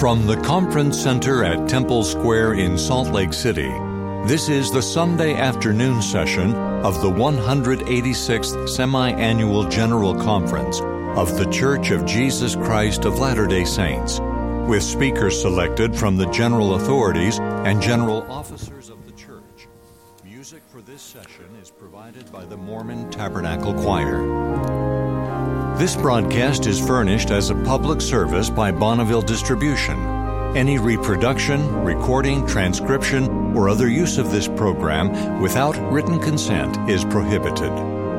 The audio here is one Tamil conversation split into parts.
From the Conference Center at Temple Square in Salt Lake City, this is the Sunday afternoon session of the 186th Semi Annual General Conference of The Church of Jesus Christ of Latter day Saints, with speakers selected from the general authorities and general officers of the church. Music for this session is provided by the Mormon Tabernacle Choir. This broadcast is furnished as a public service by Bonneville Distribution. Any reproduction, recording, transcription, or other use of this program without written consent is prohibited.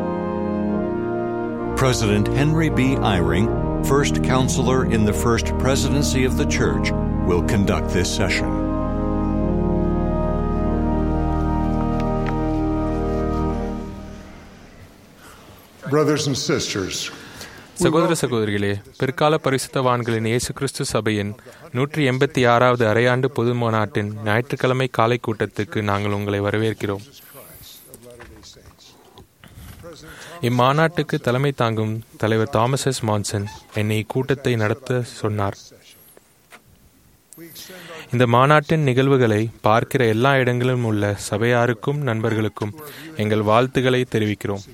President Henry B. Eyring, first counselor in the First Presidency of the Church, will conduct this session. Brothers and sisters, சகோதர சகோதரிகளே பிற்கால பரிசுத்தவான்களின் இயேசு கிறிஸ்து சபையின் நூற்றி எண்பத்தி ஆறாவது அரையாண்டு பொது மாநாட்டின் ஞாயிற்றுக்கிழமை காலை கூட்டத்துக்கு நாங்கள் உங்களை வரவேற்கிறோம் இம்மாநாட்டுக்கு தலைமை தாங்கும் தலைவர் தாமஸ் எஸ் மான்சன் என்னை இக்கூட்டத்தை நடத்த சொன்னார் இந்த மாநாட்டின் நிகழ்வுகளை பார்க்கிற எல்லா இடங்களிலும் உள்ள சபையாருக்கும் நண்பர்களுக்கும் எங்கள் வாழ்த்துக்களை தெரிவிக்கிறோம்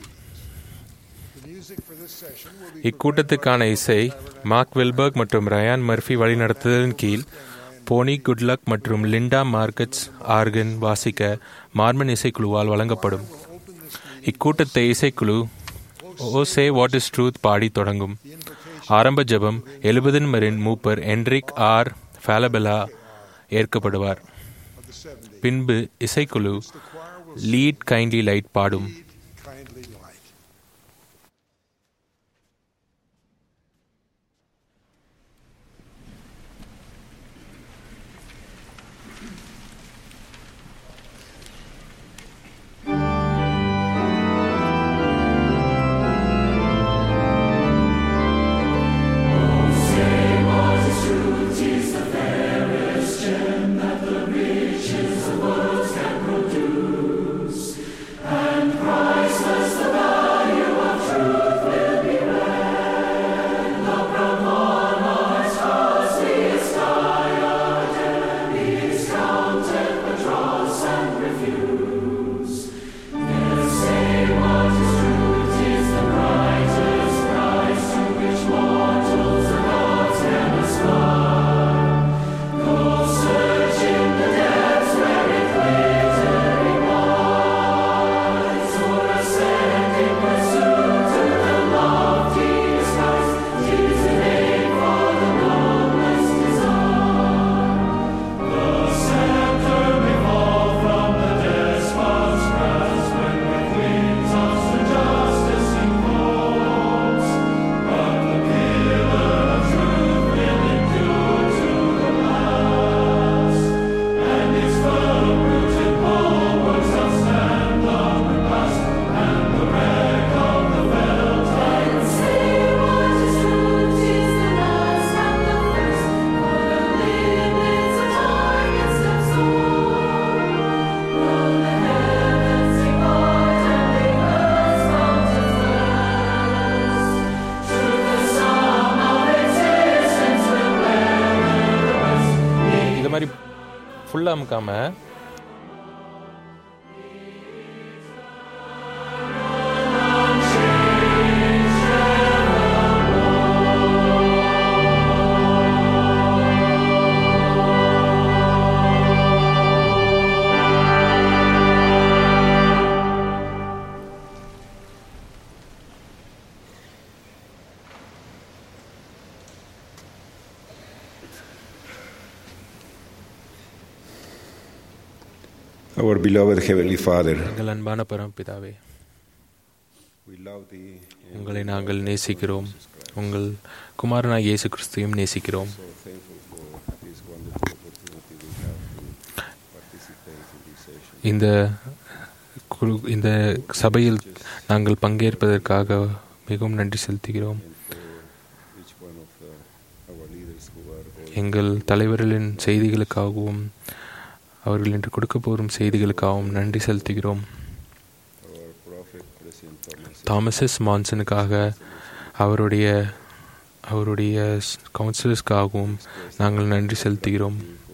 இக்கூட்டத்துக்கான இசை மார்க் வெல்பர்க் மற்றும் ரயான் மர்ஃபி வழிநடத்துதலின் கீழ் போனி குட்லக் மற்றும் லிண்டா மார்க்கட்ஸ் ஆர்கன் வாசிக்க மார்மன் இசைக்குழுவால் வழங்கப்படும் இக்கூட்டத்தை இசைக்குழு O say what is truth பாடி தொடங்கும் ஆரம்ப ஜெபம் எழுபதின் மரின் மூப்பர் என்ரிக் ஆர் ஃபேலபெலா ஏற்கப்படுவார் பின்பு இசைக்குழு லீட் கைண்ட்லி லைட் பாடும் kindly light. இது மாதிரி ஃபுல்லாக அமுக்காம Our beloved Heavenly Father, எங்கள் அன்பான பரமபிதாவே we love thee and உங்களை நாங்கள் நேசிக்கிறோம் உங்கள் குமாரனாக இயேசு கிறிஸ்துவையும் நேசிக்கிறோம் so thankful for this wonderful opportunity we have to participate in this session. இந்த குழு இந்த சபையில் நாங்கள் பங்கேற்பதற்காக மிகவும் நன்றி செலுத்துகிறோம் And for each one of uh, our leaders who are all எங்கள் தலைவர்களின் செய்திகளுக்காகவும் அவர்கள் இன்று கொடுக்க போகும் செய்திகளுக்காகவும் நன்றி செலுத்துகிறோம் our prophet, President Thomas, Thomas S மான்சனுக்காக அவருடைய அவருடைய கவுன்சிலர்ஸ்க்காகவும் நாங்கள் நன்றி செலுத்துகிறோம்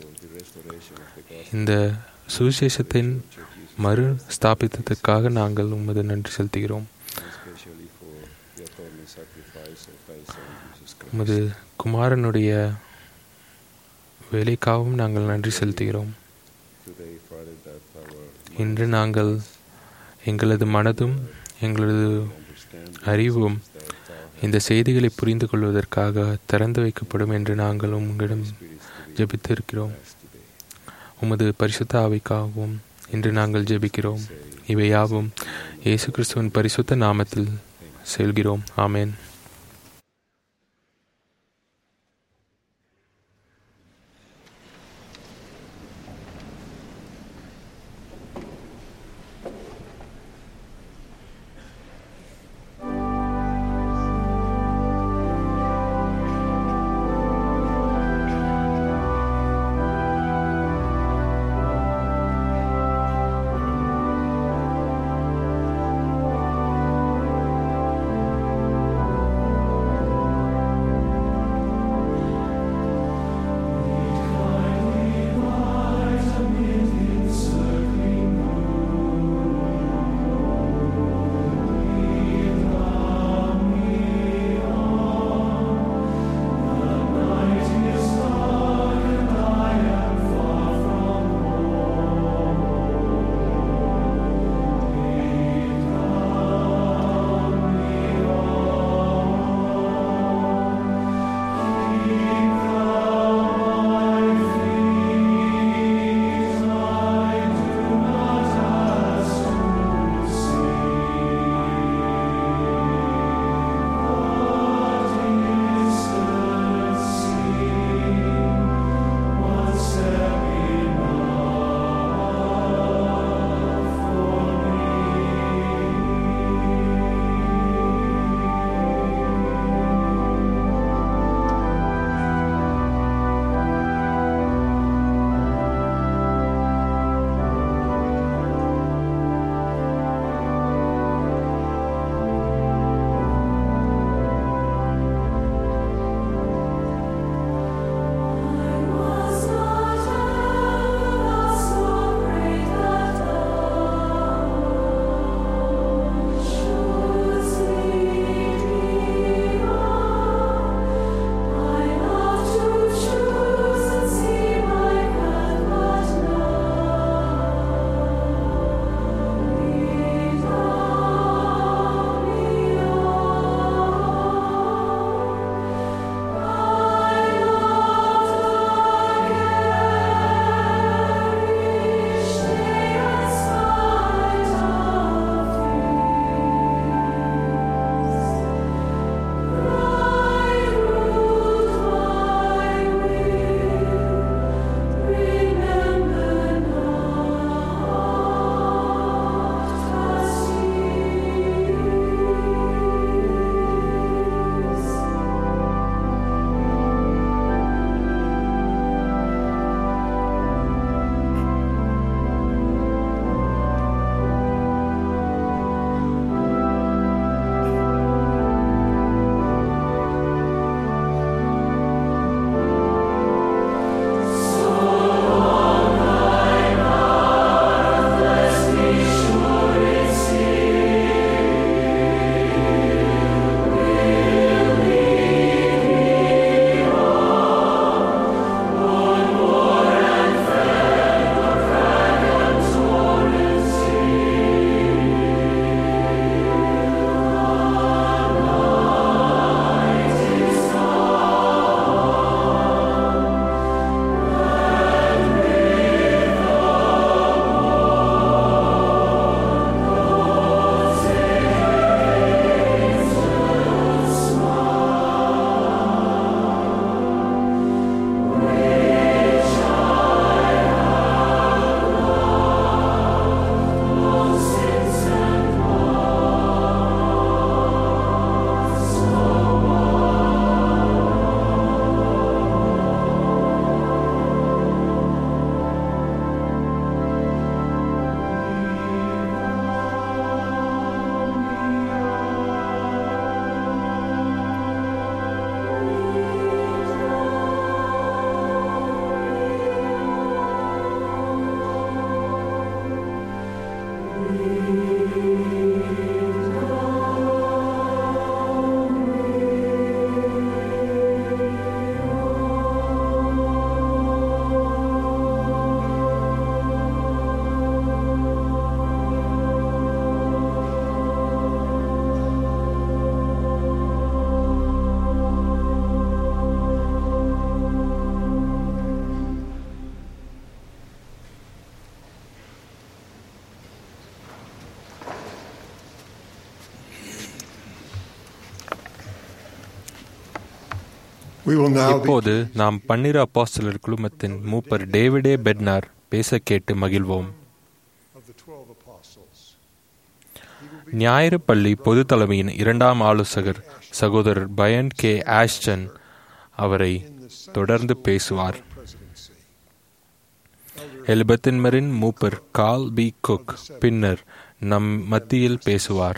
இந்த சுவிசேஷத்தின் மறு ஸ்தாபித்ததுக்காக நாங்கள் உமது நன்றி செலுத்துகிறோம் especially for the atonement sacrifice of thy Son Jesus Christ. உமது குமாரனுடைய வேலைக்காகவும் நாங்கள் நன்றி செலுத்துகிறோம் Today, Father, that our இன்று நாங்கள் எங்களது மனதும் எங்களது அறிவும் இந்த செய்திகளை புரிந்து கொள்வதற்காக திறந்து வைக்கப்படும் என்று நாங்கள் உங்களிடம் ஜெபித்திருக்கிறோம் உமது பரிசுத்த ஆவிக்காகவும் இன்று நாங்கள் ஜெபிக்கிறோம் இவை யாவும் இயேசு கிறிஸ்துவின் பரிசுத்த நாமத்தில் செல்கிறோம் ஆமென் Thank We will now be இப்போது நாம் பன்னிரு அப்போஸ்தலர் குழுமத்தின் மூப்பர் டேவிடே பெட்னார் பேச கேட்டு மகிழ்வோம் of the twelve apostles. ஞாயிறு பள்ளி பொது தலைமையின் இரண்டாம் ஆலோசகர் சகோதரர் பயன் கே ஆஷ்டன் அவரை தொடர்ந்து பேசுவார் Presidency. எலிபத்தின்மரின் மூப்பர் கால் பி குக் பின்னர் நம் மத்தியில் பேசுவார்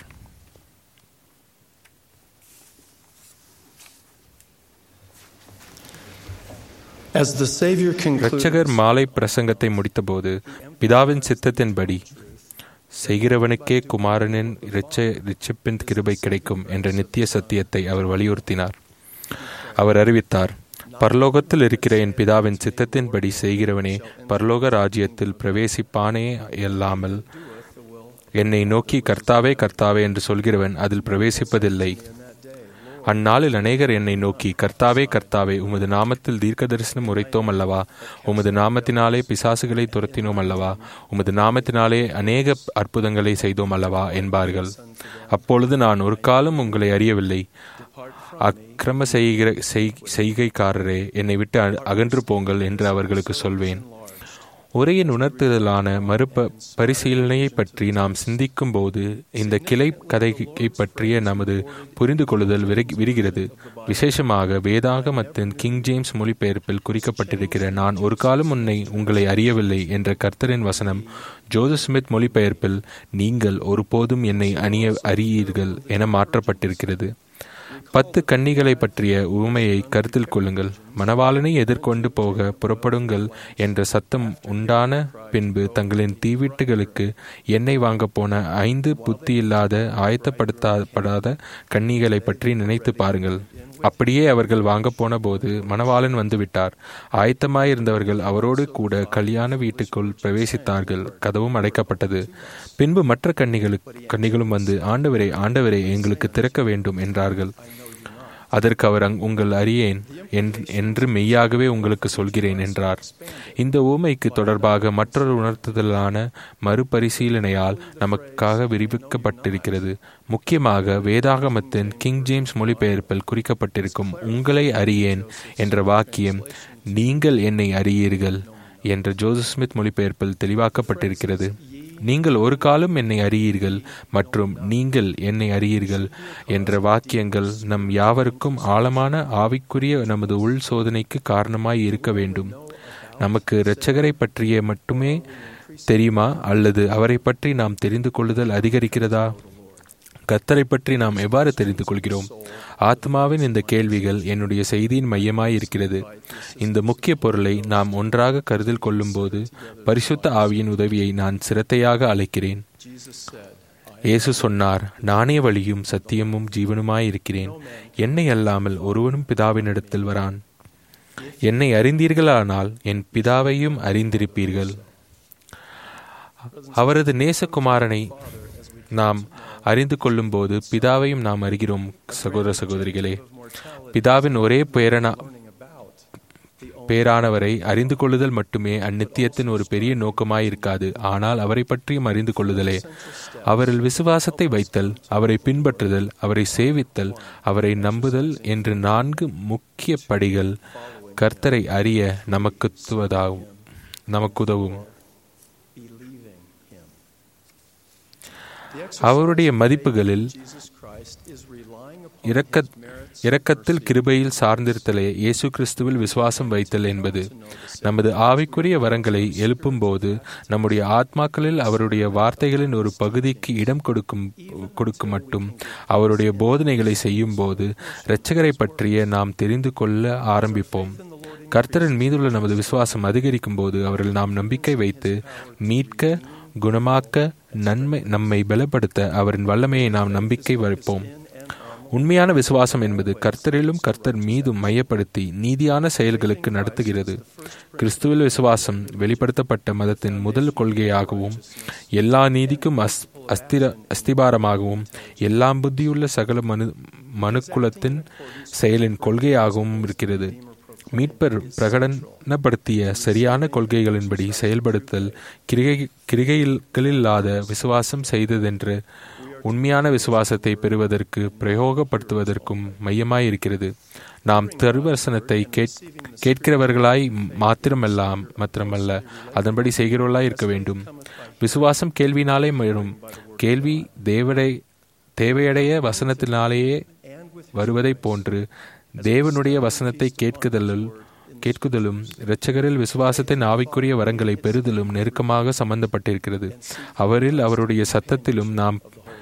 As the Savior concludes, இரட்சகர் மாலை பிரசங்கத்தை முடித்தபோது பிதாவின் சித்தத்தின்படி செய்கிறவனுக்கே குமாரனின் இரட்ச ரிச்சப்பின் கிருபை கிடைக்கும் என்ற நித்திய சத்தியத்தை அவர் வலியுறுத்தினார் அவர் அறிவித்தார் பரலோகத்தில் இருக்கிற என் பிதாவின் சித்தத்தின்படி செய்கிறவனே பரலோக ராஜ்யத்தில் பிரவேசிப்பானே அல்லாமல் என்னை நோக்கி கர்த்தாவே கர்த்தாவே என்று சொல்கிறவன் அதில் பிரவேசிப்பதில்லை அந்நாளில் அநேகர் என்னை நோக்கி கர்த்தாவே கர்த்தாவே உமது நாமத்தில் தீர்க்க தரிசனம் உரைத்தோம் அல்லவா உமது நாமத்தினாலே பிசாசுகளை துரத்தினோம் அல்லவா உமது நாமத்தினாலே அநேக அற்புதங்களை செய்தோம் அல்லவா என்பார்கள் அப்பொழுது நான் ஒரு காலம் உங்களை அறியவில்லை அக்கிரம செய்கிற செய்- செய்கைக்காரரே என்னை விட்டு அ- அகன்று போங்கள் என்று அவர்களுக்கு சொல்வேன் உரையின் உணர்த்துதலான மறுப பரிசீலனையை பற்றி நாம் சிந்திக்கும் போது இந்த கிளை கதையை பற்றிய நமது புரிந்து கொள்ளுதல் விரி- விரிகிறது விசேஷமாக வேதாகமத்தின் கிங் ஜேம்ஸ் மொழிபெயர்ப்பில் குறிக்கப்பட்டிருக்கிற நான் ஒரு காலம் உன்னை உங்களை அறியவில்லை என்ற கர்த்தரின் வசனம் ஜோசப் ஸ்மித் மொழிபெயர்ப்பில் நீங்கள் ஒருபோதும் என்னை அணிய அறியீர்கள் என மாற்றப்பட்டிருக்கிறது பத்து கன்னிகளை பற்றிய உவமையை கருத்தில் கொள்ளுங்கள் மணவாளனை எதிர்கொண்டு போக புறப்படுங்கள் என்ற சத்தம் உண்டான பின்பு தங்களின் தீவீட்டுகளுக்கு எண்ணெய் வாங்க போன ஐந்து புத்தியில்லாத ஆயத்தப்படுத்தப்படாத கன்னிகளை பற்றி நினைத்து பாருங்கள் அப்படியே அவர்கள் வாங்க போன போது மணவாளன் வந்துவிட்டார் ஆயத்தமாயிருந்தவர்கள் அவரோடு கூட கல்யாண வீட்டுக்குள் பிரவேசித்தார்கள் கதவும் அடைக்கப்பட்டது பின்பு மற்ற கன்னிகளுக்கு கன்னிகளும் வந்து ஆண்டவரே ஆண்டவரே எங்களுக்கு திறக்க வேண்டும் என்றார்கள் அதற்கு அவர் அங் உங்கள் அறியேன் என்- என்று மெய்யாகவே உங்களுக்கு சொல்கிறேன் என்றார் இந்த ஊமைக்கு தொடர்பாக மற்றொரு உணர்த்துதலான மறுபரிசீலனையால் நமக்காக விரிவிக்கப்பட்டிருக்கிறது முக்கியமாக வேதாகமத்தின் கிங் ஜேம்ஸ் மொழிபெயர்ப்பில் குறிக்கப்பட்டிருக்கும் உங்களை அறியேன் என்ற வாக்கியம் நீங்கள் என்னை அறியீர்கள் என்ற ஜோசப் ஸ்மித் மொழிபெயர்ப்பில் தெளிவாக்கப்பட்டிருக்கிறது நீங்கள் ஒரு காலம் என்னை அறியீர்கள் மற்றும் நீங்கள் என்னை அறியீர்கள் என்ற வாக்கியங்கள் நம் யாவருக்கும் ஆழமான ஆவிக்குரிய நமது உள் சோதனைக்கு காரணமாய் இருக்க வேண்டும் நமக்கு இரட்சகரை பற்றிய மட்டுமே தெரியுமா அல்லது அவரை பற்றி நாம் தெரிந்து கொள்ளுதல் அதிகரிக்கிறதா கர்த்தரை பற்றி நாம் எவ்வாறு தெரிந்து கொள்கிறோம் ஆத்மாவின் இந்த கேள்விகள் என்னுடைய செய்தியின் மையமாய் இருக்கிறது இந்த முக்கிய பொருளை நாம் ஒன்றாக கருத்தில் கொள்ளும்போது பரிசுத்த ஆவியின் உதவியை நான் சிரத்தையாக அழைக்கிறேன் இயேசு சொன்னார் நானே வழியும் சத்தியமும் ஜீவனுமாய் இருக்கிறேன் என்னை அல்லாமல் ஒருவனும் பிதாவினிடத்தில் வரான் என்னை அறிந்தீர்களானால் என் பிதாவையும் அறிந்திருப்பீர்கள் அவரது நேசகுமாரனை நாம் அறிந்து கொள்ளும்போது பிதாவையும் நாம் அறிகிறோம் சகோதர சகோதரிகளே பிதாவின் ஒரே பேரனா பேரானவரை அறிந்து கொள்ளுதல் மட்டுமே அந்நித்தியத்தின் ஒரு பெரிய நோக்கமாய் இருக்காது ஆனால் அவரை பற்றியும் அறிந்து கொள்ளுதலே அவரில் விசுவாசத்தை வைத்தல் அவரை பின்பற்றுதல் அவரை சேவித்தல் அவரை நம்புதல் என்று நான்கு முக்கிய படிகள் கர்த்தரை அறிய நமக்கு துவதாகும் நமக்குதவும் believing Him. அவருடைய மதிப்புகளில் Jesus Christ is relying upon இரக்க இரக்கத்தில் கிருபையில் சார்ந்திருத்தலே இயேசு கிறிஸ்துவில் விசுவாசம் வைத்தல் என்பது நமது ஆவிக்குரிய வரங்களை எழுப்பும்போது நம்முடைய ஆத்மாக்களில் அவருடைய வார்த்தைகளின் ஒரு பகுதிக்கு இடம் கொடுக்கும் கொடுக்கும் மட்டும் அவருடைய போதனைகளை செய்யும் போது இரட்சகரை பற்றிய நாம் தெரிந்து கொள்ள ஆரம்பிப்போம் கர்த்தரின் மீதுள்ள நமது விசுவாசம் அதிகரிக்கும் போது அவர்கள் நாம் நம்பிக்கை வைத்து மீட்க குணமாக்க நன்மை நம்மை பலப்படுத்த அவரின் வல்லமையை நாம் நம்பிக்கை வைப்போம் உண்மையான விசுவாசம் என்பது கர்த்தரிலும் கர்த்தர் மீதும் மையப்படுத்தி நீதியான செயல்களுக்கு நடத்துகிறது கிறிஸ்துவில் விசுவாசம் வெளிப்படுத்தப்பட்ட மதத்தின் முதல் கொள்கையாகவும் எல்லா நீதிக்கும் அஸ் அஸ்திர அஸ்திபாரமாகவும் எல்லாம் புத்தியுள்ள சகல மனு மனுக்குலத்தின் செயலின் கொள்கையாகவும் இருக்கிறது மீட்பர் பிரகடனப்படுத்திய சரியான கொள்கைகளின்படி செயல்படுத்தல் கிரிகை கிரிகைகளில்லாத விசுவாசம் செய்ததென்று உண்மையான விசுவாசத்தை பெறுவதற்கு பிரயோகப்படுத்துவதற்கும் மையமாயிருக்கிறது நாம் தருவசனத்தை கேட் கேட்கிறவர்களாய் மாத்திரமல்லாம் மாத்திரமல்ல அதன்படி செய்கிறவர்களாய் இருக்க வேண்டும் விசுவாசம் கேள்வினாலே வரும் கேள்வி தேவடை தேவையடைய வசனத்தினாலேயே வருவதைப் போன்று தேவனுடைய வசனத்தை கேட்குதலுள் கேட்குதலும் இரட்சகரில் விசுவாசத்தின் ஆவிக்குரிய வரங்களை பெறுதலும் நெருக்கமாக சம்பந்தப்பட்டிருக்கிறது அவரில் அவருடைய சத்தத்திலும் நாம்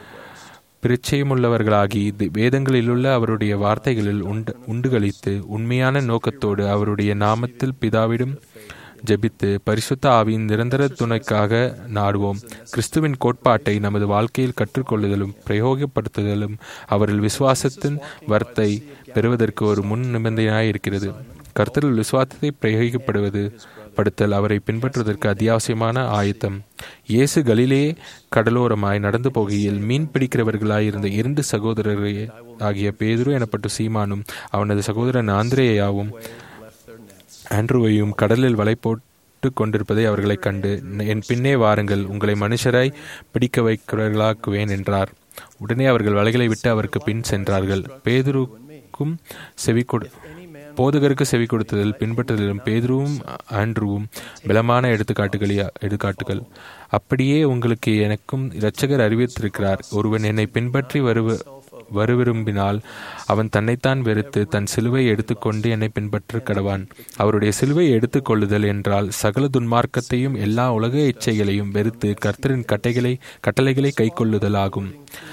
பிரிச்சயமுள்ளவர்களாகி வேதங்களிலுள்ள அவருடைய வார்த்தைகளில் உண்டு உண்டுகளித்து உண்மையான நோக்கத்தோடு அவருடைய நாமத்தில் பிதாவிடும் ஜெபித்து பரிசுத்த ஆவியின் நிரந்தர துணைக்காக நாடுவோம் கிறிஸ்துவின் கோட்பாட்டை நமது வாழ்க்கையில் கற்றுக்கொள்ளுதலும் பிரயோகப்படுத்துதலும் அவரில் விசுவாசத்தின் வரத்தை பெறுவதற்கு ஒரு முன் நிபந்தனையாய் இருக்கிறது கர்த்தரில் விசுவாசத்தை பிரயோகிக்கப்படுவது படுத்தல் அவரை பின்பற்றுவதற்கு அத்தியாவசியமான ஆயத்தம் இயேசு கலிலே கடலோரமாய் நடந்து போகையில் மீன் பிடிக்கிறவர்களாய் இருந்த இரண்டு சகோதரரே ஆகிய பேதுரு எனப்பட்ட சீமானும் அவனது சகோதரன் ஆந்திரேயாவும் ஆண்ட்ரூவையும் கடலில் வலை போட்டு கொண்டிருப்பதை அவர்களை கண்டு என் பின்னே வாருங்கள் உங்களை மனுஷராய் பிடிக்க வைக்கிறவர்களாக்குவேன் என்றார் உடனே அவர்கள் வலைகளை விட்டு அவருக்கு பின் சென்றார்கள் பேதுருக்கும் செவி கொடு போதகருக்கு செவி கொடுத்ததில் பின்பற்றுதலும் பேதுருவும் ஆண்ட்ருவும் பலமான எடுத்துக்காட்டுகளே எடுத்துக்காட்டுகள் அப்படியே உங்களுக்கு எனக்கும் இரட்சகர் அறிவித்திருக்கிறார் ஒருவன் என்னை பின்பற்றி வருவ வருவிரும்பினால் அவன் தன்னைத்தான் வெறுத்து தன் சிலுவை எடுத்துக்கொண்டு என்னை பின்பற்ற கடவான் அவருடைய சிலுவை எடுத்துக்கொள்ளுதல் என்றால் சகல துன்மார்க்கத்தையும் எல்லா உலக இச்சைகளையும் வெறுத்து கர்த்தரின் கட்டைகளை கட்டளைகளை கை கொள்ளுதல் ஆகும்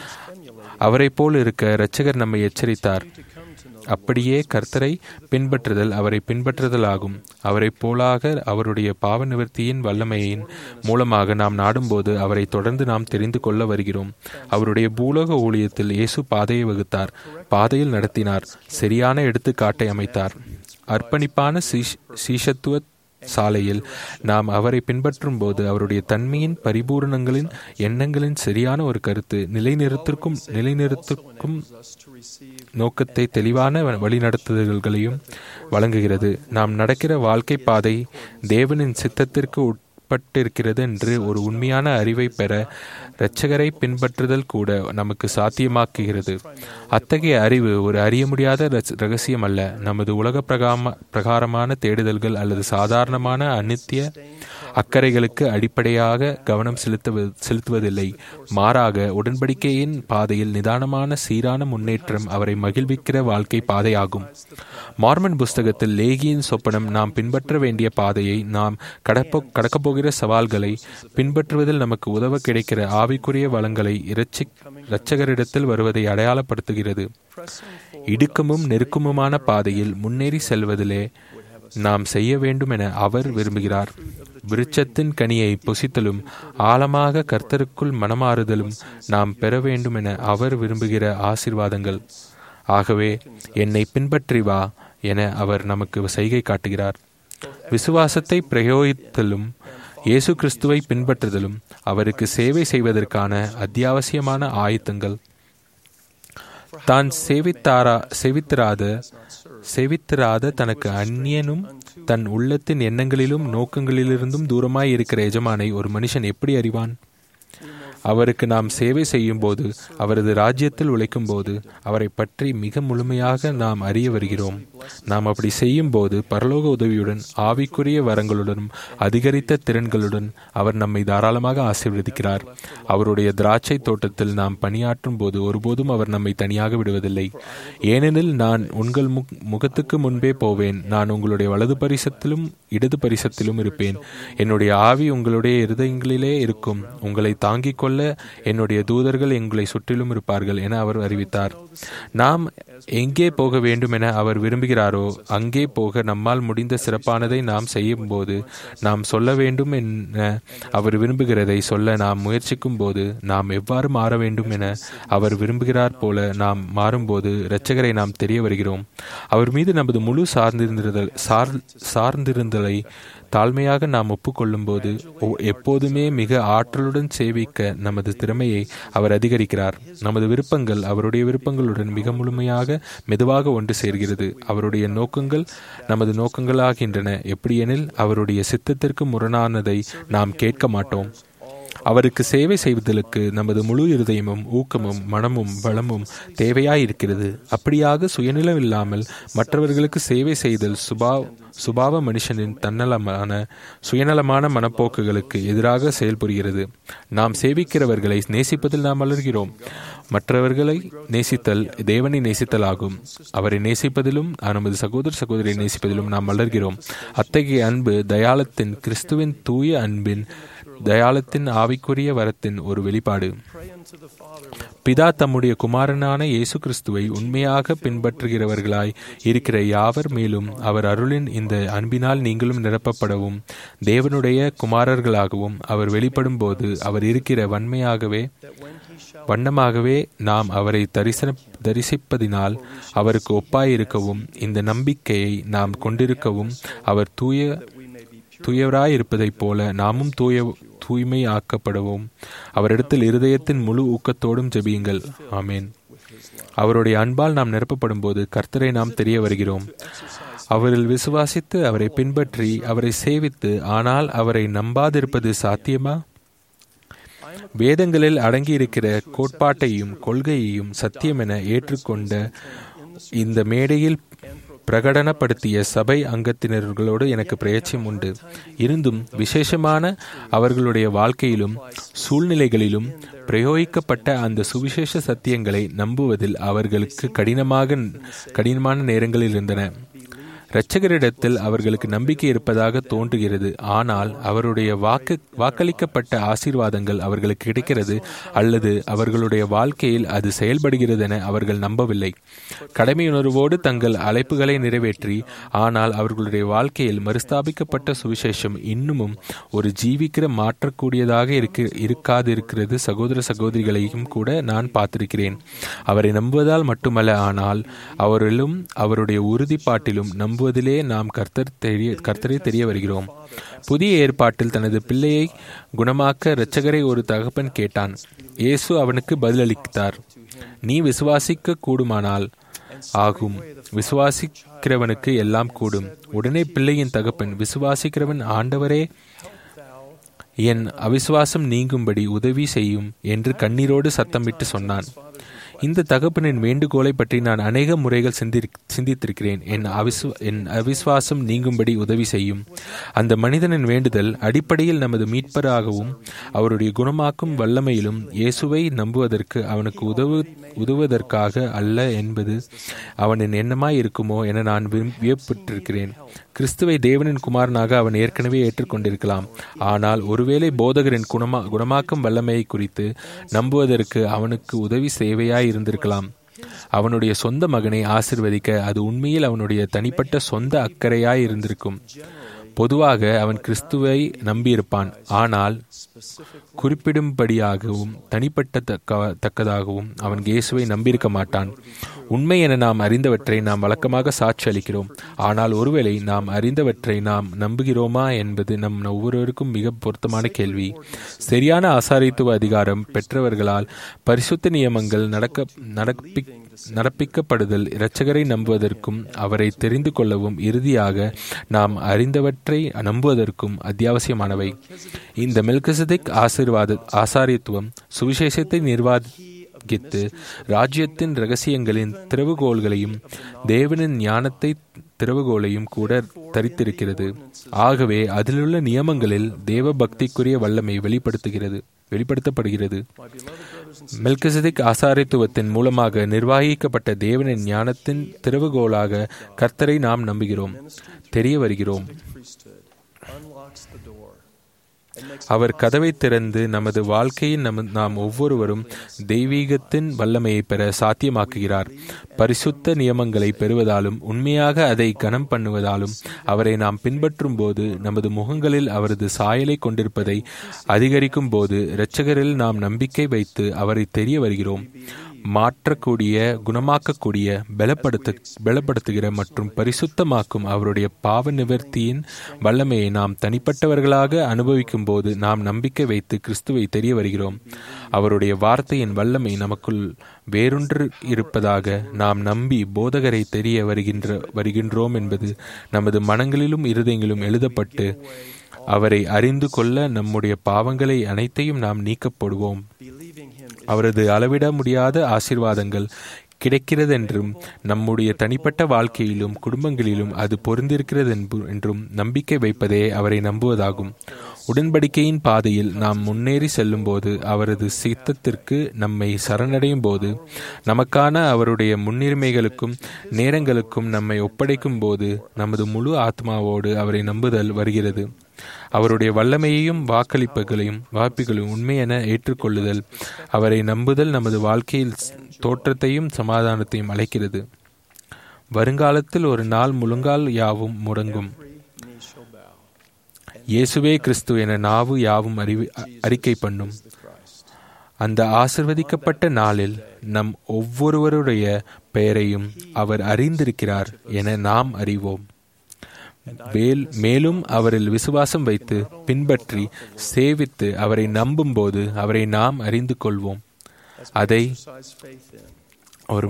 அவரை போல் இருக்க இரட்சகர் நம்மை எச்சரித்தார் அப்படியே கர்த்தரை பின்பற்றுதல் அவரை பின்பற்றுதல் ஆகும் அவரை போலாக அவருடைய பாவ நிவர்த்தியின் வல்லமையின் மூலமாக நாம் நாடும்போது அவரை தொடர்ந்து நாம் தெரிந்து கொள்ள வருகிறோம் அவருடைய பூலோக ஊழியத்தில் இயேசு பாதையை வகுத்தார் பாதையில் நடத்தினார் சரியான எடுத்துக்காட்டை அமைத்தார் அர்ப்பணிப்பான சீஷ் சீஷத்துவ சாலையில் நாம் அவரை பின்பற்றும் போது அவருடைய தன்மையின் பரிபூரணங்களின் எண்ணங்களின் சரியான ஒரு கருத்து நிலைநிறுத்திற்கும் நிலைநிறுத்திற்கும் நோக்கத்தை தெளிவான வழிநடத்துதல்களையும் வழங்குகிறது நாம் நடக்கிற வாழ்க்கை பாதை தேவனின் சித்தத்திற்கு உட்பட்டிருக்கிறது என்று ஒரு உண்மையான அறிவை பெற இரட்சகரை பின்பற்றுதல் கூட நமக்கு சாத்தியமாக்குகிறது அத்தகைய அறிவு ஒரு அறிய முடியாத ரகசியம் அல்ல நமது உலக பிரகாம பிரகாரமான தேடுதல்கள் அல்லது சாதாரணமான அநித்திய அக்கறைகளுக்கு அடிப்படையாக கவனம் செலுத்துவ செலுத்துவதில்லை மாறாக உடன்படிக்கையின் பாதையில் நிதானமான சீரான முன்னேற்றம் அவரை மகிழ்விக்கிற வாழ்க்கை பாதையாகும் மார்மன் புஸ்தகத்தில் லேகியின் சொப்பனம் நாம் பின்பற்ற வேண்டிய பாதையை நாம் கடப்போ கடக்கப்போகிற சவால்களை பின்பற்றுவதில் நமக்கு உதவ கிடைக்கிற ஆவிக்குரிய வளங்களை இறைச்சி இரட்சகரிடத்தில் வருவதை அடையாளப்படுத்துகிறது இடுக்கமும் நெருக்கமுமான பாதையில் முன்னேறி செல்வதிலே நாம் செய்ய வேண்டும் என அவர் விரும்புகிறார் விருட்சத்தின் கனியை புசித்தலும் ஆழமாக கர்த்தருக்குள் மனமாறுதலும் நாம் பெற வேண்டும் என அவர் விரும்புகிற ஆசிர்வாதங்கள் ஆகவே என்னை பின்பற்றி வா என அவர் நமக்கு செய்கை காட்டுகிறார் விசுவாசத்தை பிரயோகித்தலும் இயேசு கிறிஸ்துவை பின்பற்றுதலும் அவருக்கு சேவை செய்வதற்கான அத்தியாவசியமான ஆயத்தங்கள் தான் சேவித்தாரா செவித்திராத செவித்திராத தனக்கு அந்நியனும் தன் உள்ளத்தின் எண்ணங்களிலும் நோக்கங்களிலிருந்தும் தூரமாய் இருக்கிற எஜமானை ஒரு மனுஷன் எப்படி அறிவான் அவருக்கு நாம் சேவை செய்யும் போது அவரது ராஜ்யத்தில் உழைக்கும் போது அவரை பற்றி மிக முழுமையாக நாம் அறிய வருகிறோம் நாம் அப்படி செய்யும் போது பரலோக உதவியுடன் ஆவிக்குரிய வரங்களுடனும் அதிகரித்த திறன்களுடன் அவர் நம்மை தாராளமாக ஆசீர்வதிக்கிறார் அவருடைய திராட்சை தோட்டத்தில் நாம் பணியாற்றும் போது ஒருபோதும் அவர் நம்மை தனியாக விடுவதில்லை ஏனெனில் நான் உங்கள் முகத்துக்கு முன்பே போவேன் நான் உங்களுடைய வலது பரிசத்திலும் இடது பரிசத்திலும் இருப்பேன் என்னுடைய ஆவி உங்களுடைய இருதயங்களிலே இருக்கும் உங்களை தாங்கிக் கொள்ள என்னுடைய தூதர்கள் எங்களை சுற்றிலும் இருப்பார்கள் என அவர் அறிவித்தார் நாம் எங்கே போக வேண்டும் என அவர் விரும்புகிறாரோ அங்கே போக நம்மால் முடிந்த சிறப்பானதை நாம் செய்யும் போது நாம் சொல்ல வேண்டும் என அவர் விரும்புகிறதை சொல்ல நாம் முயற்சிக்கும் போது நாம் எவ்வாறு மாற வேண்டும் என அவர் விரும்புகிறார் போல நாம் மாறும்போது இரட்சகரை நாம் தெரிய வருகிறோம் அவர் மீது நமது முழு சார்ந்திருந்தல் சார் சார்ந்திருந்தலை தாழ்மையாக நாம் ஒப்புக்கொள்ளும் போது எப்போதுமே மிக ஆற்றலுடன் சேவிக்க நமது திறமையை அவர் அதிகரிக்கிறார் நமது விருப்பங்கள் அவருடைய விருப்பங்களுடன் மிக முழுமையாக மெதுவாக ஒன்று சேர்கிறது அவருடைய நோக்கங்கள் நமது நோக்கங்களாகின்றன எப்படியெனில் அவருடைய சித்தத்திற்கு முரணானதை நாம் கேட்க மாட்டோம் அவருக்கு சேவை செய்வதற்கு நமது முழு இருதயமும் ஊக்கமும் மனமும் பலமும் தேவையாயிருக்கிறது அப்படியாக சுயநிலம் இல்லாமல் மற்றவர்களுக்கு சேவை செய்தல் சுபா சுபாவ மனுஷனின் தன்னலமான சுயநலமான மனப்போக்குகளுக்கு எதிராக செயல்புரிகிறது நாம் சேவிக்கிறவர்களை நேசிப்பதில் நாம் வளர்கிறோம் மற்றவர்களை நேசித்தல் தேவனை நேசித்தல் ஆகும் அவரை நேசிப்பதிலும் நமது சகோதர சகோதரியை நேசிப்பதிலும் நாம் வளர்கிறோம் அத்தகைய அன்பு தயாளத்தின் கிறிஸ்துவின் தூய அன்பின் தயாளத்தின் ஆவிக்குரிய வரத்தின் ஒரு வெளிப்பாடு பிதா தம்முடைய குமாரனான இயேசு கிறிஸ்துவை உண்மையாக பின்பற்றுகிறவர்களாய் இருக்கிற யாவர் மேலும் அவர் அருளின் இந்த அன்பினால் நீங்களும் நிரப்பப்படவும் தேவனுடைய குமாரர்களாகவும் அவர் வெளிப்படும் போது அவர் இருக்கிற வன்மையாகவே வண்ணமாகவே நாம் அவரை தரிசன தரிசிப்பதினால் அவருக்கு ஒப்பாயிருக்கவும் இந்த நம்பிக்கையை நாம் கொண்டிருக்கவும் அவர் தூய தூயவராயிருப்பதைப் போல நாமும் தூய தூய்மை ஆக்கப்படவும் அவரிடத்தில் இருதயத்தின் முழு ஊக்கத்தோடும் ஜெபியுங்கள் ஆமேன் அவருடைய அன்பால் நாம் நிரப்பப்படும் போது கர்த்தரை நாம் தெரிய வருகிறோம் அவரில் விசுவாசித்து அவரை பின்பற்றி அவரை சேவித்து ஆனால் அவரை நம்பாதிருப்பது சாத்தியமா வேதங்களில் அடங்கியிருக்கிற கோட்பாட்டையும் கொள்கையையும் சத்தியம் என ஏற்றுக்கொண்ட இந்த மேடையில் பிரகடனப்படுத்திய சபை அங்கத்தினர்களோடு எனக்கு பிரயச்சம் உண்டு இருந்தும் விசேஷமான அவர்களுடைய வாழ்க்கையிலும் சூழ்நிலைகளிலும் பிரயோகிக்கப்பட்ட அந்த சுவிசேஷ சத்தியங்களை நம்புவதில் அவர்களுக்கு கடினமாக கடினமான நேரங்கள் இருந்தன இரட்சகரிடத்தில் அவர்களுக்கு நம்பிக்கை இருப்பதாக தோன்றுகிறது ஆனால் அவருடைய வாக்கு வாக்களிக்கப்பட்ட ஆசீர்வாதங்கள் அவர்களுக்கு கிடைக்கிறது அல்லது அவர்களுடைய வாழ்க்கையில் அது செயல்படுகிறது என அவர்கள் நம்பவில்லை கடமையுணர்வோடு தங்கள் அழைப்புகளை நிறைவேற்றி ஆனால் அவர்களுடைய வாழ்க்கையில் மறுஸ்தாபிக்கப்பட்ட சுவிசேஷம் இன்னமும் ஒரு ஜீவிக்கிற மாற்றக்கூடியதாக இருக்க இருக்காதிருக்கிறது சகோதர சகோதரிகளையும் கூட நான் பார்த்திருக்கிறேன் அவரை நம்புவதால் மட்டுமல்ல ஆனால் அவரிலும் அவருடைய உறுதிப்பாட்டிலும் நம்பு நம்புவதிலே நாம் கர்த்தர் தெரிய கர்த்தரை தெரிய வருகிறோம் புதிய ஏற்பாட்டில் தனது பிள்ளையை குணமாக்க இரட்சகரை ஒரு தகப்பன் கேட்டான் இயேசு அவனுக்கு பதிலளித்தார் நீ விசுவாசிக்க கூடுமானால் ஆகும் விசுவாசிக்கிறவனுக்கு எல்லாம் கூடும் உடனே பிள்ளையின் தகப்பன் விசுவாசிக்கிறவன் ஆண்டவரே என் அவிசுவாசம் நீங்கும்படி உதவி செய்யும் என்று கண்ணீரோடு சத்தமிட்டு சொன்னான் இந்த தகப்பனின் வேண்டுகோளை பற்றி நான் அநேக முறைகள் சிந்தி சிந்தித்திருக்கிறேன் என் அவிசு என் அவிசுவாசம் நீங்கும்படி உதவி செய்யும் அந்த மனிதனின் வேண்டுதல் அடிப்படையில் நமது மீட்பராகவும் அவருடைய குணமாக்கும் வல்லமையிலும் இயேசுவை நம்புவதற்கு அவனுக்கு உதவு உதவுவதற்காக அல்ல என்பது அவனின் எண்ணமாய் இருக்குமோ என நான் வியப்பட்டிருக்கிறேன் கிறிஸ்துவை தேவனின் குமாரனாக அவன் ஏற்கனவே ஏற்றுக்கொண்டிருக்கலாம் ஆனால் ஒருவேளை போதகரின் குணமா குணமாக்கும் வல்லமையை குறித்து நம்புவதற்கு அவனுக்கு உதவி சேவையாய் இருந்திருக்கலாம் அவனுடைய சொந்த மகனை ஆசிர்வதிக்க அது உண்மையில் அவனுடைய தனிப்பட்ட சொந்த அக்கறையாய் இருந்திருக்கும் பொதுவாக அவன் கிறிஸ்துவை நம்பியிருப்பான் ஆனால் குறிப்பிடும்படியாகவும் தனிப்பட்ட தக்க தக்கதாகவும் அவன் இயேசுவை நம்பியிருக்க மாட்டான் உண்மை என நாம் அறிந்தவற்றை நாம் வழக்கமாக சாட்சி அளிக்கிறோம் ஆனால் ஒருவேளை நாம் அறிந்தவற்றை நாம் நம்புகிறோமா என்பது நம் ஒவ்வொருவருக்கும் மிக பொருத்தமான கேள்வி சரியான ஆசாரித்துவ அதிகாரம் பெற்றவர்களால் பரிசுத்த நியமங்கள் நடக்க நடப்பி நடப்பிக்கப்படுதல் இரட்சகரை நம்புவதற்கும் அவரை தெரிந்து கொள்ளவும் இறுதியாக நாம் அறிந்தவற்றை நம்புவதற்கும் அத்தியாவசியமானவை இந்த மெல்கசதிக் ஆசிர்வாத ஆசாரியத்துவம் சுவிசேஷத்தை நிர்வாகித்து ராஜ்யத்தின் ரகசியங்களின் திறவுகோள்களையும் தேவனின் ஞானத்தை திறவுகோலையும் கூட தரித்திருக்கிறது ஆகவே அதிலுள்ள நியமங்களில் தேவ பக்திக்குரிய வல்லமை வெளிப்படுத்துகிறது வெளிப்படுத்தப்படுகிறது மெல்கசதிக் ஆசாரித்துவத்தின் மூலமாக நிர்வகிக்கப்பட்ட தேவனின் ஞானத்தின் திறவுகோலாக கர்த்தரை நாம் நம்புகிறோம் தெரிய வருகிறோம் அவர் கதவை திறந்து நமது வாழ்க்கையின் நம நாம் ஒவ்வொருவரும் தெய்வீகத்தின் வல்லமையை பெற சாத்தியமாக்குகிறார் பரிசுத்த நியமங்களை பெறுவதாலும் உண்மையாக அதை கனம் பண்ணுவதாலும் அவரை நாம் பின்பற்றும் போது நமது முகங்களில் அவரது சாயலை கொண்டிருப்பதை அதிகரிக்கும் போது இரட்சகரில் நாம் நம்பிக்கை வைத்து அவரை தெரிய வருகிறோம் மாற்றக்கூடிய குணமாக்கக்கூடிய பலப்படுத்த பலப்படுத்துகிற மற்றும் பரிசுத்தமாக்கும் அவருடைய பாவ நிவர்த்தியின் வல்லமையை நாம் தனிப்பட்டவர்களாக அனுபவிக்கும் போது நாம் நம்பிக்கை வைத்து கிறிஸ்துவை தெரிய வருகிறோம் அவருடைய வார்த்தையின் வல்லமை நமக்குள் வேறொன்று இருப்பதாக நாம் நம்பி போதகரை தெரிய வருகின்ற வருகின்றோம் என்பது நமது மனங்களிலும் இருதயங்களிலும் எழுதப்பட்டு அவரை அறிந்து கொள்ள நம்முடைய பாவங்களை அனைத்தையும் நாம் நீக்கப்படுவோம் அவரது அளவிட முடியாத ஆசீர்வாதங்கள் கிடைக்கிறதென்றும் நம்முடைய தனிப்பட்ட வாழ்க்கையிலும் குடும்பங்களிலும் அது பொருந்திருக்கிறது என்றும் நம்பிக்கை வைப்பதே அவரை நம்புவதாகும் உடன்படிக்கையின் பாதையில் நாம் முன்னேறி செல்லும்போது அவரது சித்தத்திற்கு நம்மை சரணடையும் போது நமக்கான அவருடைய முன்னுரிமைகளுக்கும் நேரங்களுக்கும் நம்மை ஒப்படைக்கும் போது நமது முழு ஆத்மாவோடு அவரை நம்புதல் வருகிறது அவருடைய வல்லமையையும் வாக்களிப்புகளையும் வாய்ப்புகளையும் உண்மை என ஏற்றுக்கொள்ளுதல் அவரை நம்புதல் நமது வாழ்க்கையில் தோற்றத்தையும் சமாதானத்தையும் அழைக்கிறது வருங்காலத்தில் ஒரு நாள் முழுங்கால் யாவும் முடங்கும் இயேசுவே கிறிஸ்து என நாவு யாவும் அறிவி அறிக்கை பண்ணும் அந்த ஆசிர்வதிக்கப்பட்ட நாளில் நம் ஒவ்வொருவருடைய பெயரையும் அவர் அறிந்திருக்கிறார் என நாம் அறிவோம் வேல் மேலும் அவரில் விசுவாசம் வைத்து பின்பற்றி சேவித்து அவரை நம்பும்போது அவரை நாம் அறிந்து கொள்வோம் அதை ஒரு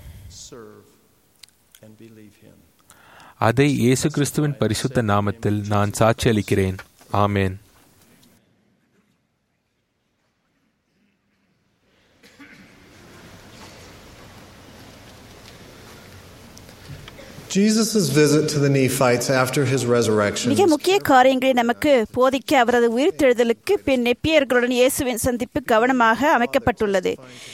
அதை இயேசு கிறிஸ்துவின் பரிசுத்த நாமத்தில் நான் சாட்சி அளிக்கிறேன் ஆமேன் Jesus' visit to the Nephites after his resurrection மிக முக்கிய காரியங்களை நமக்கு போதிக்க அவரது உயிர்த்தெழுதலுக்கு பின் நெப்பியர்களுடன் இயேசுவின் சந்திப்பு கவனமாக அமைக்கப்பட்டுள்ளது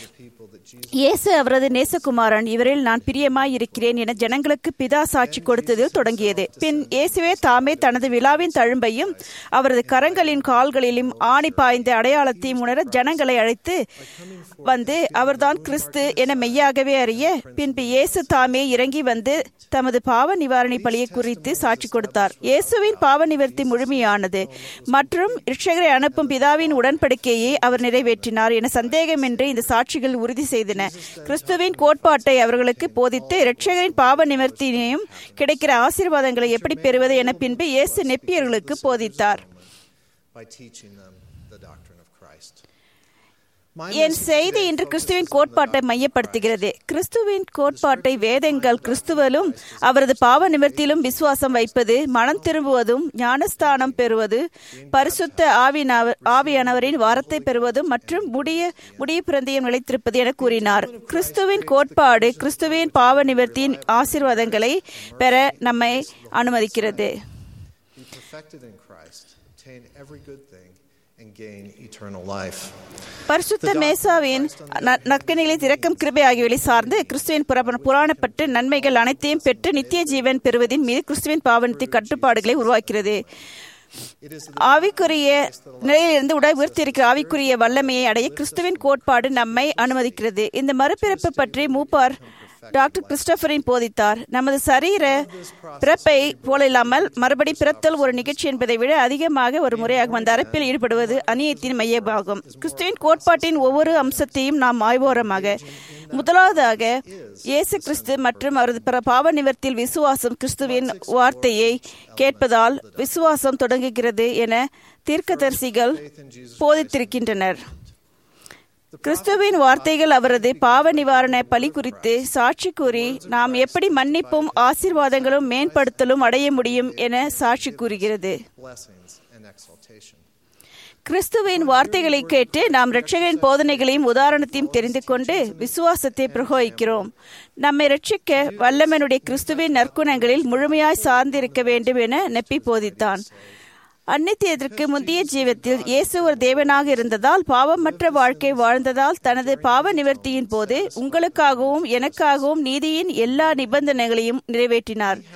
இயேசு அவரது நேசகுமாரன் இவரில் நான் பிரியமாய் இருக்கிறேன் என ஜனங்களுக்கு பிதா சாட்சி கொடுத்ததில் தொடங்கியது பின் இயேசுவே தாமே தனது விழாவின் தழும்பையும் அவரது கரங்களின் கால்களிலும் ஆணி பாய்ந்த அடையாளத்தையும் உணர ஜனங்களை அழைத்து வந்து அவர்தான் கிறிஸ்து என மெய்யாகவே அறிய பின்பு இயேசு தாமே இறங்கி வந்து தமது பாவ நிவாரணி பலியை குறித்து சாட்சி கொடுத்தார் இயேசுவின் பாவ நிவர்த்தி முழுமையானது மற்றும் ரிஷகரை அனுப்பும் பிதாவின் உடன்படிக்கையை அவர் நிறைவேற்றினார் என சந்தேகமின்றி இந்த சாட்சிகள் உறுதி செய்தன கிறிஸ்துவின் கோட்பாட்டை அவர்களுக்கு போதித்து இரட்சகரின் பாவ நிவர்த்தியையும் கிடைக்கிற ஆசீர்வாதங்களை எப்படி பெறுவது என பின்பு இயேசு நெப்பியர்களுக்கு போதித்தார் by teaching them the doctrine of Christ. என் செய்தி இன்று கிறிஸ்துவின் கோட்பாட்டை மையப்படுத்துகிறது கிறிஸ்துவின் கோட்பாட்டை வேதங்கள் கிறிஸ்துவலும் அவரது பாவ நிவர்த்தியிலும் விசுவாசம் வைப்பது மனம் திரும்புவதும் ஞானஸ்தானம் பெறுவது பரிசுத்த ஆவியானவர் ஆவியானவரின் வாரத்தை பெறுவதும் மற்றும் முடிய முடிய பிறந்தயம் நிலைத்திருப்பது என கூறினார் கிறிஸ்துவின் கோட்பாடு கிறிஸ்துவின் பாவ நிவர்த்தியின் ஆசீர்வாதங்களை பெற நம்மை அனுமதிக்கிறது Be perfected in Christ, obtain every good thing, and gain eternal life. பரிசுத்த மேசாவின் ந- நற்கனிகளை திறக்கும் கிருபை ஆகியவை சார்ந்து கிறிஸ்துவின் புற- புராணப்பட்டு நன்மைகள் அனைத்தையும் பெற்று நித்திய ஜீவன் பெறுவதின் மீது கிறிஸ்துவின் பாவனத்தின் கட்டுப்பாடுகளை உருவாக்கிறது ஆவிக்குரிய நிலையிலிருந்து உடல் உயர்த்தியிருக்கிற ஆவிக்குரிய வல்லமையை அடைய கிறிஸ்துவின் கோட்பாடு நம்மை அனுமதிக்கிறது இந்த மறுபிறப்பு பற்றி மூப்பார் டாக்டர் கிறிஸ்டபரின் போதித்தார் நமது சரீர பிறப்பை போலில்லாமல் மறுபடி பிறத்தல் ஒரு நிகழ்ச்சி என்பதை விட அதிகமாக ஒரு முறையாக அந்த அரப்பில் ஈடுபடுவது அநியத்தின் மையமாகும் கிறிஸ்துவின் கோட்பாட்டின் ஒவ்வொரு அம்சத்தையும் நாம் ஆய்வோரமாக முதலாவதாக இயேசு கிறிஸ்து மற்றும் அவரது பிற பாவ நிவர்த்தியில் விசுவாசம் கிறிஸ்துவின் வார்த்தையை கேட்பதால் விசுவாசம் தொடங்குகிறது என தீர்க்கதரிசிகள் போதித்திருக்கின்றனர் கிறிஸ்துவின் வார்த்தைகள் அவரது பாவ நிவாரண பலி குறித்து சாட்சி கூறி நாம் எப்படி மன்னிப்பும் ஆசீர்வாதங்களும் மேம்படுத்தலும் அடைய முடியும் என சாட்சி கூறுகிறது Blessings and exaltation. கிறிஸ்துவின் வார்த்தைகளை கேட்டு நாம் இரட்சகரின் போதனைகளையும் உதாரணத்தையும் தெரிந்து கொண்டு விசுவாசத்தை பிரகோகிக்கிறோம் நம்மை ரட்சிக்க வல்லமனுடைய கிறிஸ்துவின் நற்குணங்களில் முழுமையாய் சார்ந்திருக்க வேண்டும் என நெப்பி போதித்தான் அந்நித்தியத்திற்கு முந்தைய ஜீவத்தில் இயேசு ஒரு தேவனாக இருந்ததால் பாவமற்ற வாழ்க்கை வாழ்ந்ததால் தனது பாவ நிவர்த்தியின் போது உங்களுக்காகவும் எனக்காகவும் நீதியின் எல்லா நிபந்தனைகளையும் நிறைவேற்றினார்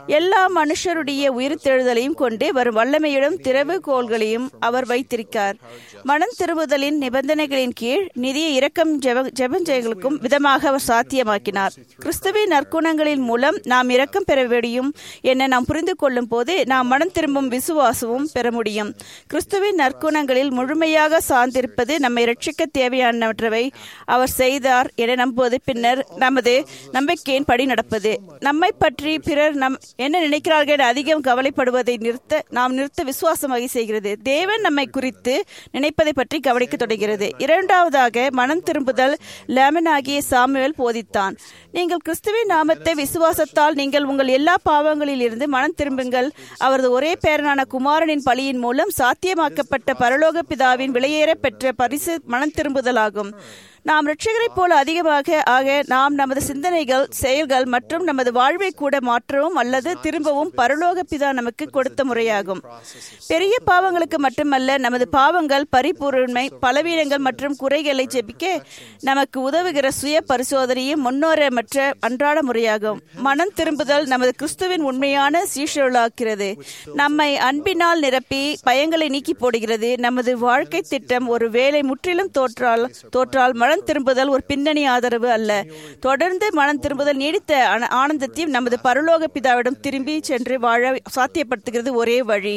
எல்லா மனுஷருடைய உயிர்த்தெழுதலையும் கொண்டு வரும் வல்லமையுடன் திறவுகோள்களையும் அவர் வைத்திருக்கார் மனம் திரும்புதலின் நிபந்தனைகளின் கீழ் நிதிய இரக்கம் ஜெப ஜெபஞ்செயல்களுக்கும் விதமாக அவர் சாத்தியமாக்கினார் கிறிஸ்துவின் நற்குணங்களின் மூலம் நாம் இரக்கம் பெற முடியும் என நாம் புரிந்து கொள்ளும் போது நாம் மனம் திரும்பும் விசுவாசமும் பெற முடியும் கிறிஸ்துவின் நற்குணங்களில் முழுமையாக சார்ந்திருப்பது நம்மை ரட்சிக்க தேவையானவற்றை அவர் செய்தார் என நம்புவது பின்னர் நமது நம்பிக்கையின் படி நடப்பது நம்மை பற்றி பிறர் நம் என்ன நினைக்கிறார்கள் என அதிகம் கவலைப்படுவதை நிறுத்த நாம் நிறுத்த விசுவாசம் வகை செய்கிறது தேவன் நம்மை குறித்து நினைப்பதை பற்றி கவனிக்க தொடங்கிறது இரண்டாவதாக மனம் திரும்புதல் லேமன் ஆகிய சாமுவேல் போதித்தான் நீங்கள் கிறிஸ்துவின் நாமத்தை விசுவாசத்தால் நீங்கள் உங்கள் எல்லா பாவங்களில் இருந்து மனம் திரும்புங்கள் அவரது ஒரே பேரனான குமாரனின் பலியின் மூலம் சாத்தியமாக்கப்பட்ட பரலோக பிதாவின் விலையேற பெற்ற பரிசு மனம் திரும்புதலாகும் நாம் ரட்சகரைப் போல அதிகமாக ஆக நாம் நமது சிந்தனைகள் செயல்கள் மற்றும் நமது வாழ்வை கூட மாற்றவும் அல்லது திரும்பவும் பரலோக பிதா நமக்கு கொடுத்த முறையாகும் பெரிய பாவங்களுக்கு மட்டுமல்ல நமது பாவங்கள் பரிபூர்ணமை பலவீனங்கள் மற்றும் குறைகளை ஜெபிக்க நமக்கு உதவுகிற சுய பரிசோதனையும் முன்னோரமற்ற அன்றாட முறையாகும் மனம் திரும்புதல் நமது கிறிஸ்துவின் உண்மையான சீஷர்களாக்கிறது நம்மை அன்பினால் நிரப்பி பயங்களை நீக்கி போடுகிறது நமது வாழ்க்கை திட்டம் ஒரு வேலை முற்றிலும் தோற்றால் தோற்றால் மனம் திரும்புதல் ஒரு பின்னணி ஆதரவு அல்ல தொடர்ந்து மனம் திரும்புதல் நீடித்த ஆன- ஆனந்தத்தையும் நமது பரலோக பிதாவிடம் திரும்பி சென்று வாழ சாத்தியப்படுத்துகிறது ஒரே வழி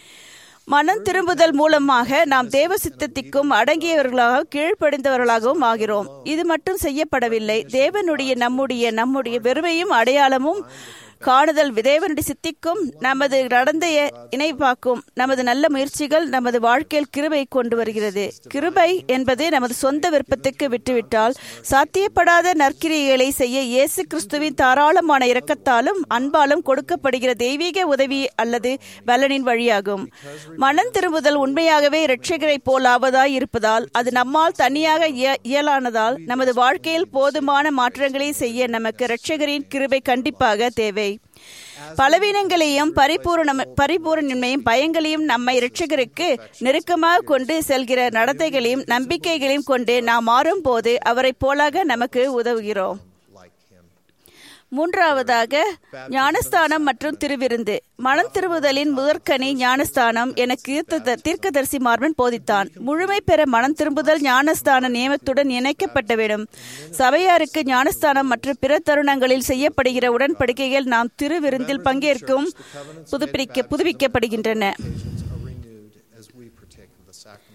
மனம் திரும்புதல் மூலமாக நாம் தேவ சித்தத்திற்கும் அடங்கியவர்களாக கீழ்ப்படிந்தவர்களாகவும் ஆகிறோம் இது மட்டும் செய்யப்படவில்லை தேவனுடைய நம்முடைய நம்முடைய வெறுமையும் அடையாளமும் காணுதல் தேவனுடைய சித்திக்கும் நமது நடந்த இணைப்பாக்கும் நமது நல்ல முயற்சிகள் நமது வாழ்க்கையில் கிருபை கொண்டு வருகிறது கிருபை என்பது நமது சொந்த விருப்பத்துக்கு விட்டுவிட்டால் சாத்தியப்படாத நற்கிரியைகளை செய்ய இயேசு கிறிஸ்துவின் தாராளமான இரக்கத்தாலும் அன்பாலும் கொடுக்கப்படுகிற தெய்வீக உதவி அல்லது பலனின் வழியாகும் மனம் திரும்புதல் உண்மையாகவே இரட்சகரைப் போல் ஆவதாய் இருப்பதால் அது நம்மால் தனியாக இய- இயலானதால் நமது வாழ்க்கையில் போதுமான மாற்றங்களை செய்ய நமக்கு இரட்சகரின் கிருபை கண்டிப்பாக தேவை பலவீனங்களையும் பரிபூரணம் பரிபூரணமையும் பயங்களையும் நம்மை இரட்சகருக்கு நெருக்கமாக கொண்டு செல்கிற நடத்தைகளையும் நம்பிக்கைகளையும் கொண்டு நாம் மாறும்போது அவரைப் போலாக நமக்கு உதவுகிறோம் like him. மூன்றாவதாக ஞானஸ்தானம் மற்றும் திருவிருந்து மனம் திரும்புதலின் முதற்கனி ஞானஸ்தானம் என கீர்த்த தீர்க்கதரிசி மார்பன் போதித்தான் முழுமை பெற மனம் திரும்புதல் ஞானஸ்தான நியமத்துடன் இணைக்கப்பட்ட வேண்டும் சபையாருக்கு ஞானஸ்தானம் மற்றும் பிற தருணங்களில் செய்யப்படுகிற உடன்படிக்கைகள் நாம் திருவிருந்தில் பங்கேற்கும் புதுப்பிக்க புதுப்பிக்கப்படுகின்றன Are renewed as we partake of the sacrament.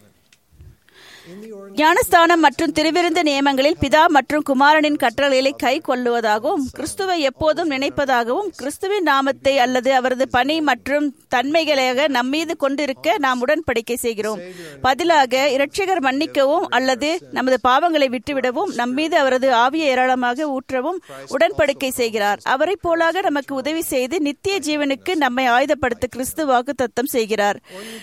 In the ordinary ஞானஸ்தானம் மற்றும் திருவிருந்த நியமங்களில் பிதா மற்றும் குமாரனின் கட்டளைகளை கை கொள்ளுவதாகவும் கிறிஸ்துவை எப்போதும் நினைப்பதாகவும் கிறிஸ்துவின் நாமத்தை அல்லது அவரது பணி மற்றும் தன்மைகளாக நம்மீது கொண்டிருக்க நாம் உடன்படிக்கை செய்கிறோம் பதிலாக இரட்சகர் மன்னிக்கவும் அல்லது நமது பாவங்களை விட்டுவிடவும் நம்மீது அவரது ஆவியை ஏராளமாக ஊற்றவும் உடன்படிக்கை செய்கிறார் அவரைப் போலாக நமக்கு உதவி செய்து நித்திய ஜீவனுக்கு நம்மை ஆயுதப்படுத்த கிறிஸ்து வாக்கு தத்தம் செய்கிறார்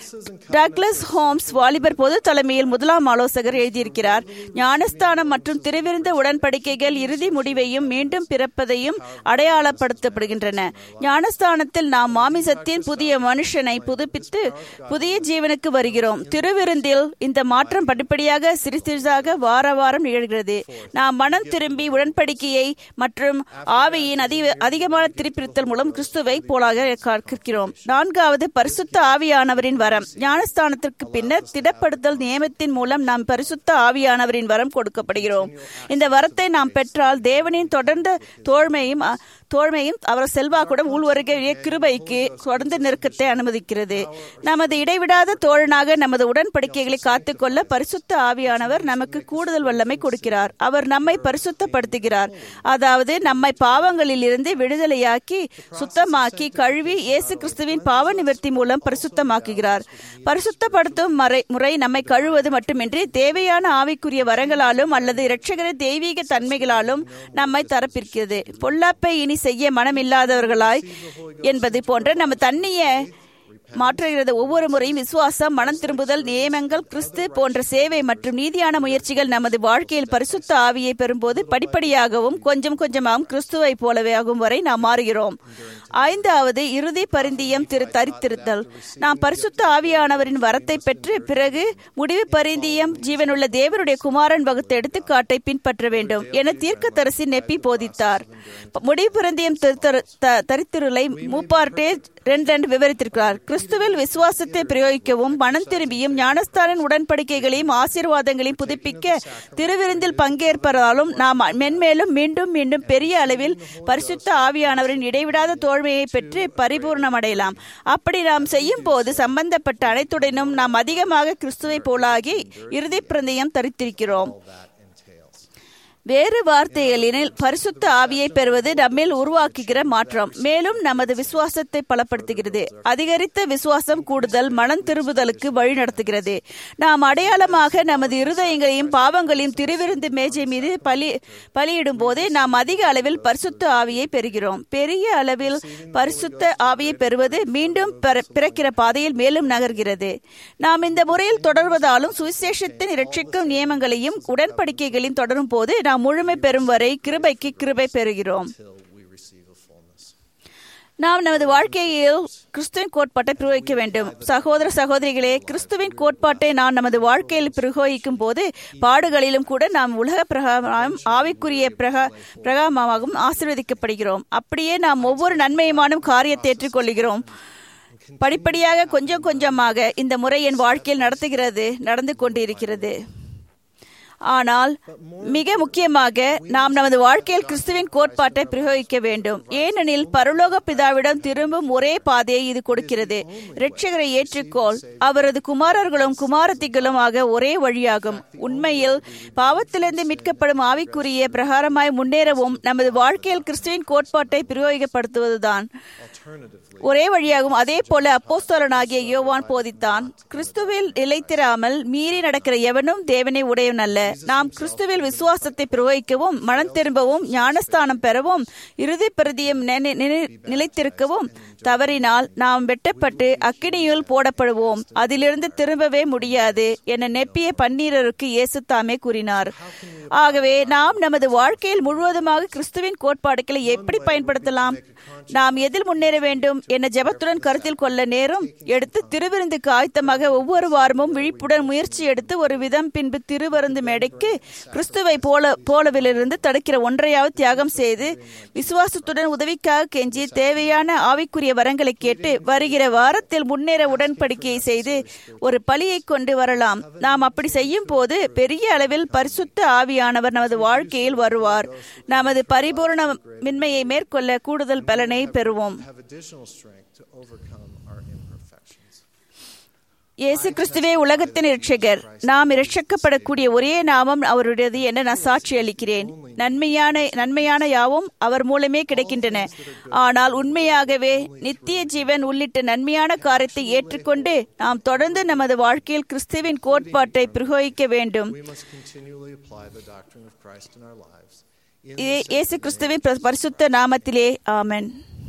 டக்ளஸ் ஹோம்ஸ் வாலிபர் பொது தலைமையில் முதலாம் ஆலோசகர் எழுதியிருக்கிறார் ஞானஸ்தானம் மற்றும் திருவிருந்த உடன்படிக்கைகள் இறுதி முடிவையும் மீண்டும் பிறப்பதையும் அடையாளப்படுத்தப்படுகின்றன ஞானஸ்தானத்தில் நாம் மாமிசத்தின் புதிய மனுஷனை புதுப்பித்து புதிய ஜீவனுக்கு வருகிறோம் திருவிருந்தில் இந்த மாற்றம் படிப்படியாக சிறு சிறிதாக வார வாரம் நிகழ்கிறது நாம் மனம் திரும்பி உடன்படிக்கையை மற்றும் ஆவியின் அதிக அதிகமான திருப்பிருத்தல் மூலம் கிறிஸ்துவை போலாக கற்கிறோம் நான்காவது பரிசுத்த ஆவியானவரின் வரம் ஞானஸ்தானத்திற்கு பின்னர் திடப்படுத்தல் நியமத்தின் மூலம் நாம் பரிசுத்த ஆவியானவரின் வரம் கொடுக்கப்படுகிறோம் இந்த வரத்தை நாம் பெற்றால் தேவனின் தொடர்ந்த தோழ்மையும் அ, தோழ்மையும் அவர் செல்வாக்குடன் உள்வருகிற கிருபைக்கு தொடர்ந்து நெருக்கத்தை அனுமதிக்கிறது நமது இடைவிடாத தோழனாக நமது உடன்படிக்கைகளை காத்துக்கொள்ள பரிசுத்த ஆவியானவர் நமக்கு கூடுதல் வல்லமை கொடுக்கிறார் அவர் நம்மை பரிசுத்தப்படுத்துகிறார் அதாவது நம்மை பாவங்களில் இருந்து விடுதலையாக்கி சுத்தமாக்கி கழுவி இயேசு கிறிஸ்துவின் பாவ நிவர்த்தி மூலம் பரிசுத்தமாக்குகிறார் பரிசுத்தப்படுத்தும் முறை முறை நம்மை கழுவது மட்டுமின்றி தேவையான ஆவிக்குரிய வரங்களாலும் அல்லது இரட்சகரின் தெய்வீக தன்மைகளாலும் நம்மை தரப்பிருக்கிறது பொல்லாப்பை இனி செய்ய மனமில்லாதவர்களாய் என்பது போன்ற நம்ம தண்ணிய மாற்றுகிறது ஒவ்வொரு முறையும் விசுவாசம் மனம் திரும்புதல் நியமங்கள் கிறிஸ்து போன்ற சேவை மற்றும் நீதியான முயற்சிகள் நமது வாழ்க்கையில் பரிசுத்த ஆவியை பெறும்போது படிப்படியாகவும் கொஞ்சம் கொஞ்சமாகவும் கிறிஸ்துவை போலவே ஆகும் வரை நாம் மாறுகிறோம் ஐந்தாவது இறுதி பரிந்தியம் திரு தரித்திருத்தல் நாம் பரிசுத்த ஆவியானவரின் வரத்தை பெற்று பிறகு முடிவு பரிந்தியம் ஜீவனுள்ள தேவனுடைய குமாரன் வகுத்த எடுத்துக்காட்டை பின்பற்ற வேண்டும் என தீர்க்கதரிசி நெப்பி போதித்தார் முடிவு பரிந்தியம் திருத்தரு- த- தரித்திருளை மூப்பார்ட்டே ரெண்டு ரெண்டு விவரித்திருக்கிறார் கிறிஸ்துவில் விசுவாசத்தை பிரயோகிக்கவும் மனம் திரும்பியும் ஞானஸ்தானின் உடன்படிக்கைகளையும் ஆசீர்வாதங்களையும் புதுப்பிக்க திருவிருந்தில் பங்கேற்பதாலும் நாம் மென்மேலும் மீண்டும் மீண்டும் பெரிய அளவில் பரிசுத்த ஆவியானவரின் இடைவிடாத தோழ்மையை பெற்று பரிபூர்ணமடையலாம் அப்படி நாம் செய்யும் போது சம்பந்தப்பட்ட அனைத்துடனும் நாம் அதிகமாக கிறிஸ்துவை போலாகி இறுதி பிரந்தயம் தரித்திருக்கிறோம் வேறு வார்த்தைகளில் பரிசுத்த ஆவியை பெறுவது நம்மில் உருவாக்குகிற மாற்றம் மேலும் நமது விசுவாசத்தை பலப்படுத்துகிறது அதிகரித்த விசுவாசம் கூடுதல் மனம் திரும்புதலுக்கு வழிநடத்துகிறது நாம் அடையாளமாக நமது இருதயங்களையும் பாவங்களையும் திருவிருந்து மேஜை மீது பலி பலியிடும் போதே நாம் அதிக அளவில் பரிசுத்த ஆவியை பெறுகிறோம் பெரிய அளவில் பரிசுத்த ஆவியை பெறுவது மீண்டும் பிற- பிறக்கிற பாதையில் மேலும் நகர்கிறது நாம் இந்த முறையில் தொடர்வதாலும் சுவிசேஷத்தின் இரட்சிக்கும் நியமங்களையும் உடன்படிக்கைகளையும் தொடரும் போது நாம் முழுமை பெறும் வரை கிருபைக்கு கிருபை பெறுகிறோம் நாம் நமது வாழ்க்கையில் கிறிஸ்துவின் கோட்பாட்டை பிரயோகிக்க வேண்டும் சகோதர சகோதரிகளே கிறிஸ்துவின் கோட்பாட்டை நாம் நமது வாழ்க்கையில் பிரயோகிக்கும் போது பாடுகளிலும் கூட நாம் உலக பிரகாரம் ஆவிக்குரிய பிரகா பிரகாரமாகவும் ஆசீர்வதிக்கப்படுகிறோம் அப்படியே நாம் ஒவ்வொரு நன்மையுமான காரியத்தை ஏற்றுக்கொள்கிறோம் படிப்படியாக கொஞ்சம் கொஞ்சமாக இந்த முறை என் வாழ்க்கையில் நடத்துகிறது நடந்து கொண்டிருக்கிறது ஆனால் மிக முக்கியமாக நாம் நமது வாழ்க்கையில் கிறிஸ்துவின் கோட்பாட்டை பிரயோகிக்க வேண்டும் ஏனெனில் பரலோக பிதாவிடம் திரும்பும் ஒரே பாதையை இது கொடுக்கிறது இரட்சகரை ஏற்றுக்கோள் அவரது குமாரர்களும் குமாரத்திகளும் ஆக ஒரே வழியாகும் உண்மையில் பாவத்திலிருந்து மீட்கப்படும் ஆவிக்குரிய பிரகாரமாய் முன்னேறவும் நமது வாழ்க்கையில் கிறிஸ்துவின் கோட்பாட்டை பிரயோகப்படுத்துவதுதான் ஒரே வழியாகும் அதே போல அப்போஸ்தலனாகிய யோவான் போதித்தான் கிறிஸ்துவில் நிலைத்திராமல் மீறி நடக்கிற எவனும் தேவனை உடையவன் அல்ல நாம் கிறிஸ்துவில் விசுவாசத்தை பிரயோகிக்கவும் மனம் திரும்பவும் ஞானஸ்தானம் பெறவும் இறுதி பிரதியம் நினை- நினை- நிலைத்திருக்கவும் தவறினால் நாம் வெட்டப்பட்டு அக்கினியுள் போடப்படுவோம் அதிலிருந்து திரும்பவே முடியாது என நெப்பிய பன்னீரருக்கு இயேசு தாமே கூறினார் ஆகவே நாம் நமது வாழ்க்கையில் முழுவதுமாக கிறிஸ்துவின் கோட்பாடுகளை எப்படி பயன்படுத்தலாம் நாம் எதில் முன்னேற வேண்டும் என ஜெபத்துடன் கருத்தில் கொள்ள நேரம் எடுத்து திருவிருந்துக்கு ஆயத்தமாக ஒவ்வொரு வாரமும் விழிப்புடன் முயற்சி எடுத்து ஒரு விதம் பின்பு திருவருந்து மேடைக்கு கிறிஸ்துவை போல போலவிலிருந்து தடுக்கிற ஒன்றையாவது தியாகம் செய்து விசுவாசத்துடன் உதவிக்காக கெஞ்சி தேவையான ஆவிக்குரிய வரங்களை கேட்டு வருகிற வாரத்தில் முன்னேற உடன்படிக்கையை செய்து ஒரு பலியை கொண்டு வரலாம் நாம் அப்படி செய்யும் போது பெரிய அளவில் பரிசுத்த ஆவியானவர் நமது வாழ்க்கையில் வருவார் நமது பரிபூரண மின்மையை மேற்கொள்ள கூடுதல் பலனை பெறுவோம் have additional strength to overcome our imperfections. இயேசு கிறிஸ்துவே உலகத்தின் இரட்சகர் நாம் இரட்சிக்கப்படக்கூடிய ஒரே நாமம் அவருடையது என நான் சாட்சி அளிக்கிறேன் நன்மையான நன்மையான யாவும் அவர் மூலமே கிடைக்கின்றன ஆனால் உண்மையாகவே நித்திய ஜீவன் உள்ளிட்ட நன்மையான காரியத்தை ஏற்றுக்கொண்டு நாம் தொடர்ந்து நமது வாழ்க்கையில் கிறிஸ்துவின் கோட்பாட்டை பிரயோகிக்க வேண்டும் We must continually apply the doctrine of Christ in our lives. In இதே இயேசு கிறிஸ்துவின் பரி- பரிசுத்த நாமத்திலே ஆமென்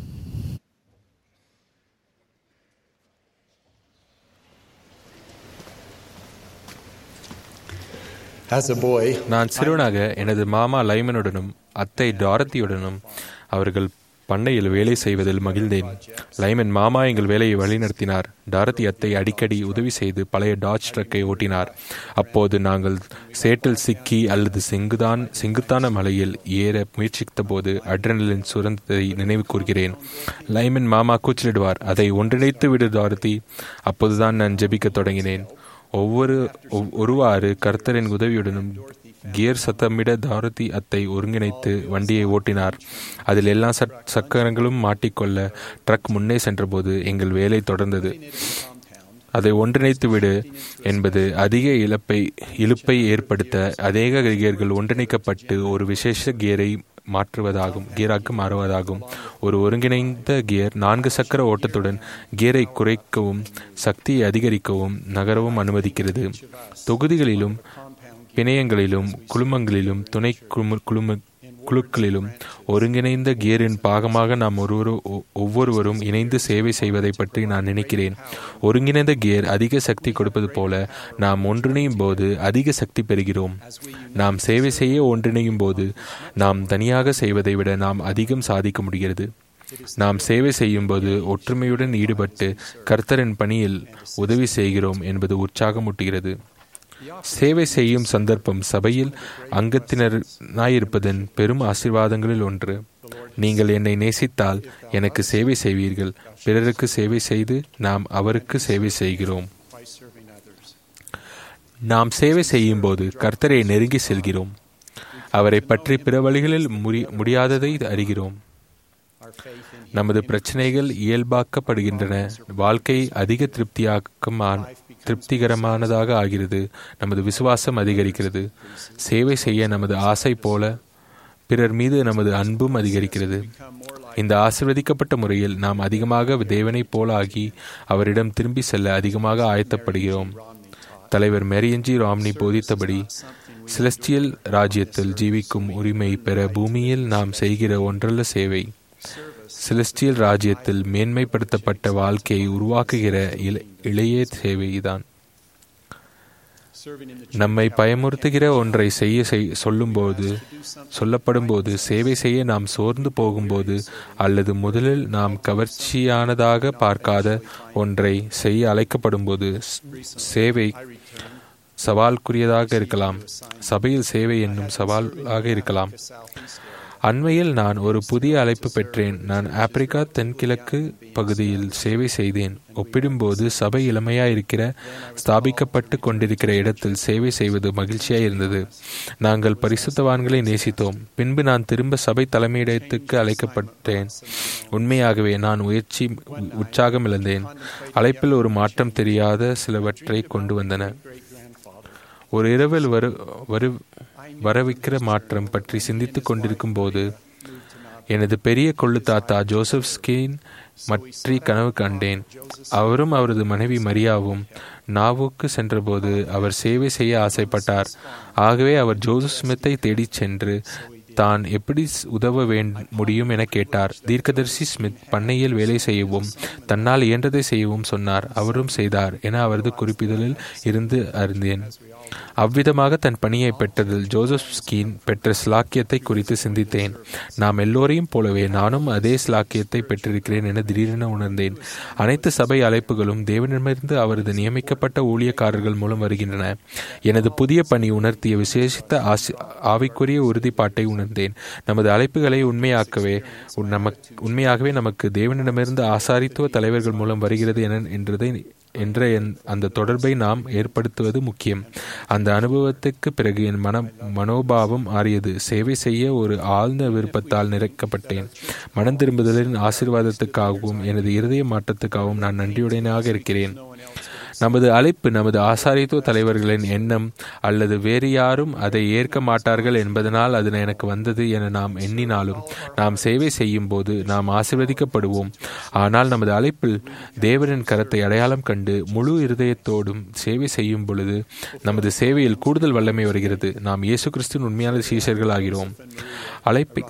As a boy, நான் சிறுவனாக எனது மாமா லைமனுடனும் அத்தை டாரத்தியுடனும் அவர்கள் பண்ணையில் வேலை செய்வதில் மகிழ்ந்தேன் லைமன் மாமா எங்கள் வேலையை வழிநடத்தினார் டாரத்தி அத்தை அடிக்கடி உதவி செய்து பழைய டாச் ட்ரக்கை ஓட்டினார் அப்போது நாங்கள் சேற்றில் சிக்கி அல்லது செங்குதான் செங்குத்தான மலையில் ஏற முயற்சித்த போது அட்ரனலின் சுரந்ததை நினைவு கூர்கிறேன் லைமன் மாமா கூச்சலிடுவார் அதை ஒன்றிணைத்து விடு டாரத்தி அப்போதுதான் நான் ஜெபிக்கத் தொடங்கினேன் ஒவ்வொரு ஒவ்- ஒருவாறு கர்த்தரின் உதவியுடனும் கியர் சத்தமிட தாரதி அத்தை ஒருங்கிணைத்து வண்டியை ஓட்டினார் அதில் எல்லா சட் சக்கரங்களும் மாட்டிக்கொள்ள ட்ரக் முன்னே சென்றபோது எங்கள் வேலை தொடர்ந்தது அதை ஒன்றிணைத்து விடு என்பது அதிக இழப்பை இழுப்பை ஏற்படுத்த அநேக கியர்கள் ஒன்றிணைக்கப்பட்டு ஒரு விசேஷ கியரை மாற்றுவதாகும் கியராக மாறுவதாகும் ஒரு ஒருங்கிணைந்த கியர் நான்கு சக்கர ஓட்டத்துடன் கியரை குறைக்கவும் சக்தியை அதிகரிக்கவும் நகரவும் அனுமதிக்கிறது தொகுதிகளிலும் பிணையங்களிலும் குழுமங்களிலும் துணை குழும குழும குழுக்களிலும் ஒருங்கிணைந்த கியரின் பாகமாக நாம் ஒருவரு ஒ- ஒவ்வொருவரும் இணைந்து சேவை செய்வதை பற்றி நான் நினைக்கிறேன் ஒருங்கிணைந்த கியர் அதிக சக்தி கொடுப்பது போல நாம் ஒன்றிணையும் போது அதிக சக்தி பெறுகிறோம் நாம் சேவை செய்ய ஒன்றிணையும் போது நாம் தனியாக செய்வதை விட நாம் அதிகம் சாதிக்க முடிகிறது நாம் சேவை செய்யும்போது ஒற்றுமையுடன் ஈடுபட்டு கர்த்தரின் பணியில் உதவி செய்கிறோம் என்பது உற்சாகமூட்டுகிறது சேவை செய்யும் சந்தர்ப்பம் சபையில் அங்கத்தினராயிருப்பதன் பெரும் ஆசீர்வாதங்களில் ஒன்று நீங்கள் என்னை நேசித்தால் எனக்கு சேவை செய்வீர்கள் பிறருக்கு சேவை செய்து நாம் அவருக்கு சேவை செய்கிறோம் by serving others. நாம் சேவை செய்யும்போது கர்த்தரை நெருங்கி செல்கிறோம் அவரை பற்றி பிற வழிகளில் முடி- முடியாததை அறிகிறோம் நமது பிரச்சனைகள் இயல்பாக்கப்படுகின்றன வாழ்க்கை அதிக திருப்தியாக்கமான திருப்திகரமானதாக ஆகிறது நமது விசுவாசம் அதிகரிக்கிறது சேவை செய்ய நமது ஆசை போல பிறர் மீது நமது அன்பும் அதிகரிக்கிறது இந்த ஆசிர்வதிக்கப்பட்ட முறையில் நாம் அதிகமாக தேவனைப் போல ஆகி அவரிடம் திரும்பி செல்ல அதிகமாக ஆயத்தப்படுகிறோம் தலைவர் மேரியஞ்சி ராம்னி போதித்தபடி செலஸ்டியல் ராஜ்யத்தில் ஜீவிக்கும் உரிமை பெற பூமியில் நாம் செய்கிற ஒன்றல்ல சேவை செலஸ்டியல் ராஜ்யத்தில் மேன்மைப்படுத்தப்பட்ட வாழ்க்கையை உருவாக்குகிற இள- இளைய சேவைதான் நம்மை பயமுறுத்துகிற ஒன்றை செய்ய செய்- சொல்லும்போது சொல்லப்படும்போது சேவை செய்ய நாம் சோர்ந்து போகும்போது அல்லது முதலில் நாம் கவர்ச்சியானதாக பார்க்காத ஒன்றை செய்ய அழைக்கப்படும்போது ஸ்- சேவை சவால்குரியதாக இருக்கலாம் சபையில் சேவை என்னும் சவாலாக இருக்கலாம் அண்மையில் நான் ஒரு புதிய அழைப்பு பெற்றேன் நான் ஆப்பிரிக்கா தென்கிழக்கு பகுதியில் சேவை செய்தேன் ஒப்பிடும்போது சபை இளமையாயிருக்கிற ஸ்தாபிக்கப்பட்டு கொண்டிருக்கிற இடத்தில் சேவை செய்வது மகிழ்ச்சியாய் இருந்தது நாங்கள் பரிசுத்தவான்களை நேசித்தோம் பின்பு நான் திரும்ப சபை தலைமையிடத்துக்கு அழைக்கப்பட்டேன் உண்மையாகவே நான் உயர்ச்சி உற்சாகம் இழந்தேன் அழைப்பில் ஒரு மாற்றம் தெரியாத சிலவற்றை கொண்டு வந்தன ஒரு இரவில் வரு வரு வரவிக்கிற மாற்றம் பற்றி சிந்தித்துக் கொண்டிருக்கும் போது எனது பெரிய கொள்ளு தாத்தா ஜோசப் ஸ்கீன் மற்றி கனவு கண்டேன் அவரும் அவரது மனைவி மரியாவும் நாவுக்கு சென்றபோது அவர் சேவை செய்ய ஆசைப்பட்டார் ஆகவே அவர் ஜோசப் ஸ்மித்தை தேடிச் சென்று தான் எப்படி ஸ்- உதவ வேண் முடியும் என கேட்டார் தீர்க்கதரிசி ஸ்மித் பண்ணையில் வேலை செய்யவும் தன்னால் இயன்றதை செய்யவும் சொன்னார் அவரும் செய்தார் என அவரது குறிப்பிதழில் இருந்து அறிந்தேன் அவ்விதமாக தன் பணியை பெற்றதில் ஜோசப் ஸ்கீன் பெற்ற ஸ்லாக்கியத்தை குறித்து சிந்தித்தேன் நாம் எல்லோரையும் போலவே நானும் அதே ஸ்லாக்கியத்தை பெற்றிருக்கிறேன் என திடீரென உணர்ந்தேன் அனைத்து சபை அழைப்புகளும் தேவனிடமிருந்து அவரது நியமிக்கப்பட்ட ஊழியக்காரர்கள் மூலம் வருகின்றன எனது புதிய பணி உணர்த்திய விசேஷித்த ஆசி ஆவிக்குரிய உறுதிப்பாட்டை உணர்ந்தேன் நமது அழைப்புகளை உண்மையாக்கவே நமக்கு உண்மையாகவே நமக்கு தேவனிடமிருந்து ஆசாரித்துவ தலைவர்கள் மூலம் வருகிறது என என்றதை என்ற என்- அந்த தொடர்பை நாம் ஏற்படுத்துவது முக்கியம் அந்த அனுபவத்துக்கு பிறகு என் மன மனோபாவம் மாறியது சேவை செய்ய ஒரு ஆழ்ந்த விருப்பத்தால் நிறைக்கப்பட்டேன் மனம் திரும்புதலின் ஆசீர்வாதத்துக்காகவும் எனது இருதய மாற்றத்துக்காகவும் நான் நன்றியுடனாக இருக்கிறேன் நமது அழைப்பு நமது ஆசாரித்துவ தலைவர்களின் எண்ணம் அல்லது வேறு யாரும் அதை ஏற்க மாட்டார்கள் என்பதனால் அது எனக்கு வந்தது என நாம் எண்ணினாலும் நாம் சேவை செய்யும் போது நாம் ஆசீர்வதிக்கப்படுவோம் ஆனால் நமது அழைப்பில் தேவனின் கரத்தை அடையாளம் கண்டு முழு இருதயத்தோடும் சேவை செய்யும் பொழுது நமது சேவையில் கூடுதல் வல்லமை வருகிறது நாம் இயேசு கிறிஸ்துவின் உண்மையான சீஷர்கள் ஆகிறோம் அழைப்பை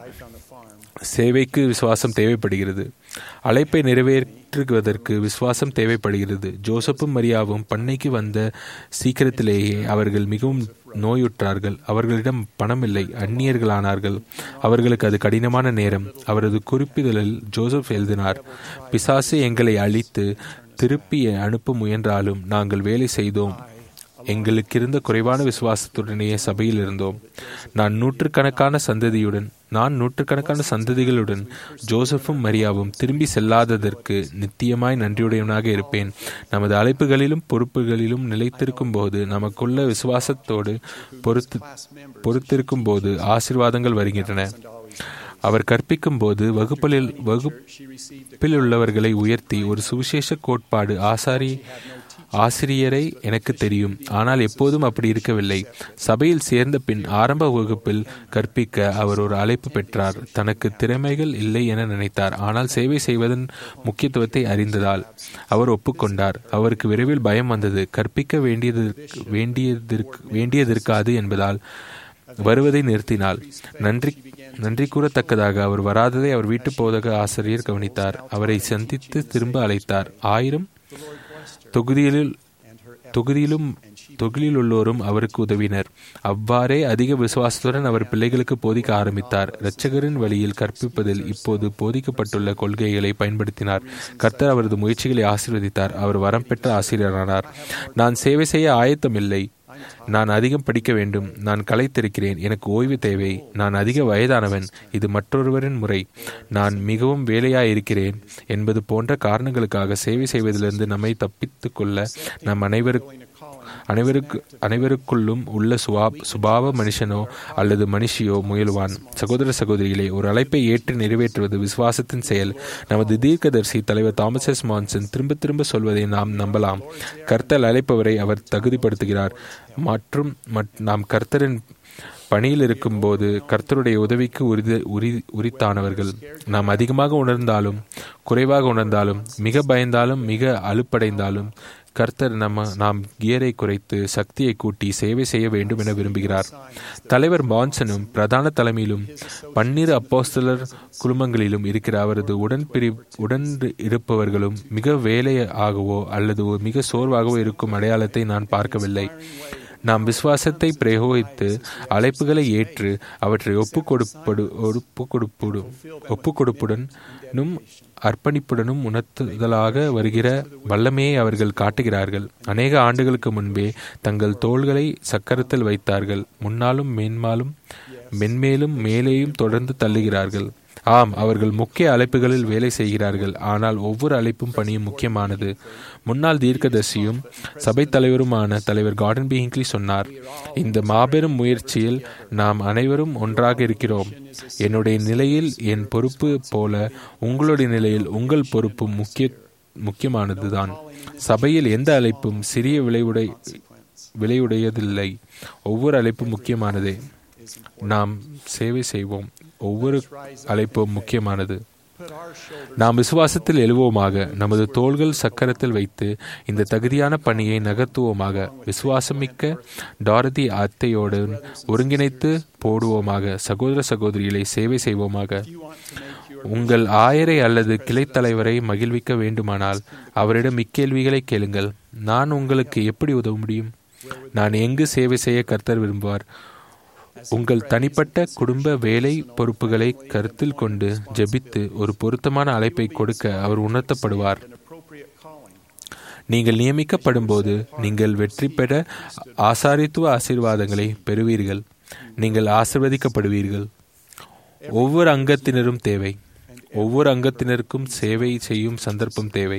சேவைக்கு விசுவாசம் தேவைப்படுகிறது அழைப்பை நிறைவேற்றுவதற்கு விசுவாசம் தேவைப்படுகிறது ஜோசப்பும் மரியாவும் பண்ணைக்கு வந்த சீக்கிரத்திலேயே அவர்கள் மிகவும் நோயுற்றார்கள் அவர்களிடம் பணம் இல்லை அந்நியர்களானார்கள் அவர்களுக்கு அது கடினமான நேரம் அவரது குறிப்பிதழில் ஜோசப் எழுதினார் பிசாசு எங்களை அழித்து திருப்பி அனுப்ப முயன்றாலும் நாங்கள் வேலை செய்தோம் எங்களுக்கு இருந்த குறைவான விசுவாசத்துடனேயே சபையில் இருந்தோம் நான் நூற்றுக்கணக்கான சந்ததியுடன் நான் நூற்றுக்கணக்கான சந்ததிகளுடன் ஜோசப்பும் மரியாவும் திரும்பி செல்லாததற்கு நித்தியமாய் நன்றியுடையவனாக இருப்பேன் நமது அழைப்புகளிலும் பொறுப்புகளிலும் நிலைத்திருக்கும் போது நமக்குள்ள விசுவாசத்தோடு பொறுத்து பொறுத்திருக்கும் போது ஆசீர்வாதங்கள் வருகின்றன அவர் கற்பிக்கும் போது வகுப்பில் வகுப்பில் உள்ளவர்களை உயர்த்தி ஒரு சுவிசேஷ கோட்பாடு ஆசாரி ஆசிரியரை எனக்கு தெரியும் ஆனால் எப்போதும் அப்படி இருக்கவில்லை சபையில் சேர்ந்த பின் ஆரம்ப வகுப்பில் கற்பிக்க அவர் ஒரு அழைப்பு பெற்றார் தனக்கு திறமைகள் இல்லை என நினைத்தார் ஆனால் சேவை செய்வதன் முக்கியத்துவத்தை அறிந்ததால் அவர் ஒப்புக்கொண்டார் அவருக்கு விரைவில் பயம் வந்தது கற்பிக்க வேண்டியதற்கு வேண்டியதற்கு வேண்டியதற்காது என்பதால் வருவதை நிறுத்தினாள் நன்றி நன்றி கூறத்தக்கதாக அவர் வராததை அவர் வீட்டு போதக ஆசிரியர் கவனித்தார் அவரை சந்தித்து திரும்ப அழைத்தார் ஆயிரம் தொகுதியில் தொகுதியிலும் தொகுதியில் உள்ளோரும் அவருக்கு உதவினர் அவ்வாறே அதிக விசுவாசத்துடன் அவர் பிள்ளைகளுக்கு போதிக்க ஆரம்பித்தார் இரட்சகரின் வழியில் கற்பிப்பதில் இப்போது போதிக்கப்பட்டுள்ள கொள்கைகளை பயன்படுத்தினார் கர்த்தர் அவரது முயற்சிகளை ஆசீர்வதித்தார் அவர் வரம் பெற்ற ஆசிரியரானார் நான் சேவை செய்ய ஆயத்தமில்லை நான் அதிகம் படிக்க வேண்டும் நான் களைத்திருக்கிறேன் எனக்கு ஓய்வு தேவை நான் அதிக வயதானவன் இது மற்றொருவரின் முறை நான் மிகவும் வேலையாயிருக்கிறேன் என்பது போன்ற காரணங்களுக்காக சேவை செய்வதிலிருந்து நம்மை தப்பித்துக் கொள்ள நம் அனைவருக்கு அனைவருக்கு அனைவருக்குள்ளும் உள்ள சுவா சுபாவ மனுஷனோ அல்லது மனுஷியோ முயல்வான் சகோதர சகோதரிகளே ஒரு அழைப்பை ஏற்று நிறைவேற்றுவது விசுவாசத்தின் செயல் நமது தீர்க்கதரிசி தலைவர் தாமஸ் எஸ் மான்சன் திரும்ப திரும்ப சொல்வதை நாம் நம்பலாம் கர்த்தல் அழைப்பவரை அவர் தகுதிப்படுத்துகிறார் மற்றும் நாம் கர்த்தரின் பணியில் இருக்கும்போது கர்த்தருடைய உதவிக்கு உரித உரி உரித்தானவர்கள் நாம் அதிகமாக உணர்ந்தாலும் குறைவாக உணர்ந்தாலும் மிக பயந்தாலும் மிக அலுப்படைந்தாலும் கர்த்தர் நம்ம நாம் கியரை குறைத்து சக்தியை கூட்டி சேவை செய்ய வேண்டும் என விரும்புகிறார் தலைவர் பான்சனும் பிரதான தலைமையிலும் பன்னிரு அப்போஸ்தலர் குழுமங்களிலும் இருக்கிற அவரது உடன்பிரி உடன் இருப்பவர்களும் மிக வேலையாகவோ அல்லது மிக சோர்வாகவோ இருக்கும் அடையாளத்தை நான் பார்க்கவில்லை நாம் விசுவாசத்தை பிரயோகித்து அழைப்புகளை ஏற்று அவற்றை ஒப்பு கொடுப்படு ஒப்பு கொடுப்புடு ஒப்பு கொடுப்புடனும் அர்ப்பணிப்புடனும் உணர்த்துதலாக வருகிற வல்லமையை அவர்கள் காட்டுகிறார்கள் அநேக ஆண்டுகளுக்கு முன்பே தங்கள் தோள்களை சக்கரத்தில் வைத்தார்கள் முன்னாலும் மேன்மாலும் மென்மேலும் மேலேயும் தொடர்ந்து தள்ளுகிறார்கள் ஆம் அவர்கள் முக்கிய அழைப்புகளில் வேலை செய்கிறார்கள் ஆனால் ஒவ்வொரு அழைப்பும் பணியும் முக்கியமானது முன்னாள் தீர்க்கதர்சியும் சபை தலைவருமான தலைவர் கார்டன் பி ஹிங்க்லி சொன்னார் இந்த மாபெரும் முயற்சியில் நாம் அனைவரும் ஒன்றாக இருக்கிறோம் என்னுடைய நிலையில் என் பொறுப்பு போல உங்களுடைய நிலையில் உங்கள் பொறுப்பு முக்கிய முக்கியமானதுதான் சபையில் எந்த அழைப்பும் சிறிய விளைவுடை விலையுடையதில்லை ஒவ்வொரு அழைப்பும் முக்கியமானதே நாம் சேவை செய்வோம் ஒவ்வொரு அழைப்பும் முக்கியமானது நாம் விசுவாசத்தில் எழுவோமாக நமது தோள்கள் சக்கரத்தில் வைத்து இந்த தகுதியான பணியை நகர்த்துவோமாக விசுவாசமிக்க டாரதி அத்தையோடு ஒருங்கிணைத்து போடுவோமாக சகோதர சகோதரிகளை சேவை செய்வோமாக உங்கள் ஆயரை அல்லது கிளைத் தலைவரை மகிழ்விக்க வேண்டுமானால் அவரிடம் இக்கேள்விகளை கேளுங்கள் நான் உங்களுக்கு எப்படி உதவ முடியும் நான் எங்கு சேவை செய்ய கர்த்தர் விரும்புவார் உங்கள் தனிப்பட்ட குடும்ப வேலை பொறுப்புகளை கருத்தில் கொண்டு ஜெபித்து ஒரு பொருத்தமான அழைப்பை கொடுக்க அவர் உணர்த்தப்படுவார் நீங்கள் நியமிக்கப்படும் போது நீங்கள் வெற்றி பெற ஆசாரித்துவ ஆசீர்வாதங்களை பெறுவீர்கள் நீங்கள் ஆசிர்வதிக்கப்படுவீர்கள் ஒவ்வொரு அங்கத்தினரும் தேவை ஒவ்வொரு அங்கத்தினருக்கும் சேவை செய்யும் சந்தர்ப்பம் தேவை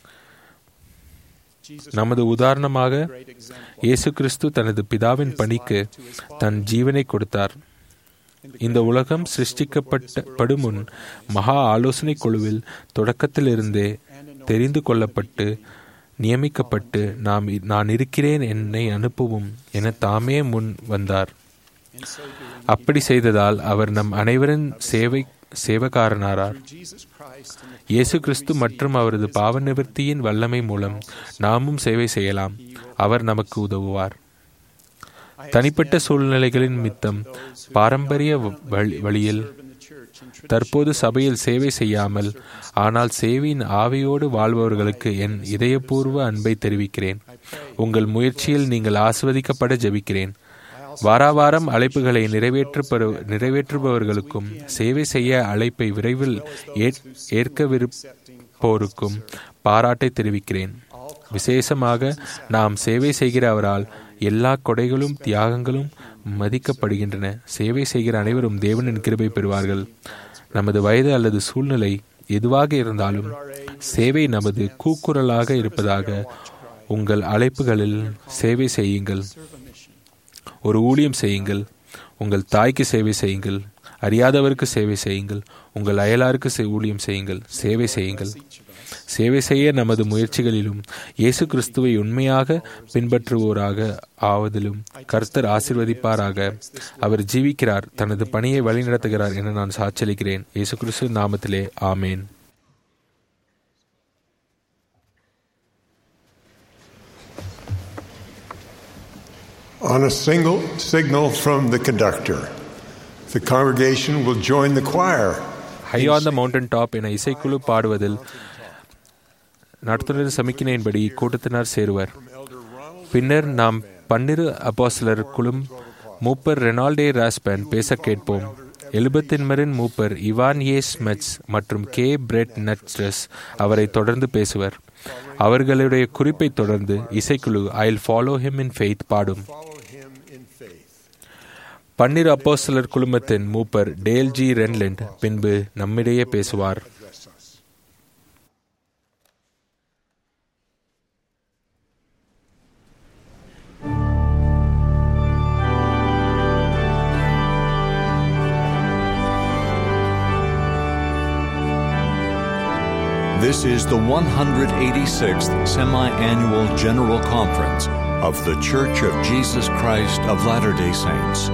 நமது உதாரணமாக இயேசு கிறிஸ்து தனது பிதாவின் பணிக்கு தன் ஜீவனை கொடுத்தார் இந்த உலகம் சிருஷ்டிக்கப்பட்ட படுமுன் மகா ஆலோசனை குழுவில் தொடக்கத்திலிருந்தே தெரிந்து கொள்ளப்பட்டு நியமிக்கப்பட்டு நாம் நான் இருக்கிறேன் என்னை அனுப்பவும் என தாமே முன் வந்தார் அப்படி செய்ததால் அவர் நம் அனைவரின் சேவை சேவகாரனாரார் இயேசு கிறிஸ்து மற்றும் அவரது பாவ நிவர்த்தியின் வல்லமை மூலம் நாமும் சேவை செய்யலாம் அவர் நமக்கு உதவுவார் தனிப்பட்ட சூழ்நிலைகளின் மித்தம் பாரம்பரிய வழியில் தற்போது சபையில் சேவை செய்யாமல் ஆனால் சேவையின் ஆவியோடு வாழ்பவர்களுக்கு என் இதயபூர்வ அன்பை தெரிவிக்கிறேன் உங்கள் முயற்சியில் நீங்கள் ஆஸ்வதிக்கப்பட ஜெபிக்கிறேன் வாராவாரம் அழைப்புகளை நிறைவேற்ற நிறைவேற்றுபவர்களுக்கும் சேவை செய்ய அழைப்பை விரைவில் ஏற்கவிருப்போருக்கும் பாராட்டை தெரிவிக்கிறேன் விசேஷமாக நாம் சேவை செய்கிற அவரால் எல்லா கொடைகளும் தியாகங்களும் மதிக்கப்படுகின்றன சேவை செய்கிற அனைவரும் தேவனின் கிருபை பெறுவார்கள் நமது வயது அல்லது சூழ்நிலை எதுவாக இருந்தாலும் சேவை நமது கூக்குரலாக இருப்பதாக உங்கள் அழைப்புகளில் சேவை செய்யுங்கள் ஒரு ஊழியம் செய்யுங்கள் உங்கள் தாய்க்கு சேவை செய்யுங்கள் அறியாதவருக்கு சேவை செய்யுங்கள் உங்கள் அயலாருக்கு ஊழியம் செய்யுங்கள் சேவை செய்யுங்கள் சேவை செய்ய நமது முயற்சிகளிலும் இயேசு கிறிஸ்துவை உண்மையாக பின்பற்றுவோராக ஆவதிலும் கர்த்தர் ஆசிர்வதிப்பாராக அவர் ஜீவிக்கிறார் தனது பணியை வழிநடத்துகிறார் என நான் சாட்சியளிக்கிறேன் இயேசு கிறிஸ்து நாமத்திலே ஆமேன் On a single signal from the conductor, The congregation will join the choir. High on the mountain top என இசைக்குழு பாடுவதில் நடத்துனர் சமிக்கினையின்படி கூட்டத்தினர் சேருவர் பின்னர் நாம் பன்னிரு அப்போஸ்தலர்களும் மூப்பர் ரெனால்டே ராஸ்பன் பேச கேட்போம் எழுபத்தின்மரின் மூப்பர் இவான் ஏ ஸ்மெட்ஸ் மற்றும் கே பிரெட் நட்ரஸ் அவரை தொடர்ந்து பேசுவர் அவர்களுடைய குறிப்பை தொடர்ந்து இசைக்குழு I'll follow him in faith பாடும் பன்னிரு அப்போஸ்தலர் குழுமத்தின் மூப்பர் டேல் ஜி ரென்லண்ட் பின்பு நம்மிடையே பேசுவார் This is the 186th Semi Annual General Conference of The Church of Jesus Christ of Latter day Saints.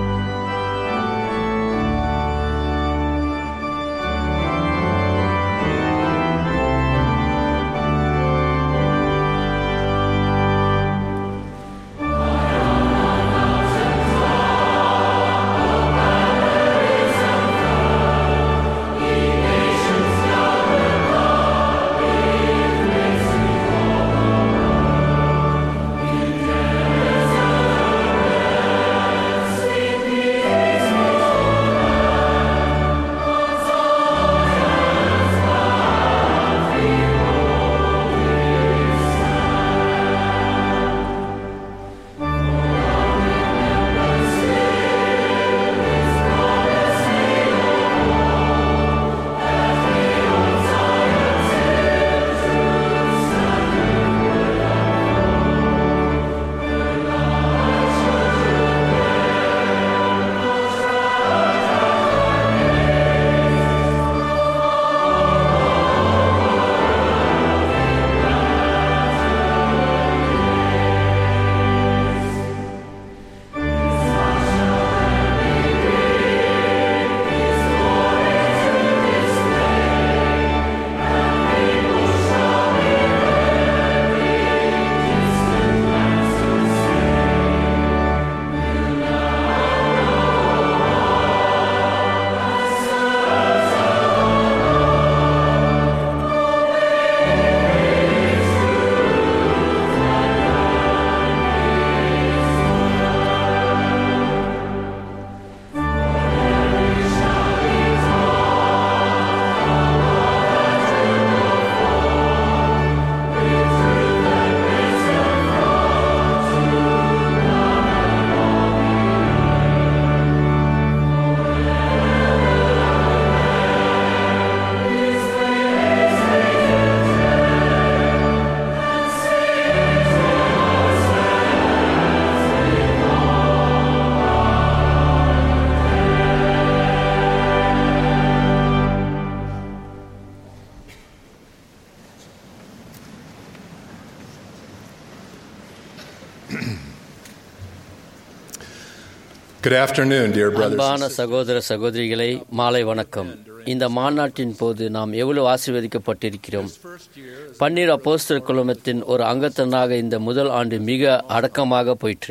Good afternoon, dear brothers. அன்பான சகோதர சகோதரிகளை மாலை வணக்கம் இந்த மாநாட்டின் போது நாம் எவ்வளவு ஆசீர்வதிக்கப்பட்டிருக்கிறோம் பன்னீர் அப்போஸ்தலர் குழுமத்தின் ஒரு அங்கத்தனாக இந்த முதல் ஆண்டு மிக அடக்கமாக போயிற்று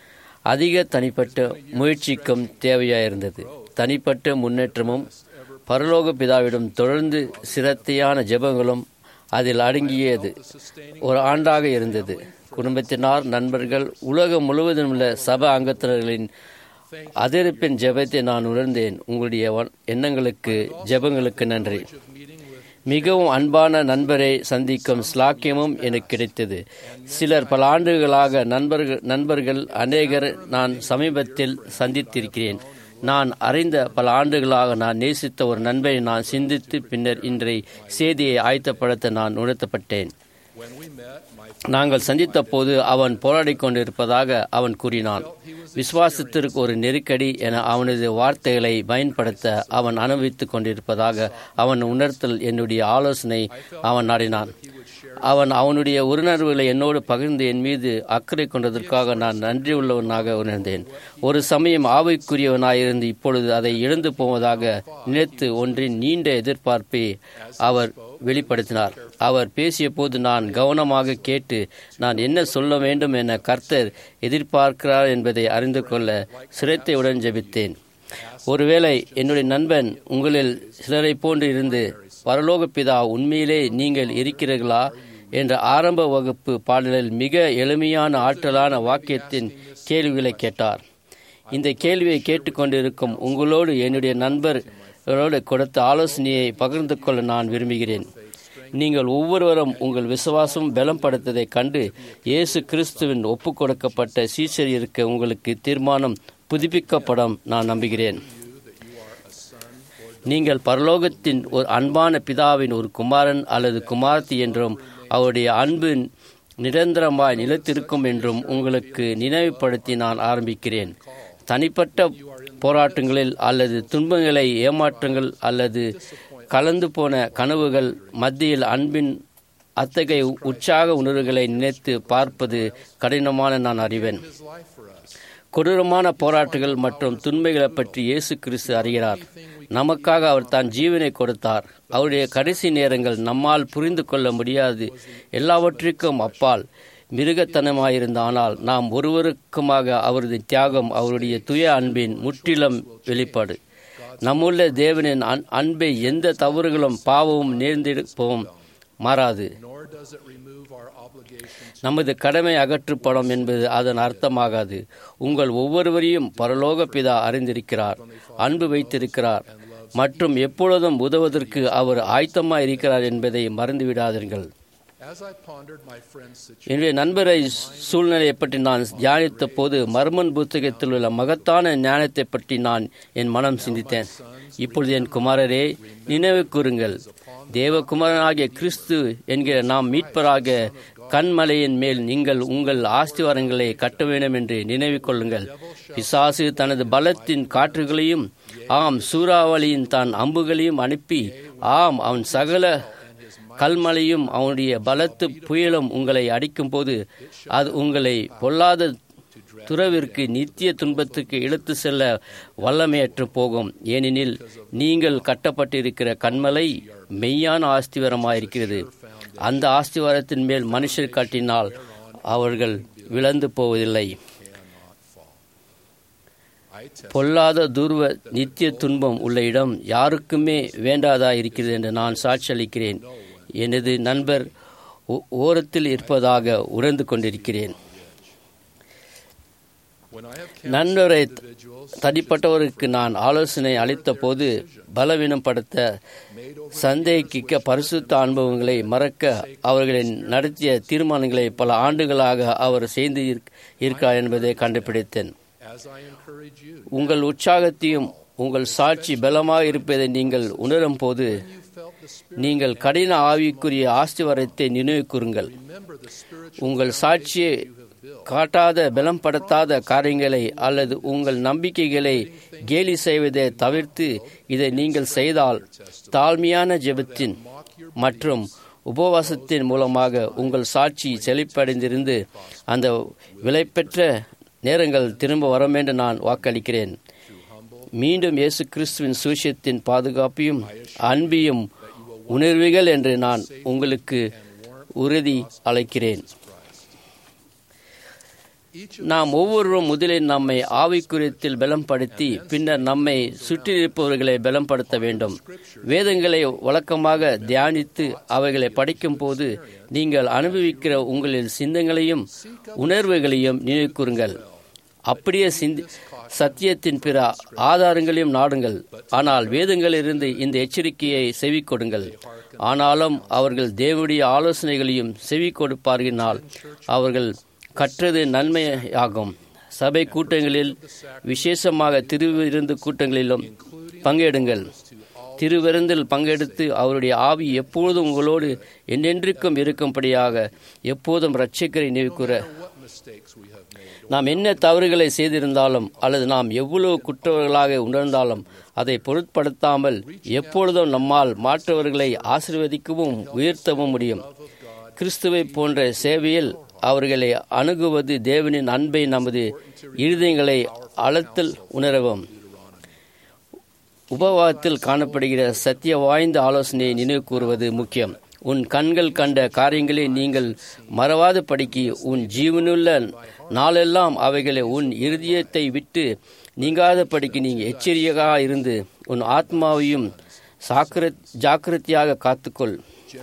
அதிக தனிப்பட்ட முயற்சிக்கும் தேவையாயிருந்தது தனிப்பட்ட முன்னேற்றமும் பரலோக பிதாவிடம் தொடர்ந்து சிரத்தையான ஜெபங்களும் அதில் அடங்கியது ஒரு ஆண்டாக இருந்தது குடும்பத்தினார் நண்பர்கள் உலகம் முழுவதும் உள்ள சப அங்கத்தினர்களின் அதிருப்பின் ஜெபத்தை நான் உணர்ந்தேன் உங்களுடைய வ- எண்ணங்களுக்கு ஜெபங்களுக்கு நன்றி மிகவும் அன்பான நண்பரை சந்திக்கும் ஸ்லாக்கியமும் எனக்கு கிடைத்தது சிலர் பல ஆண்டுகளாக நண்பர்கள் நண்பர்கள் அநேகர் நான் சமீபத்தில் சந்தித்திருக்கிறேன் நான் அறிந்த பல ஆண்டுகளாக நான் நேசித்த ஒரு நண்பரை நான் சிந்தித்து பின்னர் இன்றைய செய்தியை ஆயத்தப்படுத்த நான் உணர்த்தப்பட்டேன் நாங்கள் சந்தித்த போது அவன் போராடிக் கொண்டிருப்பதாக அவன் கூறினான் விசுவாசத்திற்கு ஒரு நெருக்கடி என அவனது வார்த்தைகளை பயன்படுத்த அவன் அனுபவித்துக் கொண்டிருப்பதாக அவன் உணர்த்தல் என்னுடைய ஆலோசனை அவன் நாடினான் அவன் அவனுடைய உணர்வுகளை என்னோடு பகிர்ந்து என் மீது அக்கறை கொண்டதற்காக நான் நன்றியுள்ளவனாக உணர்ந்தேன் ஒரு சமயம் ஆவைக்குரியவனாயிருந்து இப்பொழுது அதை இழந்து போவதாக நினைத்து ஒன்றின் நீண்ட எதிர்பார்ப்பை அவர் வெளிப்படுத்தினார் அவர் பேசிய போது நான் கவனமாக கேட்டு நான் என்ன சொல்ல வேண்டும் என கர்த்தர் எதிர்பார்க்கிறார் என்பதை அறிந்து கொள்ள சிரத்தையுடன் ஜெபித்தேன் ஒருவேளை என்னுடைய நண்பன் உங்களில் சிலரை போன்று இருந்து பரலோக பிதா உண்மையிலே நீங்கள் இருக்கிறீர்களா என்ற ஆரம்ப வகுப்பு பாடலில் மிக எளிமையான ஆற்றலான வாக்கியத்தின் கேள்விகளை கேட்டார் இந்த கேள்வியை கேட்டுக்கொண்டிருக்கும் உங்களோடு என்னுடைய நண்பர்களோடு கொடுத்த ஆலோசனையை பகிர்ந்து கொள்ள நான் விரும்புகிறேன் நீங்கள் ஒவ்வொருவரும் உங்கள் விசுவாசம் பலம் படுத்ததைக் கண்டு இயேசு கிறிஸ்துவின் ஒப்பு கொடுக்கப்பட்ட சீசர் இருக்க உங்களுக்கு தீர்மானம் புதுப்பிக்கப்படும் நான் நம்புகிறேன் நீங்கள் பரலோகத்தின் ஒரு அன்பான பிதாவின் ஒரு குமாரன் அல்லது குமார்த்தி என்றும் அவருடைய அன்பு நிரந்தரமாய் நிலைத்திருக்கும் என்றும் உங்களுக்கு நினைவுபடுத்தி நான் ஆரம்பிக்கிறேன் தனிப்பட்ட போராட்டங்களில் அல்லது துன்பங்களை ஏமாற்றங்கள் அல்லது கலந்து போன கனவுகள் மத்தியில் அன்பின் அத்தகைய உற்சாக உணர்வுகளை நினைத்து பார்ப்பது கடினமான நான் அறிவேன் கொடூரமான போராட்டங்கள் மற்றும் துன்பங்களை பற்றி இயேசு கிறிஸ்து அறிகிறார் நமக்காக அவர் தான் ஜீவனை கொடுத்தார் அவருடைய கடைசி நேரங்கள் நம்மால் புரிந்து கொள்ள முடியாது எல்லாவற்றிற்கும் அப்பால் மிருகத்தனமாயிருந்த ஆனால் நாம் ஒருவருக்குமாக அவரது தியாகம் அவருடைய துய அன்பின் முற்றிலும் வெளிப்பாடு நம்முள்ள தேவனின் அன்பை எந்த தவறுகளும் பாவமும் நேர்ந்திருப்பவும் மாறாது நமது கடமை அகற்றுப்படும் என்பது அதன் அர்த்தமாகாது உங்கள் ஒவ்வொருவரையும் பரலோக பிதா அறிந்திருக்கிறார் அன்பு வைத்திருக்கிறார் மற்றும் எப்பொழுதும் உதவுவதற்கு அவர் ஆயத்தமாக இருக்கிறார் என்பதை மறந்துவிடாதீர்கள் என்னுடைய நண்பரை சூழ்நிலையை பற்றி நான் தியானித்த போது மர்மன் புத்தகத்தில் உள்ள மகத்தான ஞானத்தை பற்றி நான் என் மனம் சிந்தித்தேன் இப்பொழுது என் குமாரரே நினைவு கூறுங்கள் தேவகுமாரனாகிய கிறிஸ்து என்கிற நாம் மீட்பராக கண்மலையின் மேல் நீங்கள் உங்கள் ஆஸ்திவாரங்களை கட்ட வேண்டும் என்று நினைவு கொள்ளுங்கள் பிசாசு தனது பலத்தின் காற்றுகளையும் ஆம் சூறாவளியின் தான் அம்புகளையும் அனுப்பி ஆம் அவன் சகல கல்மலையும் அவனுடைய பலத்து புயலும் உங்களை அடிக்கும் போது அது உங்களை பொல்லாத துறவிற்கு நித்திய துன்பத்துக்கு இழுத்து செல்ல வல்லமையற்று போகும் ஏனெனில் நீங்கள் கட்டப்பட்டிருக்கிற கண்மலை மெய்யான ஆஸ்திவரமாயிருக்கிறது அந்த ஆஸ்திவாரத்தின் மேல் மனுஷர் காட்டினால் அவர்கள் விளந்து போவதில்லை பொல்லாத துருவ நித்திய துன்பம் உள்ள இடம் யாருக்குமே வேண்டாதா இருக்கிறது என்று நான் சாட்சி அளிக்கிறேன் எனது நண்பர் ஓரத்தில் இருப்பதாக உணர்ந்து கொண்டிருக்கிறேன் நண்பரை தனிப்பட்டவருக்கு நான் ஆலோசனை அளித்த போது பலவீனம் படுத்த சந்தேகிக்க பரிசுத்த அனுபவங்களை மறக்க அவர்களை நடத்திய தீர்மானங்களை பல ஆண்டுகளாக அவர் செய்து இருக்கிறார் என்பதை கண்டுபிடித்தேன் உங்கள் உற்சாகத்தையும் உங்கள் சாட்சி பலமாக இருப்பதை நீங்கள் உணரும் போது நீங்கள் கடின ஆவிக்குரிய ஆஸ்திவரத்தை நினைவு கூறுங்கள் உங்கள் சாட்சியை காட்டாத பலம் படுத்தாத காரியங்களை அல்லது உங்கள் நம்பிக்கைகளை கேலி செய்வதை தவிர்த்து இதை நீங்கள் செய்தால் தாழ்மையான ஜெபத்தின் மற்றும் உபவாசத்தின் மூலமாக உங்கள் சாட்சி செழிப்படைந்திருந்து அந்த விலைப்பெற்ற நேரங்கள் திரும்ப வரும் என்று நான் வாக்களிக்கிறேன் மீண்டும் இயேசு கிறிஸ்துவின் சூசியத்தின் பாதுகாப்பையும் அன்பியும் உணர்வுகள் என்று நான் உங்களுக்கு உறுதி அளிக்கிறேன் நாம் ஒவ்வொருவரும் முதலில் நம்மை ஆவிக்குரியத்தில் பலம்படுத்தி பின்னர் நம்மை சுற்றியிருப்பவர்களை பலம்படுத்த வேண்டும் வேதங்களை வழக்கமாக தியானித்து அவைகளை படிக்கும் போது நீங்கள் அனுபவிக்கிற உங்களின் சிந்தங்களையும் உணர்வுகளையும் நினைவுக்கூறுங்கள் அப்படியே சிந்தி சத்தியத்தின் பிற ஆதாரங்களையும் நாடுங்கள் ஆனால் வேதங்களிலிருந்து இந்த எச்சரிக்கையை செவி கொடுங்கள் ஆனாலும் அவர்கள் தேவனுடைய ஆலோசனைகளையும் செவி கொடுப்பார்கினால் அவர்கள் கற்றது நன்மையாகும் சபை கூட்டங்களில் விசேஷமாக திருவிருந்து கூட்டங்களிலும் பங்கெடுங்கள் திருவிருந்தில் பங்கெடுத்து அவருடைய ஆவி எப்பொழுதும் உங்களோடு என்றென்றைக்கும் இருக்கும்படியாக எப்போதும் ரட்சிக்கரை நினைவுக்கூற நாம் என்ன தவறுகளை செய்திருந்தாலும் அல்லது நாம் எவ்வளவு குற்றவர்களாக உணர்ந்தாலும் அதை பொருட்படுத்தாமல் எப்பொழுதும் நம்மால் மாற்றவர்களை ஆசிர்வதிக்கவும் உயர்த்தவும் முடியும் கிறிஸ்துவை போன்ற சேவையில் அவர்களை அணுகுவது தேவனின் அன்பை நமது இருதயங்களை அளத்தில் உணரவும் உபவாதத்தில் காணப்படுகிற சத்திய வாய்ந்த ஆலோசனையை நினைவு கூறுவது முக்கியம் உன் கண்கள் கண்ட காரியங்களை நீங்கள் மறவாத படிக்கு உன் ஜீவனுள்ள நாளெல்லாம் அவைகளை உன் இருதயத்தை விட்டு நீங்காதபடிக்கு நீ எச்சரிக்கையாக இருந்து உன் ஆத்மாவையும் சாக்கிர ஜாக்கிரதையாக காத்துக்கொள்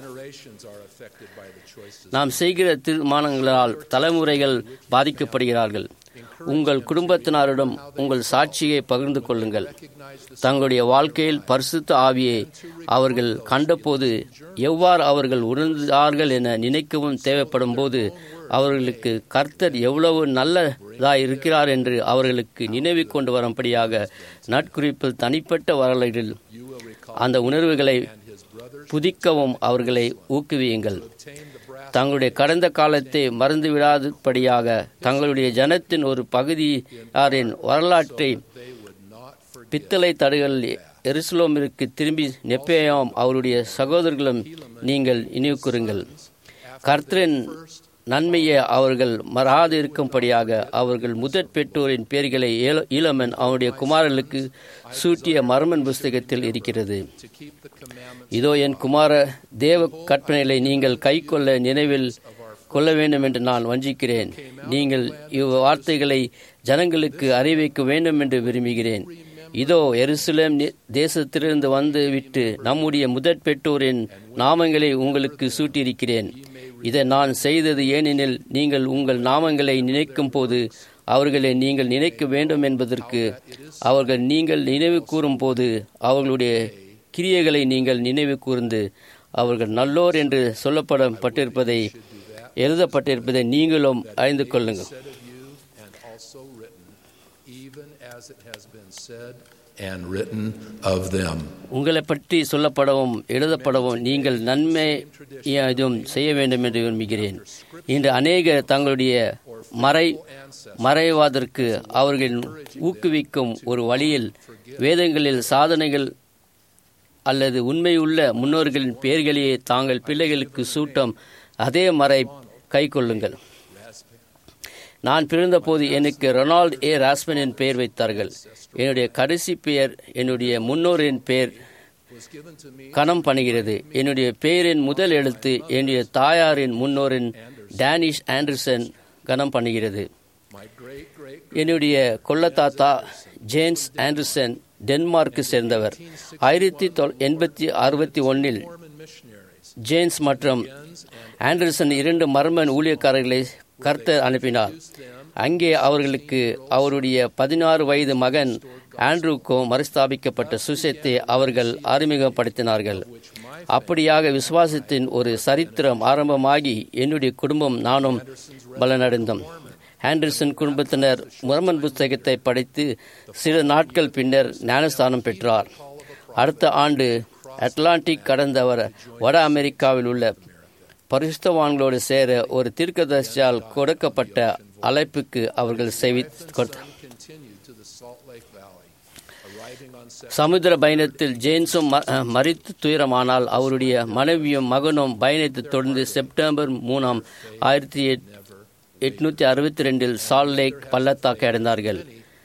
நாம் செய்கிற தீர்மானங்களால் தலைமுறைகள் பாதிக்கப்படுகிறார்கள் உங்கள் குடும்பத்தினரிடம் உங்கள் சாட்சியை பகிர்ந்து கொள்ளுங்கள் தங்களுடைய வாழ்க்கையில் பரிசுத்த ஆவியை அவர்கள் கண்டபோது எவ்வாறு அவர்கள் உணர்ந்தார்கள் என நினைக்கவும் தேவைப்படும் போது அவர்களுக்கு கர்த்தர் எவ்வளவு நல்லதாய் இருக்கிறார் என்று அவர்களுக்கு நினைவு கொண்டு வரும்படியாக நட்குறிப்பில் தனிப்பட்ட வரலாற்றில் அந்த உணர்வுகளை புதிக்கவும் அவர்களை ஊக்குவியுங்கள் தங்களுடைய கடந்த காலத்தை மறந்துவிடாதபடியாக தங்களுடைய ஜனத்தின் ஒரு பகுதியாரின் வரலாற்றை பித்தளை தடுகள் எருசலோமிற்கு திரும்பி நெப்பேயாம் அவருடைய சகோதரர்களும் நீங்கள் நினைவுக்குறுங்கள் கர்த்தரின் நன்மையை அவர்கள் மறாது இருக்கும்படியாக அவர்கள் முதற் பெற்றோரின் பெயர்களை ஈழமன் அவனுடைய குமாரர்களுக்கு சூட்டிய மர்மன் புஸ்தகத்தில் இருக்கிறது இதோ என் குமார தேவ கற்பனைகளை நீங்கள் கை கொள்ள நினைவில் கொள்ள வேண்டும் என்று நான் வஞ்சிக்கிறேன் நீங்கள் இவ்வார்த்தைகளை ஜனங்களுக்கு அறிவிக்க வேண்டும் என்று விரும்புகிறேன் இதோ எருசலேம் தேசத்திலிருந்து வந்து விட்டு நம்முடைய முதற் பெற்றோரின் நாமங்களை உங்களுக்கு சூட்டியிருக்கிறேன் இதை நான் செய்தது ஏனெனில் நீங்கள் உங்கள் நாமங்களை நினைக்கும் போது அவர்களை நீங்கள் நினைக்க வேண்டும் என்பதற்கு அவர்கள் நீங்கள் நினைவு கூறும் போது அவர்களுடைய கிரியைகளை நீங்கள் நினைவு கூர்ந்து அவர்கள் நல்லோர் என்று சொல்லப்படப்பட்டிருப்பதை எழுதப்பட்டிருப்பதை நீங்களும் அறிந்து கொள்ளுங்கள் and written of them. உங்களை பற்றி சொல்லப்படவும் எழுதப்படவும் நீங்கள் நன்மை இதுவும் செய்ய வேண்டும் என்று விரும்புகிறேன் இன்று அநேக தங்களுடைய மறை மறைவாதற்கு அவர்கள் ஊக்குவிக்கும் ஒரு வழியில் வேதங்களில் சாதனைகள் அல்லது உண்மையுள்ள முன்னோர்களின் பெயர்களையே தாங்கள் பிள்ளைகளுக்கு சூட்டம் அதே மறை கை கொள்ளுங்கள் நான் பிறந்தபோது எனக்கு ரொனால்ட் ஏ ராஸ்மன் என் பெயர் வைத்தார்கள் என்னுடைய கடைசி பெயர் என்னுடைய முன்னோரின் பெயர் கணம் பண்ணுகிறது என்னுடைய பெயரின் முதல் எழுத்து என்னுடைய தாயாரின் முன்னோரின் டேனிஷ் ஆண்டர்சன் கணம் பண்ணுகிறது என்னுடைய கொள்ளத்தாத்தா ஜேம்ஸ் ஆண்டர்சன் டென்மார்க்கு சேர்ந்தவர் ஆயிரத்தி எண்பத்தி அறுபத்தி ஒன்னில் ஜேம்ஸ் மற்றும் ஆண்டர்சன் இரண்டு மர்மன் ஊழியக்காரர்களை கர்த்தர் அனுப்பினார் அங்கே அவர்களுக்கு அவருடைய பதினாறு வயது மகன் ஆண்ட்ரூக்கோ மறுஸ்தாபிக்கப்பட்ட சுசத்தை அவர்கள் அறிமுகப்படுத்தினார்கள் அப்படியாக விசுவாசத்தின் ஒரு சரித்திரம் ஆரம்பமாகி என்னுடைய குடும்பம் நானும் பலனடைந்தோம் ஆண்டர்சன் குடும்பத்தினர் முரமன் புஸ்தகத்தை படித்து சில நாட்கள் பின்னர் ஞானஸ்தானம் பெற்றார் அடுத்த ஆண்டு அட்லாண்டிக் கடந்தவர் வட அமெரிக்காவில் உள்ள பரிசுத்தவான்களோடு சேர ஒரு தீர்க்கதர்சியால் கொடுக்கப்பட்ட அழைப்புக்கு அவர்கள் செவி சமுத்திர பயணத்தில் ஜேம்ஸும் மறித்து துயரமானால் அவருடைய மனைவியும் மகனும் பயணத்தை தொடர்ந்து செப்டம்பர் மூணாம் ஆயிரத்தி எட்நூத்தி அறுபத்தி ரெண்டில் சால் லேக் பள்ளத்தாக்கை அடைந்தார்கள்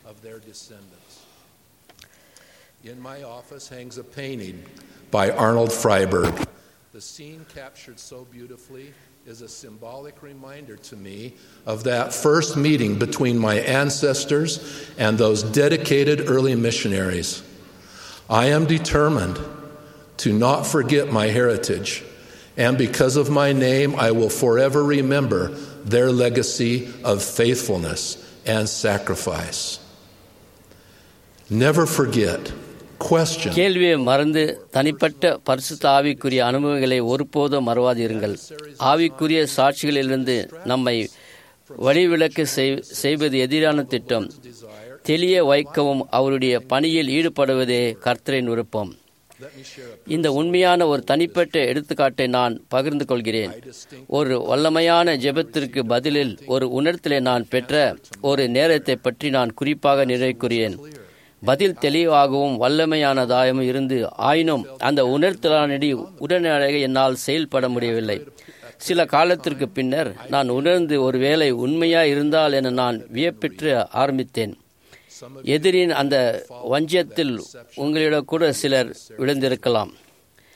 In my office hangs a painting by Arnold Freiberg. The scene captured so beautifully is a symbolic reminder to me of that first meeting between my ancestors and those dedicated early missionaries. I am determined to not forget my heritage, and because of my name, I will forever remember their legacy of faithfulness and sacrifice. Never forget. Question. கேள்வியை மறந்து தனிப்பட்ட பரிசுத்த ஆவிக்குரிய அனுபவங்களை ஒருபோதும் மறவாதிருங்கள் ஆவிக்குரிய சாட்சிகளிலிருந்து நம்மை வழிவிலக்கு செய்வது எதிரான திட்டம் தெளிய வைக்கவும் அவருடைய பணியில் ஈடுபடுவதே கர்த்தரின் விருப்பம் இந்த உண்மையான ஒரு தனிப்பட்ட எடுத்துக்காட்டை நான் பகிர்ந்து கொள்கிறேன் ஒரு வல்லமையான ஜெபத்திற்கு பதிலில் ஒரு உணர்த்தலை நான் பெற்ற ஒரு நேரத்தை பற்றி நான் குறிப்பாக நிறைவுக்குரியேன் பதில் தெளிவாகவும் வல்லமையானதாகவும் இருந்து ஆயினும் அந்த உணர்த்தலானடி உடனடியாக என்னால் செயல்பட முடியவில்லை சில காலத்திற்கு பின்னர் நான் உணர்ந்து ஒருவேளை உண்மையா இருந்தால் என நான் வியப்பெற்று ஆரம்பித்தேன் எதிரின் அந்த வஞ்சியத்தில் உங்களிடம் கூட சிலர் விழுந்திருக்கலாம்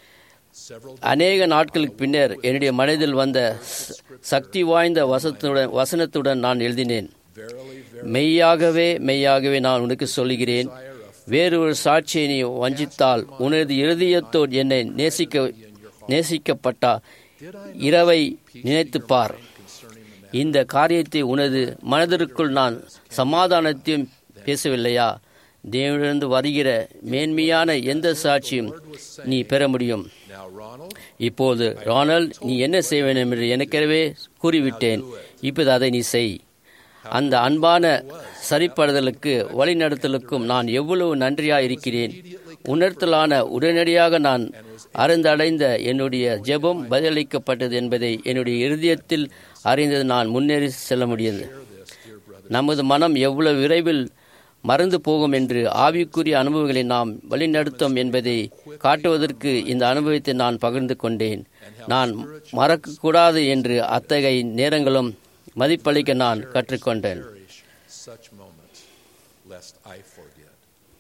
அநேக நாட்களுக்கு பின்னர் என்னுடைய மனதில் வந்த ச- சக்தி வாய்ந்த வசத்துடன் வசனத்துடன் நான் எழுதினேன் மெய்யாகவே மெய்யாகவே நான் உனக்கு சொல்லுகிறேன் வேறொரு சாட்சியை நீ வஞ்சித்தால் உனது இருதயத்தோடு என்னை நேசிக்க நேசிக்கப்பட்டா இரவை நினைத்துப் பார் இந்த காரியத்தை உனது மனதிற்குள் நான் சமாதானத்தையும் பேசவில்லையா தேவனிலிருந்து வருகிற மேன்மையான எந்த சாட்சியும் நீ பெற முடியும் இப்போது ரானல்ட் நீ என்ன செய்ய வேண்டும் என்று எனக்கெனவே கூறிவிட்டேன் இப்போது அதை நீ செய் அந்த அன்பான சரிப்படுதலுக்கு வழிநடத்தலுக்கும் நான் எவ்வளவு நன்றியாக இருக்கிறேன் உணர்த்தலான உடனடியாக நான் அருந்தடைந்த என்னுடைய ஜெபம் பதிலளிக்கப்பட்டது என்பதை என்னுடைய இருதயத்தில் அறிந்தது நான் முன்னேறி செல்ல முடியாது நமது மனம் எவ்வளவு விரைவில் மறந்து போகும் என்று ஆவிக்குரிய அனுபவங்களை நாம் வழிநடத்தும் என்பதை காட்டுவதற்கு இந்த அனுபவத்தை நான் பகிர்ந்து கொண்டேன் நான் மறக்கக்கூடாது என்று அத்தகைய நேரங்களும் மதிப்பளிக்க நான் கற்றுக்கொண்டேன் such moments, lest I forget.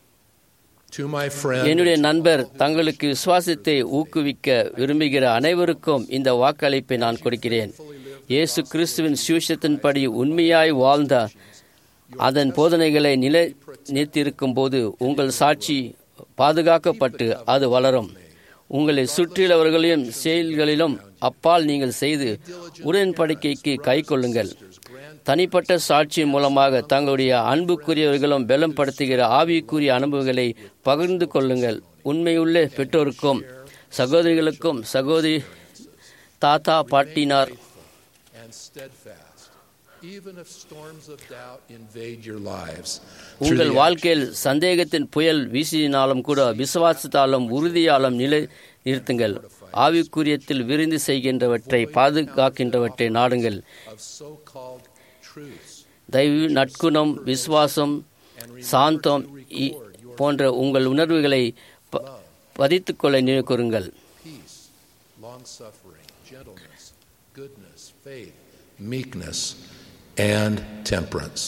To my friend, என்னுடைய நண்பர் தங்களுக்கு விசுவாசத்தை ஊக்குவிக்க விரும்புகிற அனைவருக்கும் இந்த வாக்களிப்பை நான் கொடுக்கிறேன் இயேசு கிறிஸ்துவின் சுவிசத்தின்படி உண்மையாய் வாழ்ந்த அதன் போதனைகளை நிலை நிறுத்தியிருக்கும் போது உங்கள் சாட்சி பாதுகாக்கப்பட்டு அது வளரும் உங்களை சுற்றியுள்ளவர்களையும் செயல்களிலும் அப்பால் நீங்கள் செய்து உடன்படிக்கைக்கு கை கொள்ளுங்கள் தனிப்பட்ட சாட்சியின் மூலமாக தங்களுடைய அன்புக்குரியவர்களும் பலம் படுத்துகிற ஆவிக்குரிய அனுபவங்களை பகிர்ந்து கொள்ளுங்கள் உண்மையுள்ள பெற்றோருக்கும் சகோதரிகளுக்கும் சகோதரி தாத்தா பாட்டினார் and steadfast, even if storms of doubt invade your lives. Through உங்கள் the வாழ்க்கையில் சந்தேகத்தின் புயல் வீசினாலும் கூட விசுவாசத்தாலும் உறுதியாலும் நிலை நிறுத்துங்கள் ஆவிக்குரியத்தில் விருந்து செய்கின்றவற்றை பாதுகாக்கின்றவற்றை நாடுங்கள் of so-called truths, தயவு நற்குணம் விசுவாசம் சாந்தம் இ- போன்ற உங்கள் உணர்வுகளை ப- பதித்துக்கொள்ள நினைவு கூறுங்கள் peace, long-suffering, gentleness, goodness, faith, meekness, and temperance.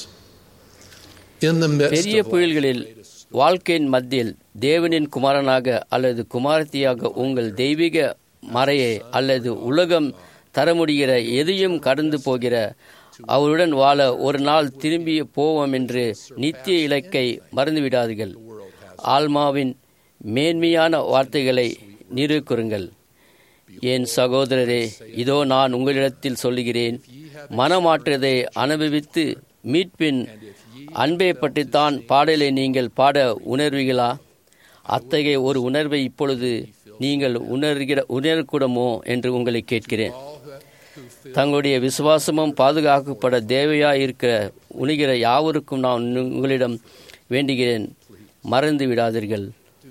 In the midst பெரிய of புயல்களில் வாழ்க்கையின் மத்தியில் தேவனின் குமாரனாக அல்லது குமாரத்தியாக உங்கள் தெய்வீக மறையை அல்லது உலகம் தர முடிகிற எதையும் கடந்து போகிற அவருடன் வாழ ஒரு நாள் திரும்பி போவோம் என்று நித்திய இலக்கை மறந்துவிடாதீர்கள் ஆல்மாவின் மேன்மையான வார்த்தைகளை நிரூபிக்குங்கள் என் சகோதரரே இதோ நான் உங்களிடத்தில் சொல்லுகிறேன் மனமாற்றத்தை அனுபவித்து மீட்பின் அன்பை பற்றித்தான் பாடலை நீங்கள் பாட உணர்வீர்களா அத்தகைய ஒரு உணர்வை இப்பொழுது நீங்கள் உணர்கிற உணரக்கூடமோ என்று உங்களை கேட்கிறேன் தங்களுடைய விசுவாசமும் பாதுகாக்கப்பட தேவையாக இருக்கிற உணிகிற யாவருக்கும் நான் உங்களிடம் வேண்டுகிறேன் மறந்து விடாதீர்கள்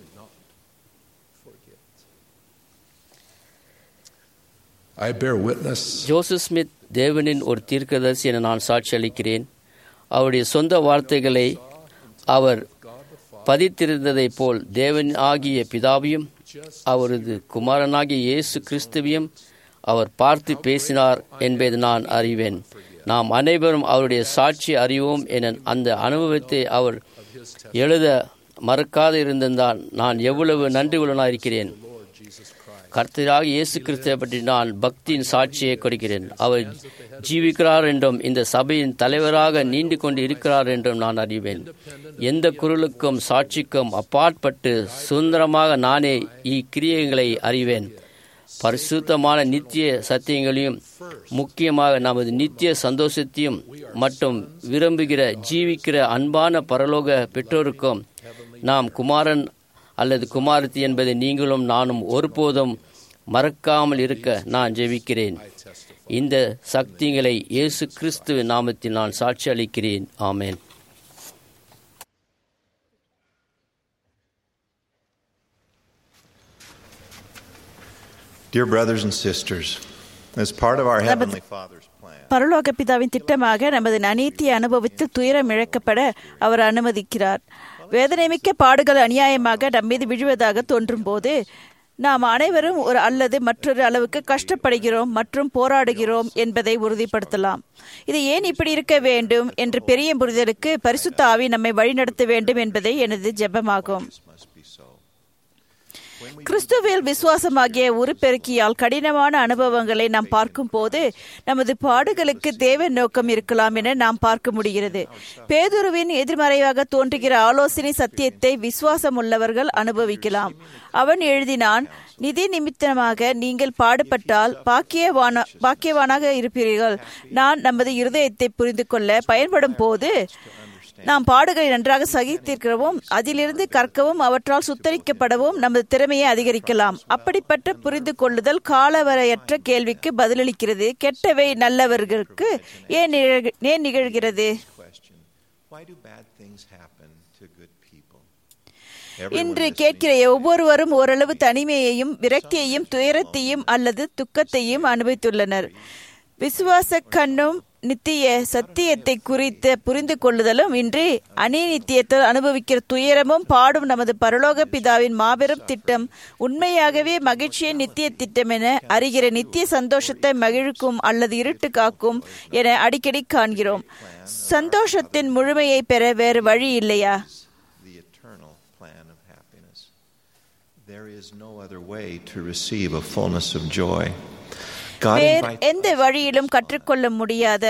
I bear witness Joseph Smith தேவனின் ஒரு தீர்க்கதரிசி என நான் சாட்சி அளிக்கிறேன் அவருடைய சொந்த வார்த்தைகளை அவர் பதித்திருந்ததைப் போல் தேவன் ஆகிய பிதாவையும் அவரது குமாரனாகிய இயேசு கிறிஸ்துவையும் அவர் பார்த்து பேசினார் என்பதை நான் அறிவேன் நாம் அனைவரும் அவருடைய சாட்சி அறிவோம் என அந்த அனுபவத்தை அவர் எழுத மறக்காது இருந்திருந்தால் நான் எவ்வளவு நன்றி உள்ளனாக இருக்கிறேன் கர்த்தராக இயேசு கிறிஸ்துவை பற்றி நான் பக்தியின் சாட்சியை கொடுக்கிறேன் அவர் ஜீவிக்கிறார் என்றும் இந்த சபையின் தலைவராக நீண்டு கொண்டு இருக்கிறார் என்றும் நான் அறிவேன் எந்த குரலுக்கும் சாட்சிக்கும் அப்பாற்பட்டு சுதந்திரமாக நானே இக்கிரியங்களை அறிவேன் பரிசுத்தமான நித்திய சத்தியங்களையும் முக்கியமாக நமது நித்திய சந்தோஷத்தையும் மற்றும் விரும்புகிற ஜீவிக்கிற அன்பான பரலோக பெற்றோருக்கும் நாம் குமாரன் அல்லது குமாரத்தி என்பதை நீங்களும் நானும் ஒருபோதும் மறக்காமல் இருக்க நான் ஜெபிக்கிறேன் இந்த சக்திகளை இயேசு கிறிஸ்துவ நாமத்தில் நான் சாட்சி அளிக்கிறேன் ஆமென் Dear brothers and sisters, as part of our Heavenly Father's plan, பரலோக பிதாவின் திட்டமாக நமது அநீத்திய அனுபவத்தில் துயரம் இழக்கப்பட அவர் அனுமதிக்கிறார் வேதனைமிக்க பாடுகள் அநியாயமாக நம்மீது விழுவதாக தோன்றும் போது நாம் அனைவரும் ஒரு அல்லது மற்றொரு அளவுக்கு கஷ்டப்படுகிறோம் மற்றும் போராடுகிறோம் என்பதை உறுதிப்படுத்தலாம் இது ஏன் இப்படி இருக்க வேண்டும் என்று பெரிய புரிதலுக்கு பரிசுத்த ஆவி நம்மை வழிநடத்த வேண்டும் என்பதே எனது ஜெபமாகும் must be so. கிறிஸ்துவில் விசுவாசமாகிய உருப்பெருக்கியால் கடினமான அனுபவங்களை நாம் பார்க்கும் போது நமது பாடுகளுக்கு தேவ நோக்கம் இருக்கலாம் என நாம் பார்க்க முடிகிறது பேதுருவின் எதிர்மறையாக தோன்றுகிற ஆலோசனை சத்தியத்தை விசுவாசம் உள்ளவர்கள் அனுபவிக்கலாம் அவன் எழுதினான் நிதி நிமித்தமாக நீங்கள் பாடுபட்டால் பாக்கியவான பாக்கியவானாக இருப்பீர்கள் நான் நமது இருதயத்தை புரிந்து கொள்ள பயன்படும் போது நாம் பாடுகளை நன்றாக சகித்திருக்கிறவும் அதிலிருந்து கற்கவும் அவற்றால் சுத்தரிக்கப்படவும் நமது திறமையை அதிகரிக்கலாம் அப்படிப்பட்ட புரிந்து கொள்ளுதல் காலவரையற்ற கேள்விக்கு பதிலளிக்கிறது கெட்டவை நல்லவர்களுக்கு ஏன் நிகழ்- ஏன் நிகழ்கிறது Question Why do bad things happen to good people? இன்று கேட்கிற ஒவ்வொருவரும் ஓரளவு தனிமையையும் விரக்தியையும் துயரத்தையும் அல்லது துக்கத்தையும் அனுபவித்துள்ளனர் விசுவாச கண்ணும் நித்திய சத்தியத்தை குறித்த புரிந்து கொள்ளுதலும் இன்றி அநிநித்தியத்தில் அனுபவிக்கிற துயரமும் பாடும் நமது பரலோக பிதாவின் மாபெரும் திட்டம் உண்மையாகவே மகிழ்ச்சியை நித்திய திட்டம் என அறிகிற நித்திய சந்தோஷத்தை மகிழ்க்கும் அல்லது இருட்டு காக்கும் என அடிக்கடி காண்கிறோம் சந்தோஷத்தின் முழுமையை பெற வேறு வழி இல்லையா The eternal plan of happiness. There is no other way to receive a fullness of joy. God வேறு invites எந்த வழியிலும் கற்றுக்கொள்ள முடியாத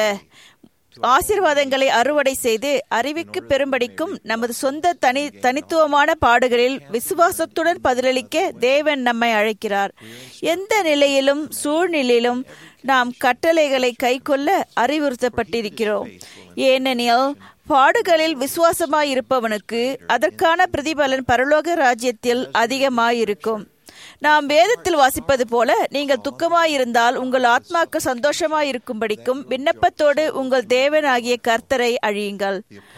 ஆசீர்வாதங்களை அறுவடை செய்து அறிவிக்கு பெரும்படிக்கும் நமது சொந்த தனி தனித்துவமான பாடுகளில் விசுவாசத்துடன் பதிலளிக்க தேவன் நம்மை அழைக்கிறார் எந்த நிலையிலும் சூழ்நிலையிலும் நாம் கட்டளைகளை கைக்கொள்ள அறிவுறுத்தப்பட்டிருக்கிறோம் ஏனெனில் பாடுகளில் விசுவாசமாய் இருப்பவனுக்கு அதற்கான பிரதிபலன் பரலோக ராஜ்யத்தில் அதிகமாயிருக்கும் நாம் வேதத்தில் வாசிப்பது போல நீங்கள் துக்கமாயிருந்தால் உங்கள் ஆத்மாக்கு சந்தோஷமாயிருக்கும்படிக்கும் விண்ணப்பத்தோடு உங்கள் தேவனாகிய கர்த்தரை அழியுங்கள்